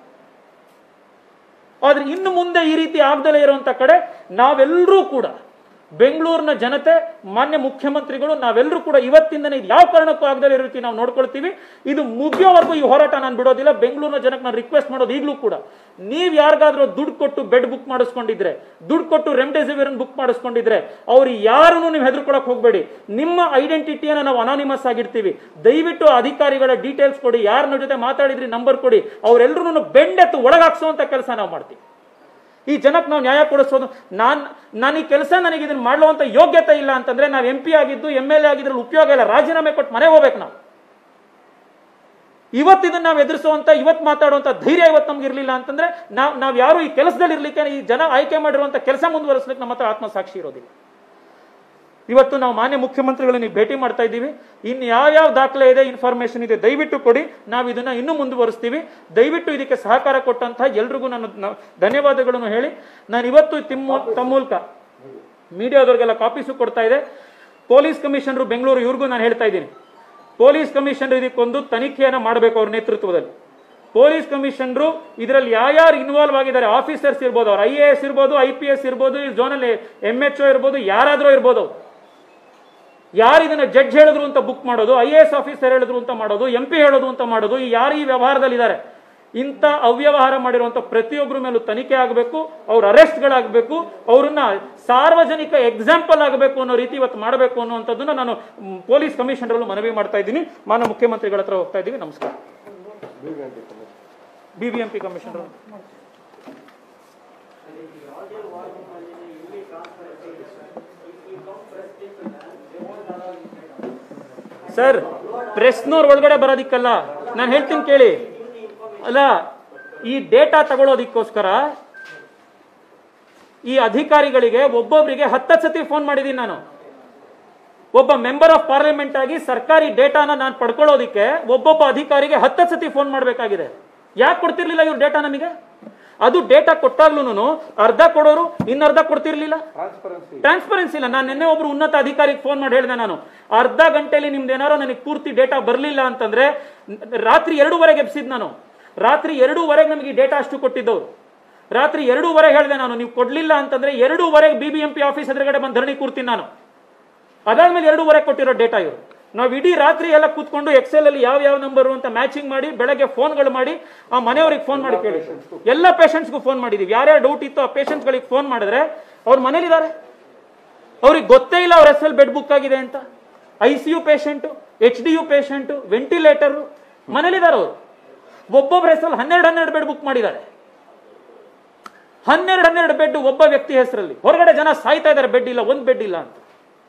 ಆದ್ರೆ ಇನ್ನು ಮುಂದೆ ಈ ರೀತಿ ಆಗ್ದಲೇ ಇರುವಂತ ಕಡೆ ನಾವೆಲ್ಲರೂ ಕೂಡ ಬೆಂಗಳೂರಿನ ಜನತೆ ಮಾನ್ಯ ಮುಖ್ಯಮಂತ್ರಿಗಳು ನಾವೆಲ್ಲರೂ ಕೂಡ ಇವತ್ತಿಂದನೇ ಇದು ಯಾವ ಕಾರಣಕ್ಕೂ ಆಗದಲೇ ಇರೋ ರೀತಿ ನಾವು ನೋಡ್ಕೊಳ್ತೀವಿ ಇದು ಮುಗಿಯೋವರೆಗೂ ಈ ಹೋರಾಟ ನಾನು ಬಿಡೋದಿಲ್ಲ ಬೆಂಗಳೂರಿನ ಜನಕ್ಕೆ ನಾನು ರಿಕ್ವೆಸ್ಟ್ ಮಾಡೋದು ಈಗಲೂ ಕೂಡ ನೀವು ಯಾರಿಗಾದ್ರೂ ದುಡ್ಡು ಕೊಟ್ಟು ಬೆಡ್ ಬುಕ್ ಮಾಡಿಸ್ಕೊಂಡಿದ್ರೆ ದುಡ್ಡು ಕೊಟ್ಟು ರೆಮ್ಡೆಸಿವಿರ್ ಬುಕ್ ಮಾಡಿಸ್ಕೊಂಡಿದ್ರೆ ಅವ್ರು ಯಾರನ್ನು ನೀವು ಹೆದರ್ಕೊಳಕ್ ಹೋಗಬೇಡಿ ನಿಮ್ಮ ಐಡೆಂಟಿಟಿಯನ್ನು ನಾವು ಅನಾನಿಮಸ್ ಆಗಿರ್ತೀವಿ ದಯವಿಟ್ಟು ಅಧಿಕಾರಿಗಳ ಡೀಟೇಲ್ಸ್ ಕೊಡಿ ಯಾರ ಜೊತೆ ಮಾತಾಡಿದ್ರಿ ನಂಬರ್ ಕೊಡಿ ಅವರೆಲ್ಲರೂ ಬೆಂಡೆತ್ತು ಒಳಗಾಕ್ಸುವಂತ ಕೆಲಸ ನಾವು ಮಾಡ್ತೀವಿ ಈ ಜನಕ್ಕೆ ನಾವು ನ್ಯಾಯ ಕೊಡಿಸೋದು ನಾನು ನಾನು ಈ ಕೆಲಸ ನನಗೆ ಇದನ್ನ ಮಾಡುವಂತ ಯೋಗ್ಯತೆ ಇಲ್ಲ ಅಂತಂದ್ರೆ ನಾವು ಎಂ ಪಿ ಆಗಿದ್ದು ಎಂ ಎಲ್ ಎ ಆಗಿದ್ರಲ್ಲಿ ಉಪಯೋಗ ಇಲ್ಲ ರಾಜೀನಾಮೆ ಕೊಟ್ಟು ಮನೆಗೆ ಹೋಗ್ಬೇಕು ನಾವು ಇವತ್ತು ಇದನ್ನ ನಾವು ಎದುರಿಸುವಂತ ಇವತ್ತು ಮಾತಾಡುವಂತ ಧೈರ್ಯ ಇವತ್ತು ನಮ್ಗೆ ಇರಲಿಲ್ಲ ಅಂತಂದ್ರೆ ನಾವು ನಾವು ಯಾರು ಈ ಕೆಲಸದಲ್ಲಿ ಇರ್ಲಿಕ್ಕೆ ಈ ಜನ ಆಯ್ಕೆ ಮಾಡಿರುವಂತ ಕೆಲಸ ಮುಂದುವರಿಸ್ಲಿಕ್ಕೆ ನಮ್ಮ ಹತ್ರ ಆತ್ಮಸಾಕ್ಷಿ ಇರೋದಿಲ್ಲ ಇವತ್ತು ನಾವು ಮಾನ್ಯ ಮುಖ್ಯಮಂತ್ರಿಗಳನ್ನ ಭೇಟಿ ಮಾಡ್ತಾ ಇದ್ದೀವಿ ಇನ್ನು ಯಾವ್ಯಾವ ದಾಖಲೆ ಇದೆ ಇನ್ಫಾರ್ಮೇಶನ್ ಇದೆ ದಯವಿಟ್ಟು ಕೊಡಿ ನಾವು ಇದನ್ನ ಇನ್ನೂ ಮುಂದುವರಿಸ್ತೀವಿ ದಯವಿಟ್ಟು ಇದಕ್ಕೆ ಸಹಕಾರ ಕೊಟ್ಟಂತಹ ಎಲ್ರಿಗೂ ನಾನು ನ- ಧನ್ಯವಾದಗಳನ್ನು ಹೇಳಿ ನಾನು ಇವತ್ತು ತಿಮ್ಮ ತಮ್ಮ ಮೂಲಕ ಮೀಡಿಯಾದವ್ರಿಗೆಲ್ಲ ಕಾಪೀಸು ಕೊಡ್ತಾ ಇದೆ ಪೊಲೀಸ್ ಕಮಿಷನರ್ ಬೆಂಗಳೂರು ಇವ್ರಿಗೂ ನಾನು ಹೇಳ್ತಾ ಇದ್ದೀನಿ ಪೊಲೀಸ್ ಕಮಿಷನರ್ ಇದಕ್ಕೊಂದು ತನಿಖೆಯನ್ನು ಮಾಡಬೇಕು ಅವ್ರ ನೇತೃತ್ವದಲ್ಲಿ ಪೊಲೀಸ್ ಕಮಿಷನರು ಇದರಲ್ಲಿ ಯಾರ್ಯಾರು ಇನ್ವಾಲ್ವ್ ಆಗಿದ್ದಾರೆ ಆಫೀಸರ್ಸ್ ಇರ್ಬೋದು ಅವ್ರು ಐ ಎ ಎಸ್ ಇರ್ಬೋದು ಐ ಪಿ ಎಸ್ ಇರ್ಬೋದು ಈ ಝೋನಲ್ಲಿ ಎಂ ಎಚ್ ಒ ಇರ್ಬೋದು ಯಾರಾದರೂ ಇರ್ಬೋದು ಅವ್ರು. ಯಾರು ಇದನ್ನ ಜಡ್ಜ್ ಹೇಳಿದ್ರು ಅಂತ ಬುಕ್ ಮಾಡೋದು ಐ ಎ ಎಸ್ ಆಫೀಸರ್ ಹೇಳಿದ್ರು ಅಂತ ಮಾಡೋದು ಎಂ ಪಿ ಹೇಳೋದು ಅಂತ ಮಾಡೋದು ಈ ಯಾರು ಈ ವ್ಯವಹಾರದಲ್ಲಿದ್ದಾರೆ ಇಂಥ ಅವ್ಯವಹಾರ ಮಾಡಿರುವಂತ ಪ್ರತಿಯೊಬ್ಬರ ಮೇಲೂ ತನಿಖೆ ಆಗಬೇಕು ಅವ್ರ ಅರೆಸ್ಟ್ಗಳಾಗಬೇಕು ಅವ್ರನ್ನ ಸಾರ್ವಜನಿಕ ಎಕ್ಸಾಂಪಲ್ ಆಗಬೇಕು ಅನ್ನೋ ರೀತಿ ಇವತ್ತು ಮಾಡಬೇಕು ಅನ್ನುವಂಥದ್ದನ್ನ ನಾನು ಮ್, ಪೊಲೀಸ್ ಕಮಿಷನರಲ್ಲೂ ಮನವಿ ಮಾಡ್ತಾ ಇದ್ದೀನಿ ಮಾನ್ಯ ಮುಖ್ಯಮಂತ್ರಿಗಳ ಹತ್ರ ಹೋಗ್ತಾ ಇದ್ದೀವಿ ನಮಸ್ಕಾರ ಬಿಬಿಎಂಪಿ ಕಮಿಷನರ್ ಸರ್ ಪ್ರೆಸ್ನವ್ರ ಒಳಗಡೆ ಬರೋದಿಕ್ಕಲ್ಲ ನಾನು ಹೇಳ್ತೀನಿ ಕೇಳಿ ಅಲ್ಲ ಈ ಡೇಟಾ ತಗೊಳ್ಳೋದಿಕ್ಕೋಸ್ಕರ ಈ ಅಧಿಕಾರಿಗಳಿಗೆ ಒಬ್ಬೊಬ್ಬರಿಗೆ ಹತ್ತತ್ತು ಸತಿ ಫೋನ್ ಮಾಡಿದ್ದೀನಿ ನಾನು ಒಬ್ಬ ಮೆಂಬರ್ ಆಫ್ ಪಾರ್ಲಿಮೆಂಟ್ ಆಗಿ ಸರ್ಕಾರಿ ಡೇಟಾನ ನಾನು ಪಡ್ಕೊಳ್ಳೋದಿಕ್ಕೆ ಒಬ್ಬೊಬ್ಬ ಅಧಿಕಾರಿಗೆ ಹತ್ತತ್ತು ಸತಿ ಫೋನ್ ಮಾಡಬೇಕಾಗಿದೆ ಯಾಕೆ ಕೊಡ್ತಿರ್ಲಿಲ್ಲ ಇವ್ರ ಡೇಟಾ ನಮಗೆ ಅದು ಡೇಟಾ ಕೊಟ್ಟಾಗ್ಲೂ ಅರ್ಧ ಕೊಡೋರು ಇನ್ನರ್ಧ ಕೊಡ್ತಿರ್ಲಿಲ್ಲ ಟ್ರಾನ್ಸ್ಪರೆನ್ಸಿ ಇಲ್ಲ ನಾನು ನಿನ್ನೆ ಒಬ್ರು ಉನ್ನತ ಅಧಿಕಾರಿಗೆ ಫೋನ್ ಮಾಡಿ ಹೇಳಿದೆ ನಾನು ಅರ್ಧ ಗಂಟೆಯಲ್ಲಿ ನಿಮ್ದು ಏನಾರೋ ನನಗೆ ಪೂರ್ತಿ ಡೇಟಾ ಬರಲಿಲ್ಲ ಅಂತಂದ್ರೆ ನ- ರಾತ್ರಿ ಎರಡೂವರೆಗೆ ಎಬ್ಸಿದ್ ನಾನು ರಾತ್ರಿ ಎರಡೂವರೆಗೆ ನಮಗೆ ಈ ಡೇಟಾ ಅಷ್ಟು ಕೊಟ್ಟಿದ್ದವರು ರಾತ್ರಿ ಎರಡೂವರೆಗೆ ಹೇಳಿದೆ ನಾನು ನೀವು ಕೊಡ್ಲಿಲ್ಲ ಅಂತಂದ್ರೆ ಎರಡೂವರೆಗೆ B B M P office ಎದುರುಗಡೆ ಬಂದು ಧರಣಿ ಕೂರ್ತೀನಿ ನಾನು ಅದಾದ್ಮೇಲೆ ಎರಡೂವರೆ ಕೊಟ್ಟಿರೋ ಡೇಟಾ ಇವರು ನಾವು ಇಡೀ ರಾತ್ರಿ ಎಲ್ಲ ಕೂತ್ಕೊಂಡು ಎಕ್ಸೆಲ್ ಅಲ್ಲಿ ಯಾವ ಯಾವ ನಂಬರ್ ಅಂತ ಮ್ಯಾಚಿಂಗ್ ಮಾಡಿ ಬೆಳಗ್ಗೆ ಫೋನ್ಗಳು ಮಾಡಿ ಆ ಮನೆಯವ್ರಿಗೆ ಫೋನ್ ಮಾಡಿ ಕೇಳಿ ಎಲ್ಲ ಪೇಷಂಟ್ಸ್ಗೂ ಫೋನ್ ಮಾಡಿದೀವಿ ಯಾರ್ಯಾರು ಡೌಟ್ ಇತ್ತು ಆ ಪೇಷಂಟ್ಸ್ಗಳಿಗೆ ಫೋನ್ ಮಾಡಿದ್ರೆ ಅವ್ರು ಮನೇಲಿದ್ದಾರೆ ಅವ್ರಿಗೆ ಗೊತ್ತೇ ಇಲ್ಲ ಅವ್ರ ಹೆಸರಲ್ಲಿ ಬೆಡ್ ಬುಕ್ ಆಗಿದೆ ಅಂತ I C U patient H D U patient ventilator ಮನೇಲಿದ್ದಾರೆ ಅವರು ಒಬ್ಬೊಬ್ಬರ ಹೆಸರಲ್ಲಿ ಹನ್ನೆರಡು ಹನ್ನೆರಡು ಬೆಡ್ ಬುಕ್ ಮಾಡಿದ್ದಾರೆ ಹನ್ನೆರಡು ಹನ್ನೆರಡು ಬೆಡ್ ಒಬ್ಬ ವ್ಯಕ್ತಿ ಹೆಸರಲ್ಲಿ ಹೊರಗಡೆ ಜನ ಸಾಯ್ತಾ ಇದ್ದಾರೆ ಬೆಡ್ ಇಲ್ಲ ಒಂದು ಬೆಡ್ ಇಲ್ಲ ಅಂತ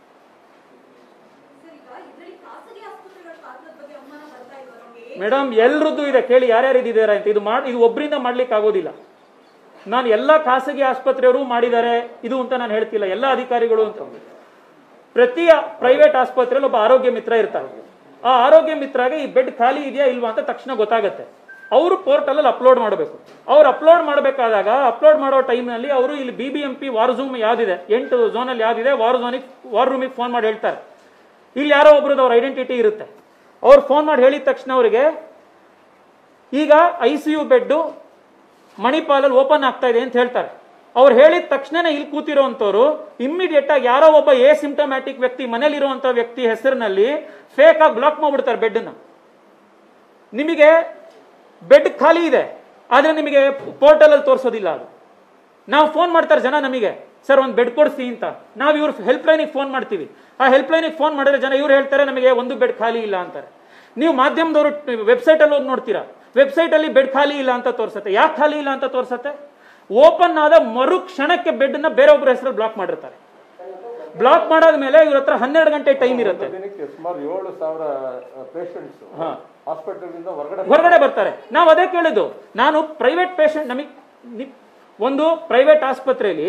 ಮೇಡಮ್ ಎಲ್ರದ್ದು ಇದೆ ಕೇಳಿ ಯಾರ್ಯಾರು ಇದ್ದಾರೆ ಅಂತ ಇದು ಮಾಡಿ ಇದು ಒಬ್ಬರಿಂದ ಮಾಡ್ಲಿಕ್ಕೆ ಆಗೋದಿಲ್ಲ ನಾನು ಎಲ್ಲ ಖಾಸಗಿ ಆಸ್ಪತ್ರೆಯವರು ಮಾಡಿದ್ದಾರೆ ಇದು ಅಂತ ನಾನು ಹೇಳ್ತಿಲ್ಲ ಎಲ್ಲ ಅಧಿಕಾರಿಗಳು ಅಂತ ಪ್ರತಿ ಪ್ರೈವೇಟ್ ಆಸ್ಪತ್ರೆಯಲ್ಲಿ ಒಬ್ಬ ಆರೋಗ್ಯ ಮಿತ್ರ ಇರ್ತಾರೆ ಆ ಆರೋಗ್ಯ ಮಿತ್ರಗೆ ಈ ಬೆಡ್ ಖಾಲಿ ಇದೆಯಾ ಇಲ್ವಾ ಅಂತ ತಕ್ಷಣ ಗೊತ್ತಾಗುತ್ತೆ ಅವರು ಪೋರ್ಟಲಲ್ಲಿ ಅಪ್ಲೋಡ್ ಮಾಡಬೇಕು ಅವ್ರು ಅಪ್ಲೋಡ್ ಮಾಡಬೇಕಾದಾಗ ಅಪ್ಲೋಡ್ ಮಾಡೋ ಟೈಮ್ನಲ್ಲಿ ಅವರು ಇಲ್ಲಿ B B M P war ಝೂಮ್ ಯಾವ್ದಿದೆ ಎಂಟು ಝೋನಲ್ಲಿ ಯಾವ್ದಿದೆ ವಾರ್ ಝೋನಿಗೆ ವಾರ್ ರೂಮಿಗೆ ಫೋನ್ ಮಾಡಿ ಹೇಳ್ತಾರೆ ಇಲ್ಲಿ ಯಾರೋ ಒಬ್ರದ್ದು ಅವ್ರ ಐಡೆಂಟಿಟಿ ಇರುತ್ತೆ ಅವ್ರು ಫೋನ್ ಮಾಡಿ ಹೇಳಿದ ತಕ್ಷಣ ಅವರಿಗೆ ಈಗ ಐ ಸಿ ಯು ಬೆಡ್ಡು ಮಣಿಪಾಲಲ್ಲಿ ಓಪನ್ ಆಗ್ತಾ ಇದೆ ಅಂತ ಹೇಳ್ತಾರೆ ಅವ್ರು ಹೇಳಿದ ತಕ್ಷಣನೇ ಇಲ್ಲಿ ಕೂತಿರೋಂಥವ್ರು ಇಮ್ಮಿಡಿಯೇಟ್ ಆಗಿ ಯಾರೋ ಒಬ್ಬ ಎ ಸಿಂಟಮ್ಯಾಟಿಕ್ ವ್ಯಕ್ತಿ ಮನೇಲಿರುವಂತ ವ್ಯಕ್ತಿ ಹೆಸರಿನಲ್ಲಿ ಫೇಕ್ ಆಗಿ ಬ್ಲಾಕ್ ಮಾಡ್ಬಿಡ್ತಾರೆ ಬೆಡ್ನ ನಿಮಗೆ ಬೆಡ್ ಖಾಲಿ ಇದೆ ಆದರೆ ನಿಮಗೆ ಪೋರ್ಟಲಲ್ಲಿ ತೋರಿಸೋದಿಲ್ಲ ಅದು ನಾವು ಫೋನ್ ಮಾಡ್ತಾರೆ ಜನ ನಮಗೆ ಸರ್ ಒಂದು ಬೆಡ್ ಕೊಡಿಸಿ ಅಂತ ನಾವು ಇವ್ರ ಹೆಲ್ಪ್ ಲೈನಿಗೆ ಫೋನ್ ಮಾಡ್ತೀವಿ ಆ ಹೆಲ್ಪ್ ಲೈನಿಗೆ ಫೋನ್ ಮಾಡಿದ್ರೆ ಜನ ಇವ್ರು ಹೇಳ್ತಾರೆ ನಮಗೆ ಒಂದು ಬೆಡ್ ಖಾಲಿ ಇಲ್ಲ ಅಂತಾರೆ ನೀವು ಮಾಧ್ಯಮದವರು ವೆಬ್ಸೈಟಲ್ಲಿ ಹೋಗಿ ನೋಡ್ತೀರಾ ವೆಬ್ಸೈಟಲ್ಲಿ ಬೆಡ್ ಖಾಲಿ ಇಲ್ಲ ಅಂತ ತೋರಿಸುತ್ತೆ ಯಾಕೆ ಖಾಲಿ ಇಲ್ಲ ಅಂತ ತೋರಿಸುತ್ತೆ ಓಪನ್ ಆದ ಮರು ಕ್ಷಣಕ್ಕೆ ಬೆಡ್ನ ಬೇರೊಬ್ಬರ ಹೆಸರು ಬ್ಲಾಕ್ ಮಾಡಿರ್ತಾರೆ ಬ್ಲಾಕ್ ಮಾಡಾದ್ಮೇಲೆ ಇವ್ರ ಹತ್ರ ಹನ್ನೆರಡು ಗಂಟೆ ಟೈಮ್ ಇರುತ್ತೆ ದಿನಕ್ಕೆ ಸುಮಾರು ಏಳು ಸಾವಿರ ಪೇಷಂಟ್ಸ್ ಹಾಸ್ಪಿಟಲ್ ಹೊರಗಡೆ ಹೊರಗಡೆ ಬರ್ತಾರೆ ನಾವು ಅದೇ ಕೇಳಿದ್ದು ನಾನು ಪ್ರೈವೇಟ್ ಪೇಷಂಟ್ ನಮಗೆ ಒಂದು ಪ್ರೈವೇಟ್ ಆಸ್ಪತ್ರೆಯಲ್ಲಿ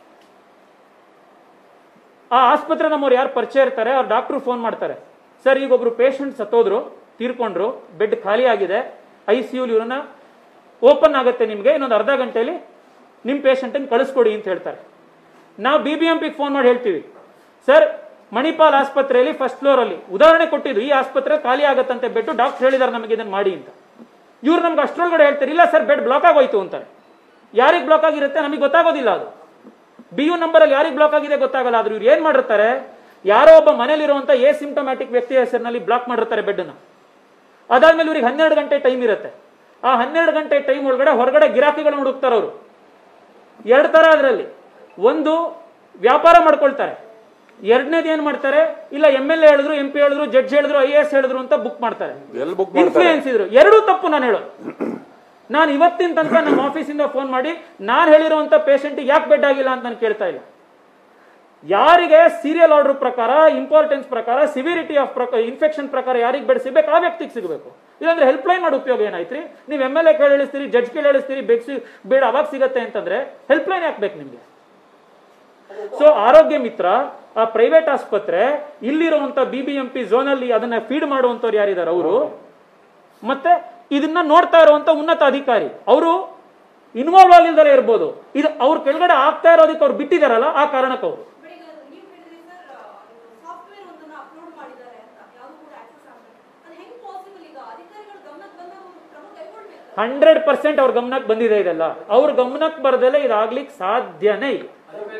ಆ ಆಸ್ಪತ್ರೆ ನಮ್ಮವ್ರು ಯಾರು ಪರಿಚಯ ಇರ್ತಾರೆ ಅವ್ರು ಡಾಕ್ಟ್ರು ಫೋನ್ ಮಾಡ್ತಾರೆ ಸರ್ ಈಗ ಒಬ್ರು ಪೇಷಂಟ್ ಸತ್ತೋದ್ರು ತೀರ್ಕೊಂಡ್ರು ಬೆಡ್ ಖಾಲಿ ಆಗಿದೆ ಐ ಸಿ ಯು ಇವ್ರನ್ನ ಓಪನ್ ಆಗುತ್ತೆ ನಿಮಗೆ ಇನ್ನೊಂದು ಅರ್ಧ ಗಂಟೆಯಲ್ಲಿ ನಿಮ್ಮ ಪೇಷಂಟನ್ನು ಕಳಿಸ್ಕೊಡಿ ಅಂತ ಹೇಳ್ತಾರೆ ನಾವು ಬಿ ಬಿ ಎಂ ಪಿಗೆ ಫೋನ್ ಮಾಡಿ ಹೇಳ್ತೀವಿ ಸರ್ ಮಣಿಪಾಲ್ ಆಸ್ಪತ್ರೆಯಲ್ಲಿ ಫಸ್ಟ್ ಫ್ಲೋರಲ್ಲಿ ಉದಾಹರಣೆ ಕೊಟ್ಟಿದ್ದು ಈ ಆಸ್ಪತ್ರೆ ಖಾಲಿ ಆಗತ್ತಂತೆ ಬೆಟ್ಟು ಡಾಕ್ಟರ್ ಹೇಳಿದಾರೆ ನಮಗೆ ಇದನ್ನು ಮಾಡಿ ಅಂತ ಇವ್ರು ನಮ್ಗೆ ಅಷ್ಟರೊಳಗಡೆ ಹೇಳ್ತಾರೆ ಇಲ್ಲ ಸರ್ ಬೆಡ್ ಬ್ಲಾಕ್ ಆಗೋಯ್ತು ಅಂತಾರೆ ಯಾರಿಗೆ ಬ್ಲಾಕ್ ಆಗಿರುತ್ತೆ ನಮಗೆ ಗೊತ್ತಾಗೋದಿಲ್ಲ ಅದು ಬಿ ಯು ನಂಬರಲ್ಲಿ ಯಾರಿಗೆ ಬ್ಲಾಕ್ ಆಗಿದೆ ಗೊತ್ತಾಗಲ್ಲ ಆದ್ರೆ ಇವ್ರು ಏನ್ ಮಾಡಿರ್ತಾರೆ ಯಾರೋ ಒಬ್ಬ ಮನೇಲಿರುವಂತ ಎ ಸಿಂಟಮ್ಯಾಟಿಕ್ ವ್ಯಕ್ತಿಯ ಹೆಸರಿನಲ್ಲಿ ಬ್ಲಾಕ್ ಮಾಡಿರ್ತಾರೆ ಬೆಡ್ನ ಅದಾದ್ಮೇಲೆ ಇವ್ರಿಗೆ ಹನ್ನೆರಡು ಗಂಟೆ ಟೈಮ್ ಇರುತ್ತೆ ಆ ಹನ್ನೆರಡು ಗಂಟೆ ಟೈಮ್ ಒಳಗಡೆ ಹೊರಗಡೆ ಗಿರಾಕಿಗಳು ಹುಡುಕ್ತಾರೆ ಅವರು ಎರಡು ತರ ಅದರಲ್ಲಿ ಒಂದು ವ್ಯಾಪಾರ ಮಾಡ್ಕೊಳ್ತಾರೆ ಎರಡನೇದು ಏನ್ ಮಾಡ್ತಾರೆ ಇಲ್ಲ ಎಂ ಎಲ್ ಎ ಹೇಳಿದ್ರು ಎಂ ಪಿ ಹೇಳಿದ್ರು ಜಡ್ಜ್ ಹೇಳಿದ್ರು ಐ ಎಸ್ ಹೇಳಿದ್ರು ಅಂತ ಬುಕ್ ಮಾಡ್ತಾರೆ ಎಲ್ಲಿ book ಇನ್ಫ್ಲೂಯೆನ್ಸ್ ಇದ್ರು ಎರಡೂ ತಪ್ಪು ನಾನು ಹೇಳೋದು ನಾನು ಇವತ್ತಿನ ತನಕ ನಮ್ಮ ಆಫೀಸಿಂದ ಫೋನ್ ಮಾಡಿ ನಾನು ಹೇಳಿರುವಂತ ಪೇಷಂಟ್ ಯಾಕೆ ಬೆಡ್ ಆಗಿಲ್ಲ ಅಂತ ನಾನು ಕೇಳ್ತಾ ಇಲ್ಲ ಯಾರಿಗೆ ಸೀರಿಯಲ್ ಆರ್ಡರ್ ಪ್ರಕಾರ ಇಂಪಾರ್ಟೆನ್ಸ್ ಪ್ರಕಾರ ಸಿವಿರಿಟಿ ಆಫ್ ಪ್ರಕಾರ ಇನ್ಫೆಕ್ಷನ್ ಪ್ರಕಾರ ಯಾರಿಗೆ ಬೆಡ್ ಸಿಗ್ಬೇಕು ಆ ವ್ಯಕ್ತಿಗೆ ಸಿಗಬೇಕು ಇಲ್ಲಾಂದ್ರೆ ಹೆಲ್ಪ್ ಲೈನ್ ಮಾಡಿ ಉಪಯೋಗ ಏನಾಯ್ತ್ರಿ ನೀವು ಎಮ್ ಎಲ್ ಎ ಕೇಳಿ ಹೇಳಿಸ್ತೀರಿ ಜಡ್ಜ್ ಕೇಳಿ ಹೇಳಿಸ್ತೀರಿ ಬೆಡ್ ಸಿ ಬೇಡ ಅವಾಗ ಸಿಗತ್ತೆ ಅಂತಂದ್ರೆ ಹೆಲ್ಪ್ ಲೈನ್ ಹಾಕ್ಬೇಕು ನಿಮ್ಗೆ ಸೊ ಆರೋಗ್ಯ ಮಿತ್ರ ಆ ಪ್ರೈವೇಟ್ ಆಸ್ಪತ್ರೆ ಇಲ್ಲಿರುವಂತ ಬಿ ಬಿ ಎಂ ಪಿ ಝೋನಲ್ಲಿ ಅದನ್ನ ಫೀಡ್ ಮಾಡುವಂತವ್ರು ಯಾರಿದ್ದಾರೆ ಅವರು ಮತ್ತೆ ಇದನ್ನ ನೋಡ್ತಾ ಇರುವಂತ ಉನ್ನತ ಅಧಿಕಾರಿ ಅವರು ಇನ್ವಾಲ್ವ್ ಆಗಿಲ್ದಲೇ ಇರ್ಬೋದು ಇದು ಅವ್ರ ಕೆಳಗಡೆ ಆಗ್ತಾ ಇರೋದಕ್ಕೆ ಅವ್ರು ಬಿಟ್ಟಿದಾರಲ್ಲ ಆ ಕಾರಣಕ್ಕೆ ಅವರು ನೀವು ಹೇಳಿದ್ರಿ ಸರ್ ಸಾಫ್ಟ್ವೇರ್ ಒಂದನ್ನ ಅಪ್ಲೋಡ್ ಮಾಡಿದ್ದಾರೆ ಅಂತ ಯಾವುದು ಕೂಡ ಆಕ್ಸೆಸ್ ಆಗಬೇಕು ಅದು ಹೆಂಗ್ ಪಾಸಿಬಲ್ ಈಗ ಅಧಿಕಾರಿಗಳು ಗಮನಕ್ಕೆ ಬಂದಾಗ ಒಂದು ಕ್ರಮ ಕೈಗೊಳ್ಬೇಕು ಹಂಡ್ರೆಡ್ ಪರ್ಸೆಂಟ್ ಅವ್ರ ಗಮನಕ್ಕೆ ಬಂದಿದೆ ಇದೆಲ್ಲ ಅವ್ರ ಗಮನಕ್ಕೆ ಬರ್ದಲೆ ಇದಾಗ್ಲಿಕ್ಕೆ ಸಾಧ್ಯನೇ ಇಲ್ಲ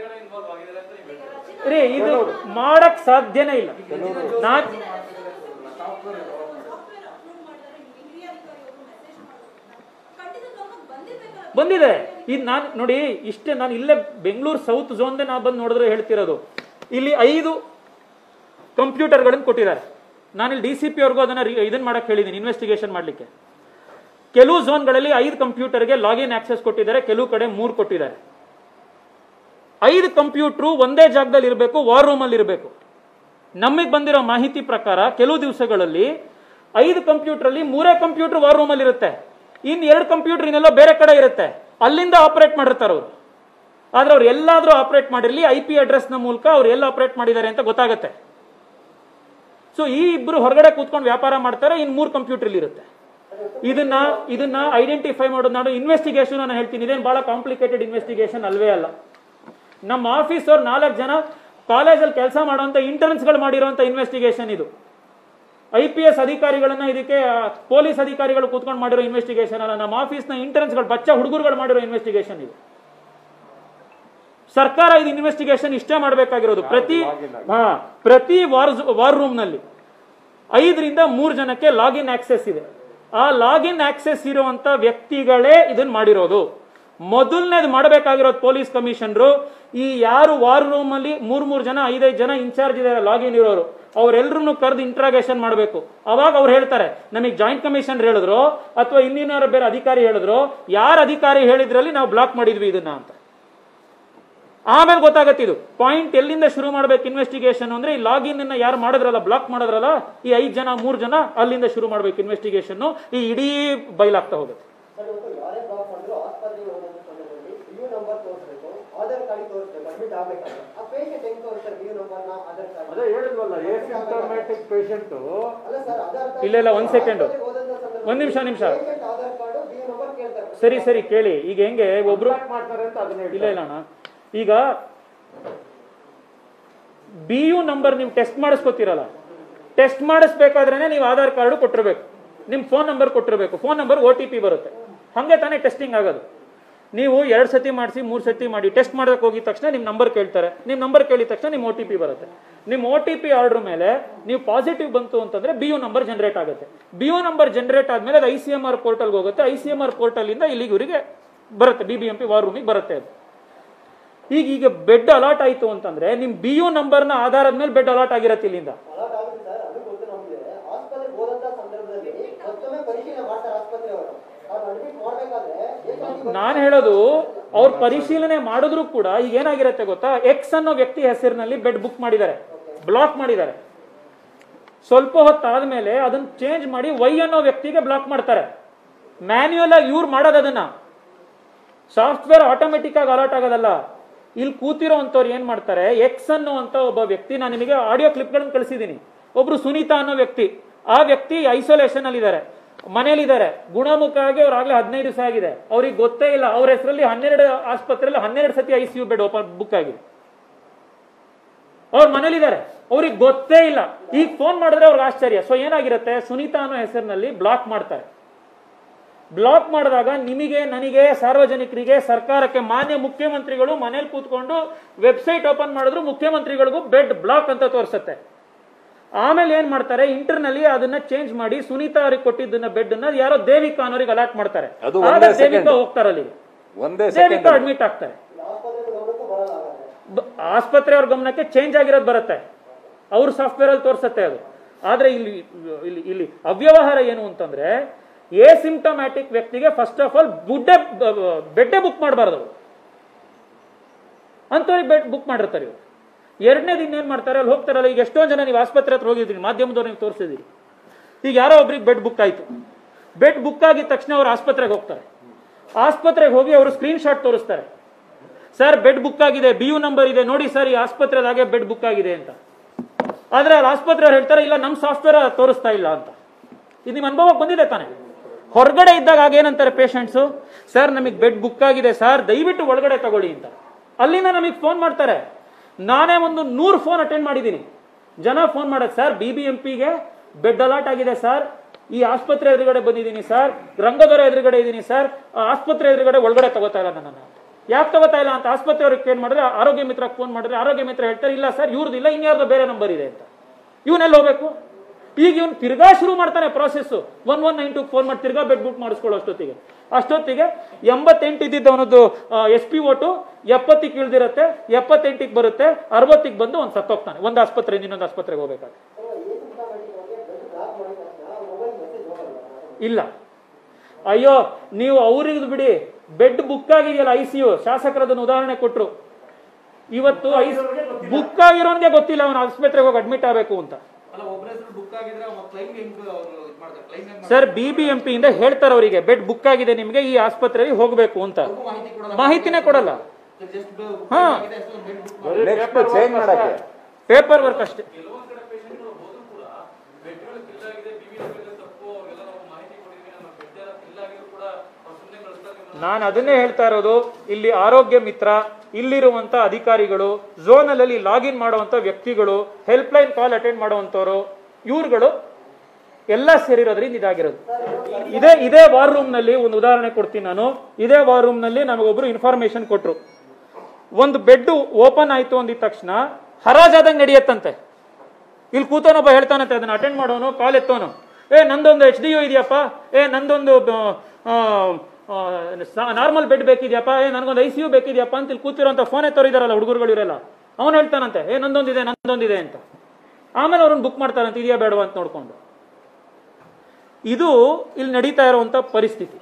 ರೀ ಇದು ಮಾಡಕ್ ಸಾಧ್ಯನೇ ಇಲ್ಲ ನಾನ್ ಸಾಫ್ಟ್ವೇರ್ ಅಪ್ಲೋಡ್ ಮಾಡಿದ್ದಾರೆ ಹಿರಿಯ ಅಧಿಕಾರಿ ಅವರು ಮೆಸೇಜ್ ಮಾಡೋದ್ರಿಂದ ಖಂಡಿತ ಗಮನಕ್ಕೆ ಬಂದಿರ್ಬೇಕಲ್ಲ ಬಂದಿದೆ ಇದು ನಾನು ನೋಡಿ ಇಷ್ಟೇ ನಾನು ಇಲ್ಲೇ ಬೆಂಗಳೂರು ಸೌತ್ ಝೋನ್ದೇ ನಾ ಬಂದು ನೋಡಿದ್ರೆ ಹೇಳ್ತಿರೋದು ಇಲ್ಲಿ ಐದು ಕಂಪ್ಯೂಟರ್ಗಳನ್ನು ಕೊಟ್ಟಿದ್ದಾರೆ ನಾನು ಇಲ್ಲಿ ಡಿ ಸಿ ಪಿ ಅವ್ರಿಗೂ ಅದನ್ನ ರಿ- ಇದನ್ನ ಮಾಡಕ್ ಹೇಳಿದ್ದೀನಿ ಇನ್ವೆಸ್ಟಿಗೇಷನ್ ಮಾಡಲಿಕ್ಕೆ ಕೆಲವು ಝೋನ್ಗಳಲ್ಲಿ ಐದು ಕಂಪ್ಯೂಟರ್ಗೆ ಲಾಗಿನ್ ಆಕ್ಸೆಸ್ ಕೊಟ್ಟಿದ್ದಾರೆ ಕೆಲವು ಕಡೆ ಮೂರು ಕೊಟ್ಟಿದ್ದಾರೆ ಐದು ಕಂಪ್ಯೂಟ್ರು ಒಂದೇ ಜಾಗದಲ್ಲಿ ಇರಬೇಕು ವಾರ್ ರೂಮಲ್ಲಿ ಇರಬೇಕು ನಮಗೆ ಬಂದಿರೋ ಮಾಹಿತಿ ಪ್ರಕಾರ ಕೆಲವು ದಿವಸಗಳಲ್ಲಿ ಐದು ಕಂಪ್ಯೂಟರ್ ಮೂರೇ ಕಂಪ್ಯೂಟರ್ ವಾರ್ ರೂಮಲ್ಲಿ ಇರುತ್ತೆ ಇನ್ನು ಎರಡು ಕಂಪ್ಯೂಟರ್ ಇನ್ನೆಲ್ಲೋ ಬೇರೆ ಕಡೆ ಇರುತ್ತೆ ಅಲ್ಲಿಂದ ಆಪರೇಟ್ ಮಾಡಿರ್ತಾರೆ ಅವರು ಆದ್ರೆ ಅವ್ರು ಎಲ್ಲಾದ್ರೂ ಆಪರೇಟ್ ಮಾಡಿರ್ಲಿ ಐ ಪಿ ಅಡ್ರೆಸ್ನ ಮೂಲಕ ಅವ್ರು ಎಲ್ಲಿ ಆಪರೇಟ್ ಮಾಡಿದ್ದಾರೆ ಅಂತ ಗೊತ್ತಾಗುತ್ತೆ ಸೊ ಈ ಇಬ್ರು ಹೊರಗಡೆ ಕೂತ್ಕೊಂಡು ವ್ಯಾಪಾರ ಮಾಡ್ತಾರೆ ಇನ್ನು ಮೂರು ಕಂಪ್ಯೂಟರ್ ಇಲ್ಲಿ ಇರುತ್ತೆ ಇದನ್ನ ಇದನ್ನ ಐಡೆಂಟಿಫೈ ಮಾಡೋದು ನಾನು ಇನ್ವೆಸ್ಟಿಗೇಷನ್ ನಾನು ಹೇಳ್ತೀನಿ ಇದೇನು ಬಹಳ ಕಾಂಪ್ಲಿಕೇಟೆಡ್ ಇನ್ವೆಸ್ಟಿಗೇಷನ್ ಅಲ್ವೇ ಅಲ್ಲ ನಮ್ಮ ಆಫೀಸ್ ಅವ್ರು ನಾಲ್ಕು ಜನ ಕಾಲೇಜಲ್ಲಿ ಕೆಲಸ ಮಾಡುವಂತ ಇಂಟರ್ನ್ಸ್ಗಳು ಮಾಡಿರುವಂತ ಇನ್ವೆಸ್ಟಿಗೇಷನ್ ಇದು ಐ ಪಿ ಎಸ್ ಅಧಿಕಾರಿಗಳನ್ನ ಇದಕ್ಕೆ ಪೊಲೀಸ್ ಅಧಿಕಾರಿಗಳು ಕೂತ್ಕೊಂಡು ಮಾಡಿರೋ ಇನ್ವೆಸ್ಟಿಗೇಷನ್ ಅಲ್ಲ ನಮ್ಮ ಆಫೀಸ್ನ ಇಂಟರ್ನ್ಸ್ಗಳು ಬಚ್ಚ ಹುಡುಗರುಗಳು ಮಾಡಿರೋ ಇನ್ವೆಸ್ಟಿಗೇಷನ್ ಇದು ಸರ್ಕಾರ ಇದು ಇನ್ವೆಸ್ಟಿಗೇಷನ್ ಇಷ್ಟೇ ಮಾಡಬೇಕಾಗಿರೋದು ಪ್ರತಿ ಹಾ ಪ್ರತಿ ವಾರ್ ವಾರ್ ರೂಮ್ ನಲ್ಲಿ ಐದರಿಂದ ಮೂರು ಜನಕ್ಕೆ ಲಾಗಿನ್ ಆಕ್ಸೆಸ್ ಇದೆ ಆ ಲಾಗಿನ್ ಆಕ್ಸೆಸ್ ಇರುವಂತ ವ್ಯಕ್ತಿಗಳೇ ಇದನ್ನ ಮಾಡಿರೋದು ಮೊದಲನೇದು ಮಾಡಬೇಕಾಗಿರೋದು ಪೊಲೀಸ್ ಕಮಿಷನರು ಈ ಯಾರು ವಾರ್ ರೂಮ್ ಅಲ್ಲಿ ಮೂರ್ ಮೂರ್ ಜನ ಐದೈದು ಜನ ಇನ್ಚಾರ್ಜ್ ಇದ್ದಾರೆ ಲಾಗಿನ್ ಇರೋರು ಅವರೆಲ್ಲರನ್ನು ಕರೆದು ಇಂಟ್ರಾಗೇಷನ್ ಮಾಡಬೇಕು ಅವಾಗ ಅವ್ರು ಹೇಳ್ತಾರೆ ನಮಗೆ ಜಾಯಿಂಟ್ ಕಮಿಷನರ್ ಹೇಳಿದ್ರು ಅಥವಾ ಇನ್ನಿನ್ನಾರು ಬೇರೆ ಅಧಿಕಾರಿ ಹೇಳಿದ್ರು ಯಾರ ಅಧಿಕಾರಿ ಹೇಳಿದ್ರಲ್ಲಿ ನಾವು ಬ್ಲಾಕ್ ಮಾಡಿದ್ವಿ ಇದನ್ನ ಅಂತ ಆಮೇಲೆ ಗೊತ್ತಾಗತ್ತೆ ಇದು ಪಾಯಿಂಟ್ ಎಲ್ಲಿಂದ ಶುರು ಮಾಡ್ಬೇಕು ಇನ್ವೆಸ್ಟಿಗೇಷನ್ ಅಂದ್ರೆ ಈ ಲಾಗಿನ್ ಅನ್ನ ಯಾರು ಮಾಡಿದ್ರಲ್ಲ ಬ್ಲಾಕ್ ಮಾಡಿದ್ರಲ್ಲ ಈ ಐದು ಜನ ಮೂರು ಜನ ಅಲ್ಲಿಂದ ಶುರು ಮಾಡ್ಬೇಕು ಇನ್ವೆಸ್ಟಿಗೇಷನ್ ಈ ಇಡೀ ಬಯಲಾಗ್ತಾ ಹೋಗುತ್ತೆ ಸರ್ ಇವತ್ತು ಯಾರೇ ಬ್ಲಾಕ್ ಮಾಡಿದ್ರು ಆಸ್ಪತ್ರೆಗೆ ಹೋದಂತ ಸಂದರ್ಭದಲ್ಲಿ ಯು ನಂಬರ್ ತೋರಿಸ್ಬೇಕು ಆಧಾರ್ ಕಾರ್ಡ್ ತೋರಿಸ್ಬೇಕು ಅಡ್ಮಿಟ್ ಆಗ್ಬೇಕಾದ್ರೆ ಆ ಪೇಷಂಟ್ ಹೆಂಗ್ ತೋರಿಸ್ತಾರೆ ಯು ನಂಬರ್ನ ಆಧಾರ್ ಕಾರ್ಡ್ ಅದೇ ಹೇಳಿದ್ವಲ್ಲ ಎಸಿಂಟಮ್ಯಾಟಿಕ್ ಪೇಷಂಟ್ ಅಲ್ಲ ಸರ್ ಆಧಾರ್ ಇಲ್ಲ ಇಲ್ಲ ಒಂದ್ ಸೆಕೆಂಡ್ ಒಂದ್ ನಿಮಿಷ ನಿಮಿಷ patient Aadhaar card U number ಕೇಳ್ತಾರೆ ಸರಿ ಸರಿ ಕೇಳಿ ಈಗ ಹೆಂಗೆ ಒಬ್ರು ಮಾಡ್ತಾರೆ ಅಂತ ಅದನ್ನ ಇಲ್ಲ ಇಲ್ಲ ಅಣ್ಣ ಈಗ ಬಿ ಯು ನಂಬರ್ ನೀವು ಟೆಸ್ಟ್ ಮಾಡಿಸ್ಕೊತೀರಲ್ಲ ಟೆಸ್ಟ್ ಮಾಡಿಸ್ಬೇಕಾದ್ರೆ ನೀವು ಆಧಾರ್ ಕಾರ್ಡ್ ಕೊಟ್ಟಿರ್ಬೇಕು ನಿಮ್ಮ ಫೋನ್ ನಂಬರ್ ಕೊಟ್ಟಿರ್ಬೇಕು phone number O T P ಬರುತ್ತೆ ಹಂಗೆ ತಾನೇ ಟೆಸ್ಟಿಂಗ್ ಆಗೋದು ನೀವು ಎರಡು ಸತಿ ಮಾಡಿಸಿ ಮೂರು ಸತಿ ಮಾಡಿ ಟೆಸ್ಟ್ ಮಾಡೋಕೆ ಹೋಗಿದ ತಕ್ಷಣ ನಿಮ್ಮ ನಂಬರ್ ಕೇಳ್ತಾರೆ ನಿಮ್ಮ ನಂಬರ್ ಕೇಳಿದ ತಕ್ಷಣ ನಿಮ್ಮ ಒ ಟಿ ಪಿ ಬರುತ್ತೆ ನಿಮ್ಮ ಒ ಟಿ ಪಿ ಆರ್ಡರ್ ಮೇಲೆ ನೀವು ಪಾಸಿಟಿವ್ ಬಂತು ಅಂತಂದ್ರೆ ಬಿ ಯು ನಂಬರ್ ಜನರೇಟ್ ಆಗುತ್ತೆ ಬಿ ಯು ನಂಬರ್ ಜನರೇಟ್ ಆದಮೇಲೆ ಅದು ಐ ಸಿ ಎಮ್ ಆರ್ ಪೋರ್ಟಲ್ಗೆ ಹೋಗುತ್ತೆ ಐ ಸಿ ಎಮ್ ಆರ್ ಪೋರ್ಟಲಿಂದ ಇಲ್ಲಿಗೆ ಇವರಿಗೆ ಬರುತ್ತೆ B B M P war ರೂಮಿಗೆ ಬರುತ್ತೆ ಅದು ಈಗ ಈಗ ಬೆಡ್ ಅಲಾಟ್ ಆಯಿತು ಅಂತಂದ್ರೆ ನಿಮ್ಮ ಬಿ ಯು ನಂಬರ್ನ ಆಧಾರದ ಮೇಲೆ ಬೆಡ್ ಅಲಾಟ್ ಆಗಿರತ್ತೆ ಇಲ್ಲಿಂದ ಅಲಾಟ್ ಆಗುತ್ತೆ ಸರ್ ಅದು ಗೊತ್ತು ನಮಗೆ ಆಸ್ಪತ್ರೆಗೆ ಹೋದಂತ ಸಂದರ್ಭದಲ್ಲಿ ಮತ್ತೊಮ್ಮೆ ಪರಿಶೀಲನೆ ಮಾಡ್ತಾರೆ ಆಸ್ಪತ್ರೆಯವರು ಅವ್ರು ಅಡ್ಮಿಟ್ ಮಾಡ್ಬೇಕಾದ್ರೆ ಏಕಾಏಕಿ ನಾನು ಹೇಳೋದು ಅವ್ರ ಪರಿಶೀಲನೆ ಮಾಡಿದ್ರು ಕೂಡ ಈಗ ಏನಾಗಿರುತ್ತೆ ಗೊತ್ತಾ ಎಕ್ಸ್ ಅನ್ನೋ ವ್ಯಕ್ತಿ ಹೆಸರಿನಲ್ಲಿ ಬೆಡ್ ಬುಕ್ ಮಾಡಿದ್ದಾರೆ ಬ್ಲಾಕ್ ಮಾಡಿದ್ದಾರೆ ಸ್ವಲ್ಪ ಹೊತ್ತಾದ್ಮೇಲೆ ಅದನ್ನ ಚೇಂಜ್ ಮಾಡಿ ವೈ ಅನ್ನೋ ವ್ಯಕ್ತಿಗೆ ಬ್ಲಾಕ್ ಮಾಡ್ತಾರೆ ಮ್ಯಾನ್ಯುಯಲ್ ಆಗಿ ಇವ್ರು ಮಾಡೋದು ಅದನ್ನ ಸಾಫ್ಟ್ವೇರ್ ಆಟೋಮೆಟಿಕ್ ಆಗಿ ಅಲರ್ಟ್ ಆಗೋದಲ್ಲ ಇಲ್ಲಿ ಕೂತಿರೋ ಅಂಥವ್ರು ಏನ್ ಮಾಡ್ತಾರೆ ಎಕ್ಸ್ ಅನ್ನೋ ಅಂತ ಒಬ್ಬ ವ್ಯಕ್ತಿ ನಾನು ನಿಮಗೆ ಆಡಿಯೋ ಕ್ಲಿಪ್ಗಳನ್ನು ಕಳಿಸಿದ್ದೀನಿ ಒಬ್ರು ಸುನೀತಾ ಅನ್ನೋ ವ್ಯಕ್ತಿ ಆ ವ್ಯಕ್ತಿ ಐಸೋಲೇಷನ್ ಅಲ್ಲಿ ಇದ್ದಾರೆ ಮನೇಲಿದ್ದಾರೆ ಗುಣಮುಖ ಆಗಿ ಅವ್ರು ಆಗ್ಲೇ ಹದಿನೈದು ದಿವಸ ಆಗಿದೆ ಅವ್ರಿಗೆ ಗೊತ್ತೇ ಇಲ್ಲ ಅವ್ರ ಹೆಸರಲ್ಲಿ ಹನ್ನೆರಡು ಆಸ್ಪತ್ರೆಯಲ್ಲಿ ಹನ್ನೆರಡು ಸತಿ I C U bed open book ಆಗಿದೆ ಅವ್ರ ಮನೇಲಿದ್ದಾರೆ ಅವ್ರಿಗೆ ಗೊತ್ತೇ ಇಲ್ಲ ಈಗ ಫೋನ್ ಮಾಡಿದ್ರೆ ಅವ್ರಿಗೆ ಆಶ್ಚರ್ಯ ಸೊ ಏನಾಗಿರುತ್ತೆ ಸುನೀತಾ ಅನ್ನೋ ಹೆಸರಿನಲ್ಲಿ ಬ್ಲಾಕ್ ಮಾಡ್ತಾರೆ ಬ್ಲಾಕ್ ಮಾಡಿದಾಗ ನಿಮಗೆ ನನಗೆ ಸಾರ್ವಜನಿಕರಿಗೆ ಸರ್ಕಾರಕ್ಕೆ ಮಾನ್ಯ ಮುಖ್ಯಮಂತ್ರಿಗಳು ಮನೇಲಿ ಕೂತ್ಕೊಂಡು ವೆಬ್ಸೈಟ್ ಓಪನ್ ಮಾಡಿದ್ರು ಮುಖ್ಯಮಂತ್ರಿಗಳಿಗೂ ಬೆಡ್ ಬ್ಲಾಕ್ ಅಂತ ತೋರಿಸುತ್ತೆ ಆಮೇಲೆ ಏನ್ ಮಾಡ್ತಾರೆ ಇಂಟರ್ನಲ್ಲಿ ಅದನ್ನ ಚೇಂಜ್ ಮಾಡಿ ಸುನೀತಾ ಅವ್ರಿಗೆ ಕೊಟ್ಟಿದ್ದನ್ನ ಬೆಡ್ ಅನ್ನ ಯಾರೋ ದೇವಿಕಾ ಅನ್ನೋರಿಗೆ ಅಲಾಟ್ ಮಾಡ್ತಾರೆ ಅದು ಆಗ ಒಂದೇ ದೇವಿಕಾ second. ಹೋಗ್ತಾರೆ ಅಲ್ಲಿ ಒಂದೇ ದೇವಿಕಾ ಸೆಕೆಂಡ್ ಅಡ್ಮಿಟ್ ಆಗ್ತಾರೆ ಆಸ್ಪತ್ರೆಗೆ ಗಮನಕ್ಕೂ ಬರಲ್ಲ ಹಾಗಾದ್ರೆ ಬ- ಆಸ್ಪತ್ರೆಯವ್ರ ಗಮನಕ್ಕೆ ಚೇಂಜ್ ಆಗಿರೋದು ಬರುತ್ತೆ ಅವ್ರ ಸಾಫ್ಟ್ವೇರ್ ಅಲ್ಲಿ ತೋರಿಸುತ್ತೆ ಅದು ಆದ್ರೆ ಇಲ್ಲಿ ಇಲ್ಲಿ ಇಲ್ಲಿ ಅವ್ಯವಹಾರ ಏನು ಅಂತಂದ್ರೆ ಎ ಸಿಂಪ್ಟಮ್ಯಾಟಿಕ್ ವ್ಯಕ್ತಿಗೆ ಫಸ್ಟ್ ಆಫ್ ಆಲ್ ಬುಡ್ಡೆ ಬೆಡ್ಡೆ ಬುಕ್ ಮಾಡಬಾರ್ದು ಅಂಥವ್ರಿಗೆ ಬೆಡ್ ಬುಕ್ ಮಾಡಿರ್ತಾರೆ ಇವ್ರು ಎರಡನೇದು ಇನ್ನೇನು ಮಾಡ್ತಾರೆ ಅಲ್ಲಿ ಹೋಗ್ತಾರಲ್ಲ ಈಗ ಎಷ್ಟೊಂದು ಜನ ನೀವು ಆಸ್ಪತ್ರೆ ಹತ್ರ ಹೋಗಿದ್ದೀರಿ ಮಾಧ್ಯಮದವ್ರು ನೀವು ತೋರಿಸಿದ್ದೀರಿ ಈಗ ಯಾರೋ ಒಬ್ರಿಗೆ ಬೆಡ್ ಬುಕ್ ಆಯಿತು ಬೆಡ್ ಬುಕ್ ಆಗಿದ ತಕ್ಷಣ ಅವ್ರು ಆಸ್ಪತ್ರೆಗೆ ಹೋಗ್ತಾರೆ ಆಸ್ಪತ್ರೆಗೆ ಹೋಗಿ ಅವರು ಸ್ಕ್ರೀನ್ ಶಾಟ್ ತೋರಿಸ್ತಾರೆ ಸರ್ ಬೆಡ್ ಬುಕ್ ಆಗಿದೆ ಬಿ ಯು ನಂಬರ್ ಇದೆ ನೋಡಿ ಸರ್ ಈ ಆಸ್ಪತ್ರೆದಾಗೆ ಬೆಡ್ ಬುಕ್ ಆಗಿದೆ ಅಂತ ಆದ್ರೆ ಅಲ್ಲಿ ಆಸ್ಪತ್ರೆಯವ್ರು ಹೇಳ್ತಾರೆ ಇಲ್ಲ ನಮ್ಮ ಸಾಫ್ಟ್ವೇರ್ ತೋರಿಸ್ತಾ ಇಲ್ಲ ಅಂತ ಇದು ನಿಮ್ಮ ಅನುಭವಕ್ಕೆ ಬಂದಿದೆ ತಾನೆ ಹೊರಗಡೆ ಇದ್ದಾಗ ಆಗ ಏನಂತಾರೆ ಪೇಷಂಟ್ಸು ಸರ್ ನಮಗೆ ಬೆಡ್ ಬುಕ್ ಆಗಿದೆ ಸರ್ ದಯವಿಟ್ಟು ಒಳಗಡೆ ತಗೊಳ್ಳಿ ಅಂತ ಅಲ್ಲಿಂದ ನಮಗೆ ಫೋನ್ ಮಾಡ್ತಾರೆ ನಾನೇ ಒಂದು ನೂರು ಫೋನ್ ಅಟೆಂಡ್ ಮಾಡಿದ್ದೀನಿ ಜನ ಫೋನ್ ಮಾಡೋದು ಸರ್ ಬಿ ಬಿ ಎಂ ಪಿಗೆ ಬೆಡ್ ಅಲಾಟ್ ಆಗಿದೆ ಸರ್ ಈ ಆಸ್ಪತ್ರೆ ಎದುರುಗಡೆ ಬಂದಿದ್ದೀನಿ ಸರ್ ರಂಗದೊರ ಎದುರುಗಡೆ ಇದ್ದೀನಿ ಸರ್ ಆ ಆಸ್ಪತ್ರೆ ಎದುರುಗಡೆ ಒಳಗಡೆ ತಗೋತಾ ಇಲ್ಲ ನನ್ನನ್ನು ಯಾಕೆ ತಗೋತಾ ಇಲ್ಲ ಅಂತ ಆಸ್ಪತ್ರೆ ಅವ್ರಿಗೆ ಫೋನ್ ಮಾಡಿದ್ರೆ ಆರೋಗ್ಯ ಮಿತ್ರಕ್ಕೆ ಫೋನ್ ಮಾಡಿದ್ರೆ ಆರೋಗ್ಯ ಮಿತ್ರ ಹೇಳ್ತಾರೆ ಇಲ್ಲ ಸರ್ ಇವ್ರದ್ದು ಇಲ್ಲ ಇನ್ಯಾರ್ದು ಬೇರೆ ನಂಬರ್ ಇದೆ ಅಂತ ಇವನೆಲ್ಲಿ ಹೋಗ್ಬೇಕು ಈಗ ಇವನು ತಿರ್ಗಾ ಶುರು ಮಾಡ್ತಾನೆ process one one nine two phone ಮಾಡಿ ತಿರ್ಗಾ ಬೆಡ್ ಬುಕ್ ಮಾಡಿಸ್ಕೊಳ್ಳೋ ಅಷ್ಟೊತ್ತಿಗೆ ಅಷ್ಟೊತ್ತಿಗೆ ಎಂಬತ್ತೆಂಟು ಇದ್ದಿದ್ದು ಅವನದ್ದು ಎಸ್ ಪಿ ಓಟು ಎಪ್ಪತ್ತಿಗೆ ಇಳ್ದಿರುತ್ತೆ ಎಪ್ಪತ್ತೆಂಟಿಗೆ ಬರುತ್ತೆ ಅರವತ್ತಿಗೆ ಬಂದು ಅವ್ನು ಸತ್ತೋಗ್ತಾನೆ ಒಂದು ಆಸ್ಪತ್ರೆಯಿಂದ ಇನ್ನೊಂದು ಆಸ್ಪತ್ರೆಗೆ ಹೋಗ್ಬೇಕಾದ್ರೆ ಇಲ್ಲ ಅಯ್ಯೋ ನೀವು ಅವ್ರಿಗೆ ಬಿಡಿ ಬೆಡ್ ಬುಕ್ ಆಗಿದೆಯಲ್ಲ ಐ ಸಿ ಯು ಶಾಸಕರದನ್ನು ಉದಾಹರಣೆ ಕೊಟ್ರು ಇವತ್ತು ಐ ಬುಕ್ ಆಗಿರೋನ್ಗೆ ಗೊತ್ತಿಲ್ಲ ಅವನು ಆಸ್ಪತ್ರೆಗೆ ಹೋಗಿ ಅಡ್ಮಿಟ್ ಆಗಬೇಕು ಅಂತ sir B B M P ಇಂದ ಹೇಳ್ತಾರೆ ಅವರಿಗೆ ಬೆಡ್ ಬುಕ್ ಆಗಿದೆ ನಿಮಗೆ ಈ ಆಸ್ಪತ್ರೆಗೆ ಹೋಗಬೇಕು ಅಂತ ಮಾಹಿತಿನೇ ಕೊಡಲ್ಲ ಹಾ ನೆಕ್ಸ್ಟ್ ಚೇಂಜ್ ಮಾಡಕ್ಕೆ ಪೇಪರ್ ವರ್ಕ್ ಅಷ್ಟೇ ನಾನು ಅದನ್ನೇ ಹೇಳ್ತಾ ಇರೋದು ಇಲ್ಲಿ ಆರೋಗ್ಯ ಮಿತ್ರ ಇಲ್ಲಿರುವಂತ ಅಧಿಕಾರಿಗಳು ಝೋನಲ್ಲಿ ಲಾಗಿನ್ ಮಾಡುವಂತ ವ್ಯಕ್ತಿಗಳು ಹೆಲ್ಪ್ ಲೈನ್ ಕಾಲ್ ಅಟೆಂಡ್ ಮಾಡುವಂತವರು ಇವ್ರುಗಳು ಎಲ್ಲ ಸೇರಿರೋದ್ರಿಂದ ಇದಾಗಿರೋದು ಇದೇ ಇದೇ ವಾರ್ ರೂಮ್ ನಲ್ಲಿ ಒಂದು ಉದಾಹರಣೆ ಕೊಡ್ತೀನಿ ನಾನು ಇದೇ ವಾರ್ ರೂಮ್ ನಲ್ಲಿ ನಮಗೊಬ್ರು ಇನ್ಫಾರ್ಮೇಶನ್ ಕೊಟ್ರು ಒಂದು ಬೆಡ್ ಓಪನ್ ಆಯ್ತು ಅಂದಿದ ತಕ್ಷಣ ಹರಾಜಾದಂಗೆ ನಡೆಯತ್ತಂತೆ ಇಲ್ಲಿ ಕೂತವನೊಬ್ಬ ಹೇಳ್ತಾನಂತೆ ಅದನ್ನ ಅಟೆಂಡ್ ಮಾಡೋನು ಕಾಲ್ ಎತ್ತೋನು ಏ ನಂದೊಂದು ಎಚ್ ಡಿ ಯು ಇದೆಯಪ್ಪ ಏ ನಂದೊಂದು ನಾರ್ಮಲ್ ಬೆಡ್ ಬೇಕಿದ್ಯಪ್ಪ ಏ ನನಗೊಂದು ಐ ಸಿ ಯು ಬೇಕಿದ್ಯಪ್ಪ ಅಂತ ಇಲ್ಲಿ ಕೂತಿರೋಂಥ ಫೋನ್ ಎತ್ತೋರು ಇದಾರಲ್ಲ ಹುಡುಗರುಗಳು ಇರಲ್ಲ ಅವನು ಹೇಳ್ತಾನಂತೆ ಏ ನಂದೊಂದಿದೆ ನಂದೊಂದಿದೆ ಅಂತ ಆಮೇಲೆ ಅವ್ರನ್ನ ಬುಕ್ ಮಾಡ್ತಾರಂತೆ ಇದೆಯಾ ಬೇಡವಾ ಅಂತ ನೋಡ್ಕೊಂಡು ಇದು ಇಲ್ಲಿ ನಡೀತಾ ಇರುವಂತ ಪರಿಸ್ಥಿತಿ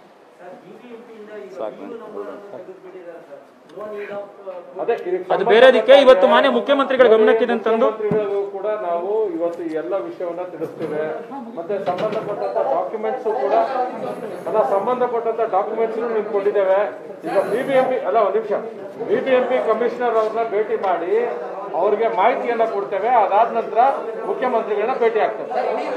ಅದೇ ಇದಕ್ಕೆ ಅದು ಬೇರೆದಕ್ಕೆ ಇವತ್ತು ಮಾನ್ಯ ಮುಖ್ಯಮಂತ್ರಿಗಳ ಗಮನಕ್ಕೆ ಇದನ್ನ ತಂದು ಮುಖ್ಯಮಂತ್ರಿಗಳಿಗೂ ಕೂಡ ನಾವು ಇವತ್ತು ಈ ಎಲ್ಲ ವಿಷಯವನ್ನ ತಿಳಿಸ್ತೇವೆ ಮತ್ತೆ ಸಂಬಂಧಪಟ್ಟಂತ ಡಾಕ್ಯುಮೆಂಟ್ಸ್ ಕೂಡ ಅಲ್ಲ ಸಂಬಂಧಪಟ್ಟಂತ ಡಾಕ್ಯುಮೆಂಟ್ಸ್ ನಿಮ್ಗೆ ಕೊಟ್ಟಿದ್ದೇವೆ ಈಗ ಬಿ ಬಿ ಎಂ ಪಿ ಅಲ್ಲ ಒಂದು ನಿಮಿಷ B B M P commissioner ಅವ್ರನ್ನ ಭೇಟಿ ಮಾಡಿ ಅವ್ರಿಗೆ ಮಾಹಿತಿಯನ್ನ ಕೊಡ್ತೇವೆ ಅದಾದ ನಂತರ ಮುಖ್ಯಮಂತ್ರಿಗಳನ್ನ ಭೇಟಿ ಆಗ್ತೇವೆ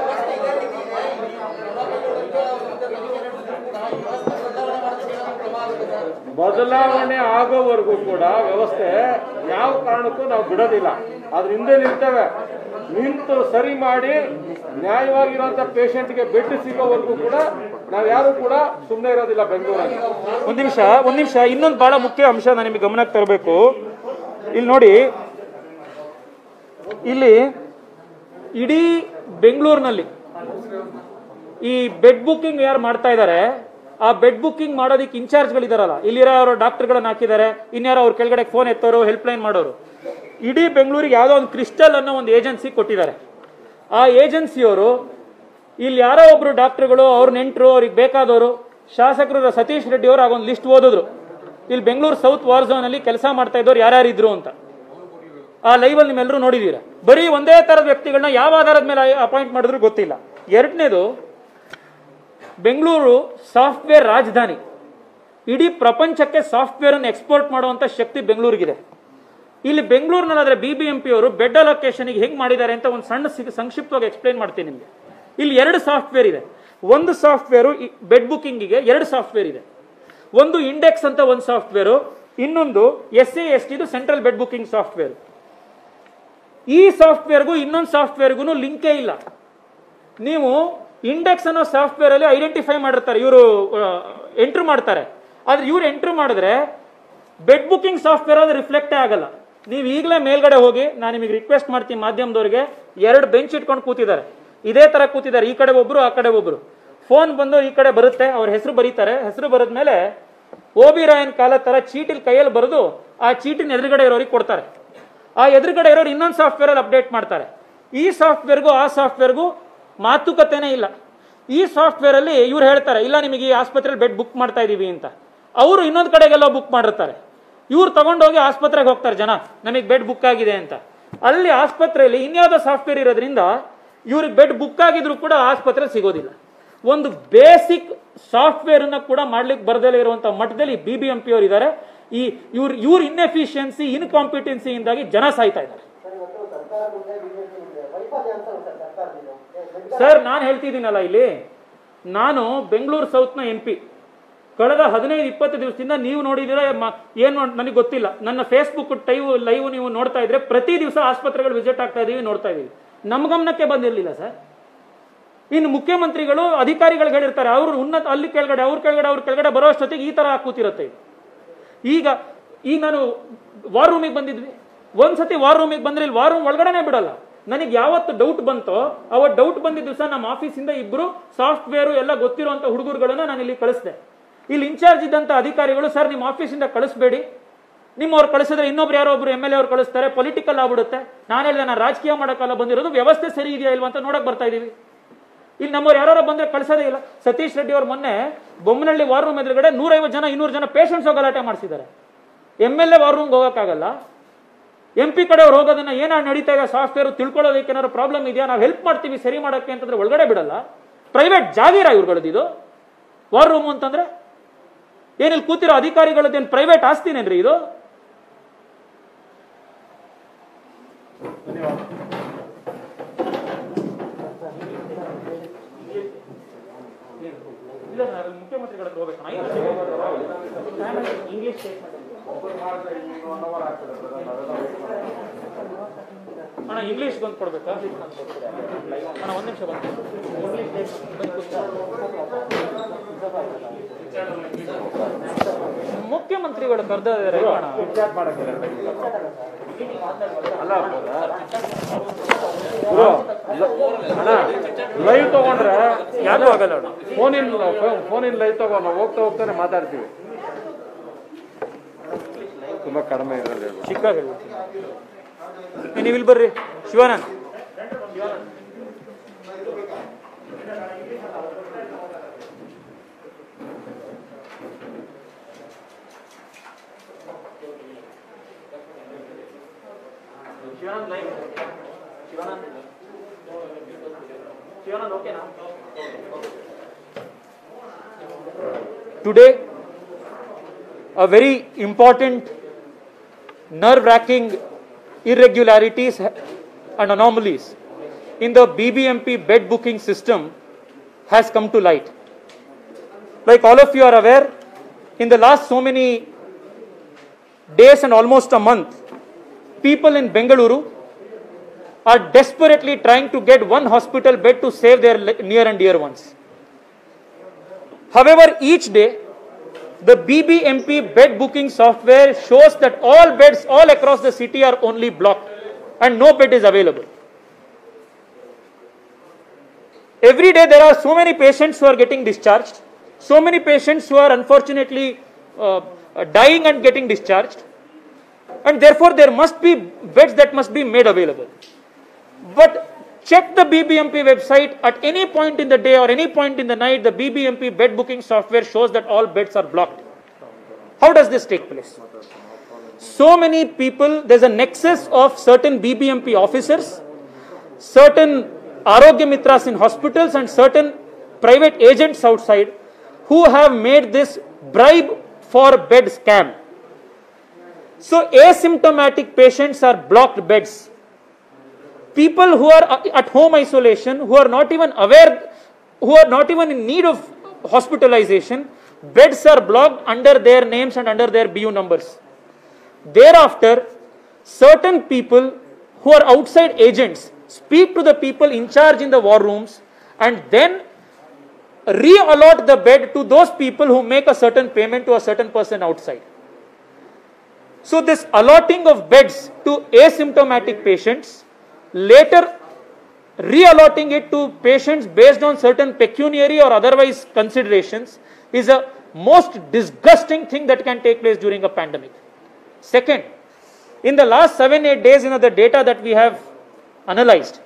ಬದಲಾವಣೆ ಆಗೋವರೆಗೂ ಕೂಡ ವ್ಯವಸ್ಥೆ ಯಾವ ಕಾರಣಕ್ಕೂ ನಾವು ಬಿಡೋದಿಲ್ಲ ಅದ್ರ ಹಿಂದೆ ನಿಲ್ತೇವೆ ನಿಂತು ಸರಿ ಮಾಡಿ ನ್ಯಾಯವಾಗಿರುವಂತ ಪೇಷಂಟ್ಗೆ ಬೆಡ್ ಸಿಗೋವರೆಗೂ ಕೂಡ ನಾವು ಯಾರು ಕೂಡ ಸುಮ್ಮನೆ ಇರೋದಿಲ್ಲ ಬೆಂಗಳೂರಲ್ಲಿ ಒಂದ್ ನಿಮಿಷ ಒಂದ್ ನಿಮಿಷ ಇನ್ನೊಂದು ಬಹಳ ಮುಖ್ಯ ಅಂಶ ನಾನು ನಿಮಗೆ ಗಮನಕ್ಕೆ ತರಬೇಕು ಇಲ್ಲಿ ನೋಡಿ ಇಲ್ಲಿ ಇಡೀ ಬೆಂಗಳೂರಿನಲ್ಲಿ ಈ ಬೆಡ್ ಬುಕ್ಕಿಂಗ್ ಯಾರು ಮಾಡ್ತಾ ಇದ್ದಾರೆ ಆ ಬೆಡ್ ಬುಕ್ಕಿಂಗ್ ಮಾಡೋದಕ್ಕೆ ಇನ್ಚಾರ್ಜ್ಗಳಿದಾರಲ್ಲ ಇಲ್ಲಿರೋ ಡಾಕ್ಟರ್ಗಳನ್ನ ಹಾಕಿದ್ದಾರೆ ಇನ್ಯಾರೋ ಅವ್ರ ಕೆಳಗಡೆ ಫೋನ್ ಎತ್ತೋರು ಹೆಲ್ಪ್ ಲೈನ್ ಮಾಡೋರು ಇಡೀ ಬೆಂಗಳೂರಿಗೆ ಯಾವುದೋ ಒಂದು ಕ್ರಿಸ್ಟಲ್ ಅನ್ನೋ ಒಂದು ಏಜೆನ್ಸಿ ಕೊಟ್ಟಿದ್ದಾರೆ ಆ ಏಜೆನ್ಸಿಯವರು ಇಲ್ಲಿ ಯಾರೋ ಒಬ್ರು ಡಾಕ್ಟರ್ಗಳು ಅವ್ರ ನೆಂಟರು ಅವ್ರಿಗೆ ಬೇಕಾದವರು ಶಾಸಕರು ಸತೀಶ್ ರೆಡ್ಡಿ ಅವರು ಆಗೊಂದು ಲಿಸ್ಟ್ ಓದಿದ್ರು ಇಲ್ಲಿ ಬೆಂಗಳೂರು ಸೌತ್ ವಾರ್ ಝೋನ್ ಅಲ್ಲಿ ಕೆಲಸ ಮಾಡ್ತಾ ಇದ್ದವ್ರು ಯಾರ್ಯಾರಿದ್ರು ಅಂತ ಆ ಲೈವ್ ಅಲ್ಲಿ ನಿಮ್ಮೆಲ್ಲರೂ ನೋಡಿದೀರ ಬರೀ ಒಂದೇ ತರದ ವ್ಯಕ್ತಿಗಳನ್ನ ಯಾವ ಆಧಾರದ ಮೇಲೆ ಅಪಾಯಿಂಟ್ ಮಾಡಿದ್ರು ಗೊತ್ತಿಲ್ಲ ಎರಡನೇದು ಬೆಂಗಳೂರು ಸಾಫ್ಟ್ವೇರ್ ರಾಜಧಾನಿ ಇಡೀ ಪ್ರಪಂಚಕ್ಕೆ ಸಾಫ್ಟ್ವೇರ್ ಅನ್ನು ಎಕ್ಸ್ಪೋರ್ಟ್ ಮಾಡುವಂತ ಶಕ್ತಿ ಬೆಂಗಳೂರಿಗಿದೆ ಇಲ್ಲಿ ಬೆಂಗಳೂರಿನಲ್ಲಾದ್ರೆ ಬಿ ಬಿ ಎಂ ಪಿ ಅವರು ಬೆಡ್ ಅಲೊಕೇಶನ್ಗೆ ಹೆಂಗ್ ಮಾಡಿದ್ದಾರೆ ಅಂತ ಒಂದು ಸಣ್ಣ ಸಿ- ಸಂಕ್ಷಿಪ್ತವಾಗಿ ಎಕ್ಸ್ಪ್ಲೈನ್ ಮಾಡ್ತೀನಿ ನಿಮಗೆ ಇಲ್ಲಿ ಎರಡು ಸಾಫ್ಟ್ವೇರ್ ಇದೆ ಒಂದು ಸಾಫ್ಟ್ವೇರು ಬೆಡ್ ಬುಕಿಂಗಿಗೆ ಎರಡು ಸಾಫ್ಟ್ವೇರ್ ಇದೆ ಒಂದು ಇಂಡೆಕ್ಸ್ ಅಂತ ಒಂದು ಸಾಫ್ಟ್ವೇರು ಇನ್ನೊಂದು ಎಸ್ ಎ ಎಸ್ ಟಿದು ಸೆಂಟ್ರಲ್ ಬೆಡ್ ಬುಕಿಂಗ್ ಸಾಫ್ಟ್ವೇರ್ ಈ ಸಾಫ್ಟ್ವೇರ್ಗೂ ಇನ್ನೊಂದು ಸಾಫ್ಟ್ವೇರ್ಗೂ ಲಿಂಕೇ ಇಲ್ಲ ನೀವು ಇಂಡೆಕ್ಸ್ ಅನ್ನೋ ಸಾಫ್ಟ್ವೇರ್ ಅಲ್ಲಿ ಐಡೆಂಟಿಫೈ ಮಾಡಿರ್ತಾರೆ ಇವರು ಎಂಟ್ರ್ ಮಾಡ್ತಾರೆ ಆದ್ರೆ ಇವ್ರು ಎಂಟ್ರ್ ಮಾಡಿದ್ರೆ ಬೆಡ್ ಬುಕಿಂಗ್ ಸಾಫ್ಟ್ವೇರ್ ಅದು ರಿಫ್ಲೆಕ್ಟೇ ಆಗಲ್ಲ ನೀವು ಈಗಲೇ ಮೇಲ್ಗಡೆ ಹೋಗಿ ನಾನು ನಿಮಗೆ ರಿಕ್ವೆಸ್ಟ್ ಮಾಡ್ತೀನಿ ಮಾಧ್ಯಮದವ್ರಿಗೆ ಎರಡು ಬೆಂಚ್ ಇಟ್ಕೊಂಡು ಕೂತಿದ್ದಾರೆ ಇದೇ ತರ ಕೂತಿದ್ದಾರೆ ಈ ಕಡೆ ಒಬ್ರು ಆ ಕಡೆ ಒಬ್ರು ಫೋನ್ ಬಂದು ಈ ಕಡೆ ಬರುತ್ತೆ ಅವ್ರ ಹೆಸರು ಬರೀತಾರೆ ಹೆಸರು ಬರೆದ್ಮೇಲೆ ಓ ಬಿ ರಾಯನ್ ಕಾಲ ತರ ಚೀಟಿಲ್ ಕೈಯಲ್ಲಿ ಬರೆದು ಆ ಚೀಟಿನ ಎದುರುಗಡೆ ಇರೋರಿಗೆ ಕೊಡ್ತಾರೆ ಆ ಎದುರುಗಡೆ ಇರೋರು ಇನ್ನೊಂದು ಸಾಫ್ಟ್ವೇರ್ ಅಲ್ಲಿ ಅಪ್ಡೇಟ್ ಮಾಡ್ತಾರೆ ಈ ಸಾಫ್ಟ್ವೇರ್ಗೂ ಆ ಸಾಫ್ಟ್ವೇರ್ಗೂ ಮಾತುಕತೆನೇ ಇಲ್ಲ ಈ ಸಾಫ್ಟ್ವೇರ್ ಅಲ್ಲಿ ಇವ್ರು ಹೇಳ್ತಾರೆ ಇಲ್ಲ ನಿಮಗೆ ಈ ಆಸ್ಪತ್ರೆಯಲ್ಲಿ ಬೆಡ್ ಬುಕ್ ಮಾಡ್ತಾ ಇದೀವಿ ಅಂತ ಅವರು ಇನ್ನೊಂದು ಕಡೆಗೆಲ್ಲ ಬುಕ್ ಮಾಡಿರ್ತಾರೆ ಇವ್ರು ತಗೊಂಡೋಗಿ ಆಸ್ಪತ್ರೆಗೆ ಹೋಗ್ತಾರೆ ಜನ ನಮಗೆ ಬೆಡ್ ಬುಕ್ ಆಗಿದೆ ಅಂತ ಅಲ್ಲಿ ಆಸ್ಪತ್ರೆಯಲ್ಲಿ ಇನ್ಯಾವುದೋ ಸಾಫ್ಟ್ವೇರ್ ಇರೋದ್ರಿಂದ ಇವ್ರಿಗೆ ಬೆಡ್ ಬುಕ್ ಆಗಿದ್ರು ಕೂಡ ಆಸ್ಪತ್ರೆ ಸಿಗೋದಿಲ್ಲ ಒಂದು ಬೇಸಿಕ್ ಸಾಫ್ಟ್ವೇರ್ ಅನ್ನ ಕೂಡ ಮಾಡ್ಲಿಕ್ಕೆ ಬರ್ದಲೇ ಇರುವಂತಹ ಮಟ್ಟದಲ್ಲಿ ಬಿ ಬಿ ಎಂ ಪಿ ಅವರು ಇದ್ದಾರೆ ಈ ಇವ್ರ ಇವ್ರ ಇನ್ಎಫಿಷಿಯನ್ಸಿ ಇನ್ಕಾಂಪಿಟೆನ್ಸಿಯಿಂದಾಗಿ ಜನ ಸಾಯ್ತಾ ಇದ್ದಾರೆ ಸರ್ ಇವತ್ತು ಸರ್ಕಾರ ಮುಂದೆ ಬಿಜೆಪಿ ಮುಂದೆ ವೈಫಲ್ಯ ಅಂತ ಸರ್ ಸರ್ಕಾರದಿಂದ ಸರ್ ನಾನು ಹೇಳ್ತಿದ್ದೀನಲ್ಲ ಇಲ್ಲಿ ನಾನು ಬೆಂಗಳೂರು ಸೌತ್ನ ಎಂ ಪಿ ಕಳೆದ ಹದಿನೈದು ಇಪ್ಪತ್ತು ದಿವಸದಿಂದ ನೀವು ನೋಡಿದಿರ ಏನು ನನಗೆ ಗೊತ್ತಿಲ್ಲ ನನ್ನ ಫೇಸ್ಬುಕ್ ಟೈವ್ ಲೈವ್ ನೀವು ನೋಡ್ತಾ ಇದ್ರೆ ಪ್ರತಿ ದಿವಸ ಆಸ್ಪತ್ರೆಗಳು ವಿಸಿಟ್ ಆಗ್ತಾ ಇದೀವಿ ನೋಡ್ತಾ ಇದೀವಿ ನಮ್ಮ ಗಮನಕ್ಕೆ ಬಂದಿರಲಿಲ್ಲ ಸರ್ ಇನ್ನು ಮುಖ್ಯಮಂತ್ರಿಗಳು ಅಧಿಕಾರಿಗಳಿಗೆ ಹೇಳಿರ್ತಾರೆ ಅವರು ಉನ್ನತ ಅಲ್ಲಿ ಕೆಳಗಡೆ ಅವ್ರ ಕೆಳಗಡೆ ಅವ್ರ ಕೆಳಗಡೆ ಬರೋ ಅಷ್ಟೊತ್ತಿಗೆ ಈ ತರ ಕೂತಿರುತ್ತೆ ಇದು. ಈಗ ಈಗ ನಾನು ವಾರ್ ರೂಮಿಗೆ ಬಂದಿದ್ವಿ ಒಂದ್ಸತಿ ವಾರ್ ರೂಮಿಗೆ ಬಂದ್ರೆ ಇಲ್ಲಿ ವಾರ್ ರೂಮ್ ಒಳಗಡೆನೆ ಬಿಡಲ್ಲ ನನಗೆ ಯಾವತ್ತು ಡೌಟ್ ಬಂತೋ ಅವತ್ತು ಡೌಟ್ ಬಂದಿದ್ದ ದಿವಸ ನಮ್ಮ ಆಫೀಸಿಂದ ಇಬ್ರು ಸಾಫ್ಟ್ವೇರು ಎಲ್ಲ ಗೊತ್ತಿರುವಂತ ಹುಡುಗರುಗಳನ್ನ ನಾನು ಇಲ್ಲಿ ಕಳಿಸ್ದೆ ಇಲ್ಲಿ ಇನ್ಚಾರ್ಜ್ ಇದ್ದಂತ ಅಧಿಕಾರಿಗಳು ಸರ್ ನಿಮ್ಮ ಆಫೀಸಿಂದ ಕಳಿಸ್ಬೇಡಿ ನಿಮ್ಮವ್ರು ಕಳಿಸಿದ್ರೆ ಇನ್ನೊಬ್ರು ಯಾರೋ ಒಬ್ರು ಎಮ್ ಎಲ್ ಎ ಅವ್ರು ಕಳಿಸ್ತಾರೆ ಪೊಲಿಟಿಕಲ್ ಆಗ್ಬಿಡುತ್ತೆ ನಾನು ಹೇಳಿದೆ ನಾನು ರಾಜಕೀಯ ಮಾಡೋಕ್ಕಲ್ಲ ಬಂದಿರೋದು ವ್ಯವಸ್ಥೆ ಸರಿ ಇದೆಯಾ ಇಲ್ವಾ ಅಂತ ನೋಡಕ್ ಬರ್ತಾ ಇದೀವಿ ಇಲ್ಲಿ ನಮ್ಮವ್ರು ಯಾರು ಬಂದ್ರೆ ಕಳ್ಸೋದೇ ಇಲ್ಲ ಸತೀಶ್ ರೆಡ್ಡಿ ಅವ್ರು ಮೊನ್ನೆ ಬೊಮ್ಮನಹಳ್ಳಿ ವಾರ್ ರೂಮ್ ಎದುರುಗಡೆ ನೂರೈವತ್ತು ಜನ ಇನ್ನೂರು ಜನ ಪೇಷಂಟ್ಸ್ ಗಲಾಟೆ ಮಾಡಿಸಿದ್ದಾರೆ ಎಮ್ ಎಲ್ ಎ ವಾರ್ ರೂಮ್ಗೆ ಹೋಗೋಕ್ಕಾಗಲ್ಲ ಎಂ ಪಿ ಕಡೆ ಅವ್ರು ಹೋಗೋದನ್ನ ಏನ ನಡೀತಾ ಇದೆ ಸಾಫ್ಟ್ವೇರ್ ತಿಳ್ಕೊಳ್ಳೋದಕ್ಕೆ ಏನಾದ್ರು ಪ್ರಾಬ್ಲಮ್ ಇದೆಯಾ ನಾವು ಹೆಲ್ಪ್ ಮಾಡ್ತೀವಿ ಸರಿ ಮಾಡೋಕ್ಕೆ ಅಂತಂದ್ರೆ ಒಳಗಡೆ ಬಿಡಲ್ಲ ಪ್ರೈವೇಟ್ ಜಾಗೀರ ಇವ್ರುಗಳದ್ದು ಇದು ವಾರ್ ರೂಮ್ ಅಂತಂದ್ರೆ ಏನಿಲ್ಲಿ ಕೂತಿರೋ ಅಧಿಕಾರಿಗಳದ್ದೇನು ಪ್ರೈವೇಟ್ ಆಸ್ತಿನೇನ್ರಿ ಇದು ಇಲ್ಲ ಸರ್ ಮುಖ್ಯಮಂತ್ರಿಗಳ ಹತ್ರ ಹೋಗ್ಬೇಕು ಇಂಗ್ಲಿಷ್ ಅಣ್ಣ ಇಂಗ್ಲಿಷ್ ಬಂದು ಕೊಡ್ಬೇಕಾ ಅಣ್ಣ ಒಂದ್ ನಿಮಿಷ ಬಂದು ಮುಖ್ಯಮಂತ್ರಿಗಳು ಕರೆದಿದ್ದಾರೆ ಲೈವ್ ತಗೊಂಡ್ರೆ ಯಾರು ಆಗಲ್ಲ ಅಣ್ಣ ಫೋನಿನ್ ಫೋನಿನ್ ಲೈವ್ ತಗೊಂಡು ಹೋಗ್ತಾ ಹೋಗ್ತಾನೆ ಮಾತಾಡ್ತೀವಿ ತುಂಬಾ ಕಡಿಮೆ ಇರೋದು ಚಿಕ್ಕಾಗಿ ಹೇಳ್ಬಿಡ್ತೀನಿ ನೀವು ಇಲ್ಲಿ ಬರ್ರಿ ಶಿವಾನಂದ್ ಶಿವಾನಂದ್ ಲೈವ್ ಶಿವಾನಂದ್ ಶಿವಾನಂದ್ ಓಕೆನಾ today a very important nerve wracking irregularities and anomalies in the BBMP bed booking system has come to light. Like all of you are aware, in the last so many days and almost a month, people in Bengaluru are desperately trying to get one hospital bed to save their le- near and dear ones. However, each day, the BBMP bed booking software shows that all beds all across the city are only blocked and no bed is available. Every day there are so many patients who are getting discharged, so many patients who are unfortunately uh, uh, dying and getting discharged, and therefore there must be beds that must be made available. But check the BBMP website at any point in the day or any point in the night, the BBMP bed booking software shows that all beds are blocked. How does this take place? So many people, there's a nexus of certain BBMP officers, certain Arogya Mitras in hospitals, and certain private agents outside who have made this bribe for bed scam. So, asymptomatic patients are blocked beds people who are at home isolation, who are not even aware, who are not even in need of hospitalization, beds are blocked under their names and under their BU numbers. Thereafter, certain people who are outside agents speak to the people in charge in the war rooms and then re-allot the bed to those people who make a certain payment to a certain person outside. So this allotting of beds to asymptomatic patients later reallocating it to patients based on certain pecuniary or otherwise considerations is a most disgusting thing that can take place during a pandemic. Second, in the last 7-8 days, you know, the data that we have analyzed,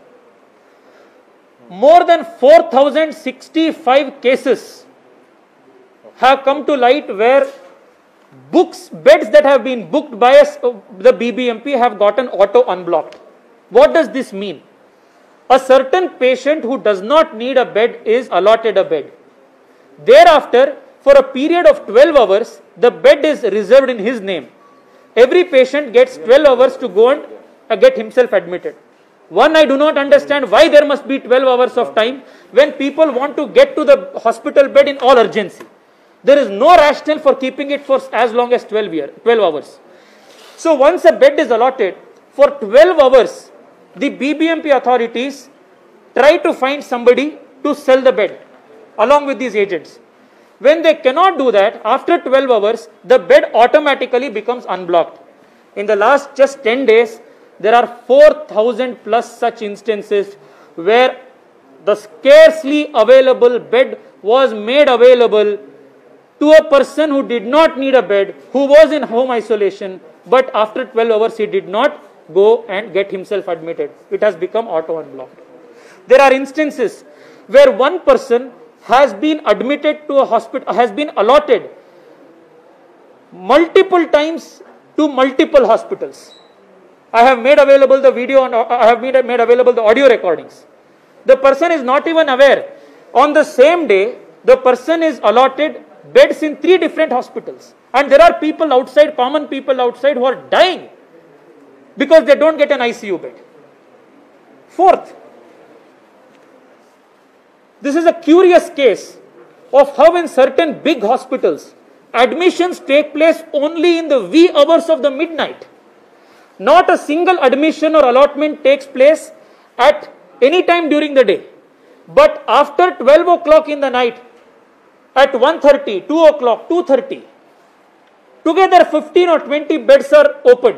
more than 4065 cases have come to light where books, beds that have been booked by us, the BBMP have gotten auto unblocked. What does this mean? A certain patient who does not need a bed is allotted a bed. Thereafter, for a period of 12 hours, the bed is reserved in his name. Every patient gets 12 hours to go and uh, get himself admitted. One, I do not understand why there must be 12 hours of time when people want to get to the hospital bed in all urgency. There is no rationale for keeping it for as long as 12, year, 12 hours. So once a bed is allotted, for 12 hours, the BBMP authorities try to find somebody to sell the bed along with these agents. When they cannot do that, after 12 hours, the bed automatically becomes unblocked. In the last just 10 days, there are 4,000 plus such instances where the scarcely available bed was made available to a person who did not need a bed, who was in home isolation, but after 12 hours he did not go and get himself admitted. It has become auto unblocked. There are instances where one person has been admitted to a hospital, has been allotted multiple times to multiple hospitals. I have made available the video and I have made, made available the audio recordings. The person is not even aware. On the same day, the person is allotted beds in three different hospitals. And there are people outside, common people outside who are dying because they don't get an ICU bed. Fourth, this is a curious case of how in certain big hospitals, admissions take place only in the wee hours of the midnight. Not a single admission or allotment takes place at any time during the day. But after 12 o'clock in the night, at 1.30, 2 o'clock, 2.30, together 15 or 20 beds are opened.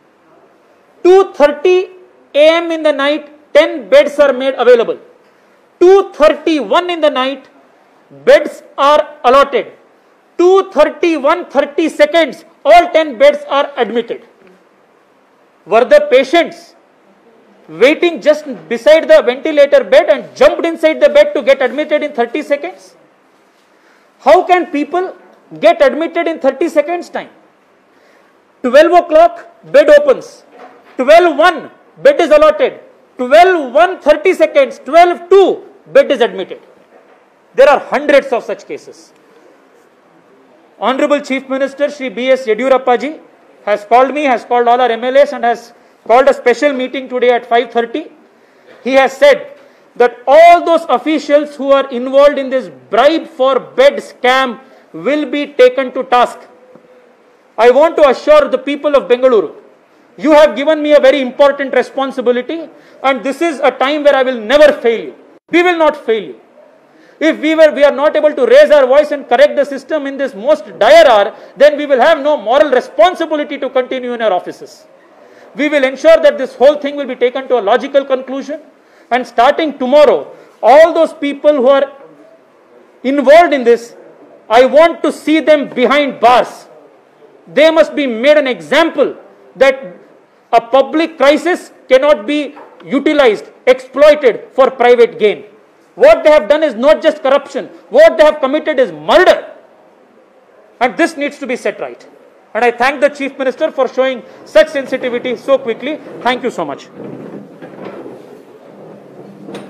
2.30 am in the night, 10 beds are made available. 2.31 in the night, beds are allotted. 2.31, 30 seconds, all 10 beds are admitted. Were the patients waiting just beside the ventilator bed and jumped inside the bed to get admitted in 30 seconds? How can people get admitted in 30 seconds time? 12 o'clock, bed opens. 12 1, bed is allotted. 12 1, 30 seconds. 12 2, bed is admitted. There are hundreds of such cases. Honorable Chief Minister Shri B.S. Yediyurappa ji has called me, has called all our MLAs and has called a special meeting today at 5.30. He has said that all those officials who are involved in this bribe for bed scam will be taken to task. I want to assure the people of Bengaluru, you have given me a very important responsibility and this is a time where I will never fail you. We will not fail you. If we were we are not able to raise our voice and correct the system in this most dire hour, then we will have no moral responsibility to continue in our offices. We will ensure that this whole thing will be taken to a logical conclusion. And starting tomorrow, all those people who are involved in this, I want to see them behind bars. They must be made an example that a public crisis cannot be utilized, exploited for private gain. What they have done is not just corruption, what they have committed is murder. And this needs to be set right. And I thank the Chief Minister for showing such sensitivity so quickly. Thank you so much.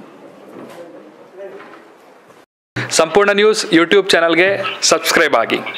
ಸಂಪೂರ್ಣ news YouTube ಚಾನಲ್ಗೆ subscribe ಆಗಿ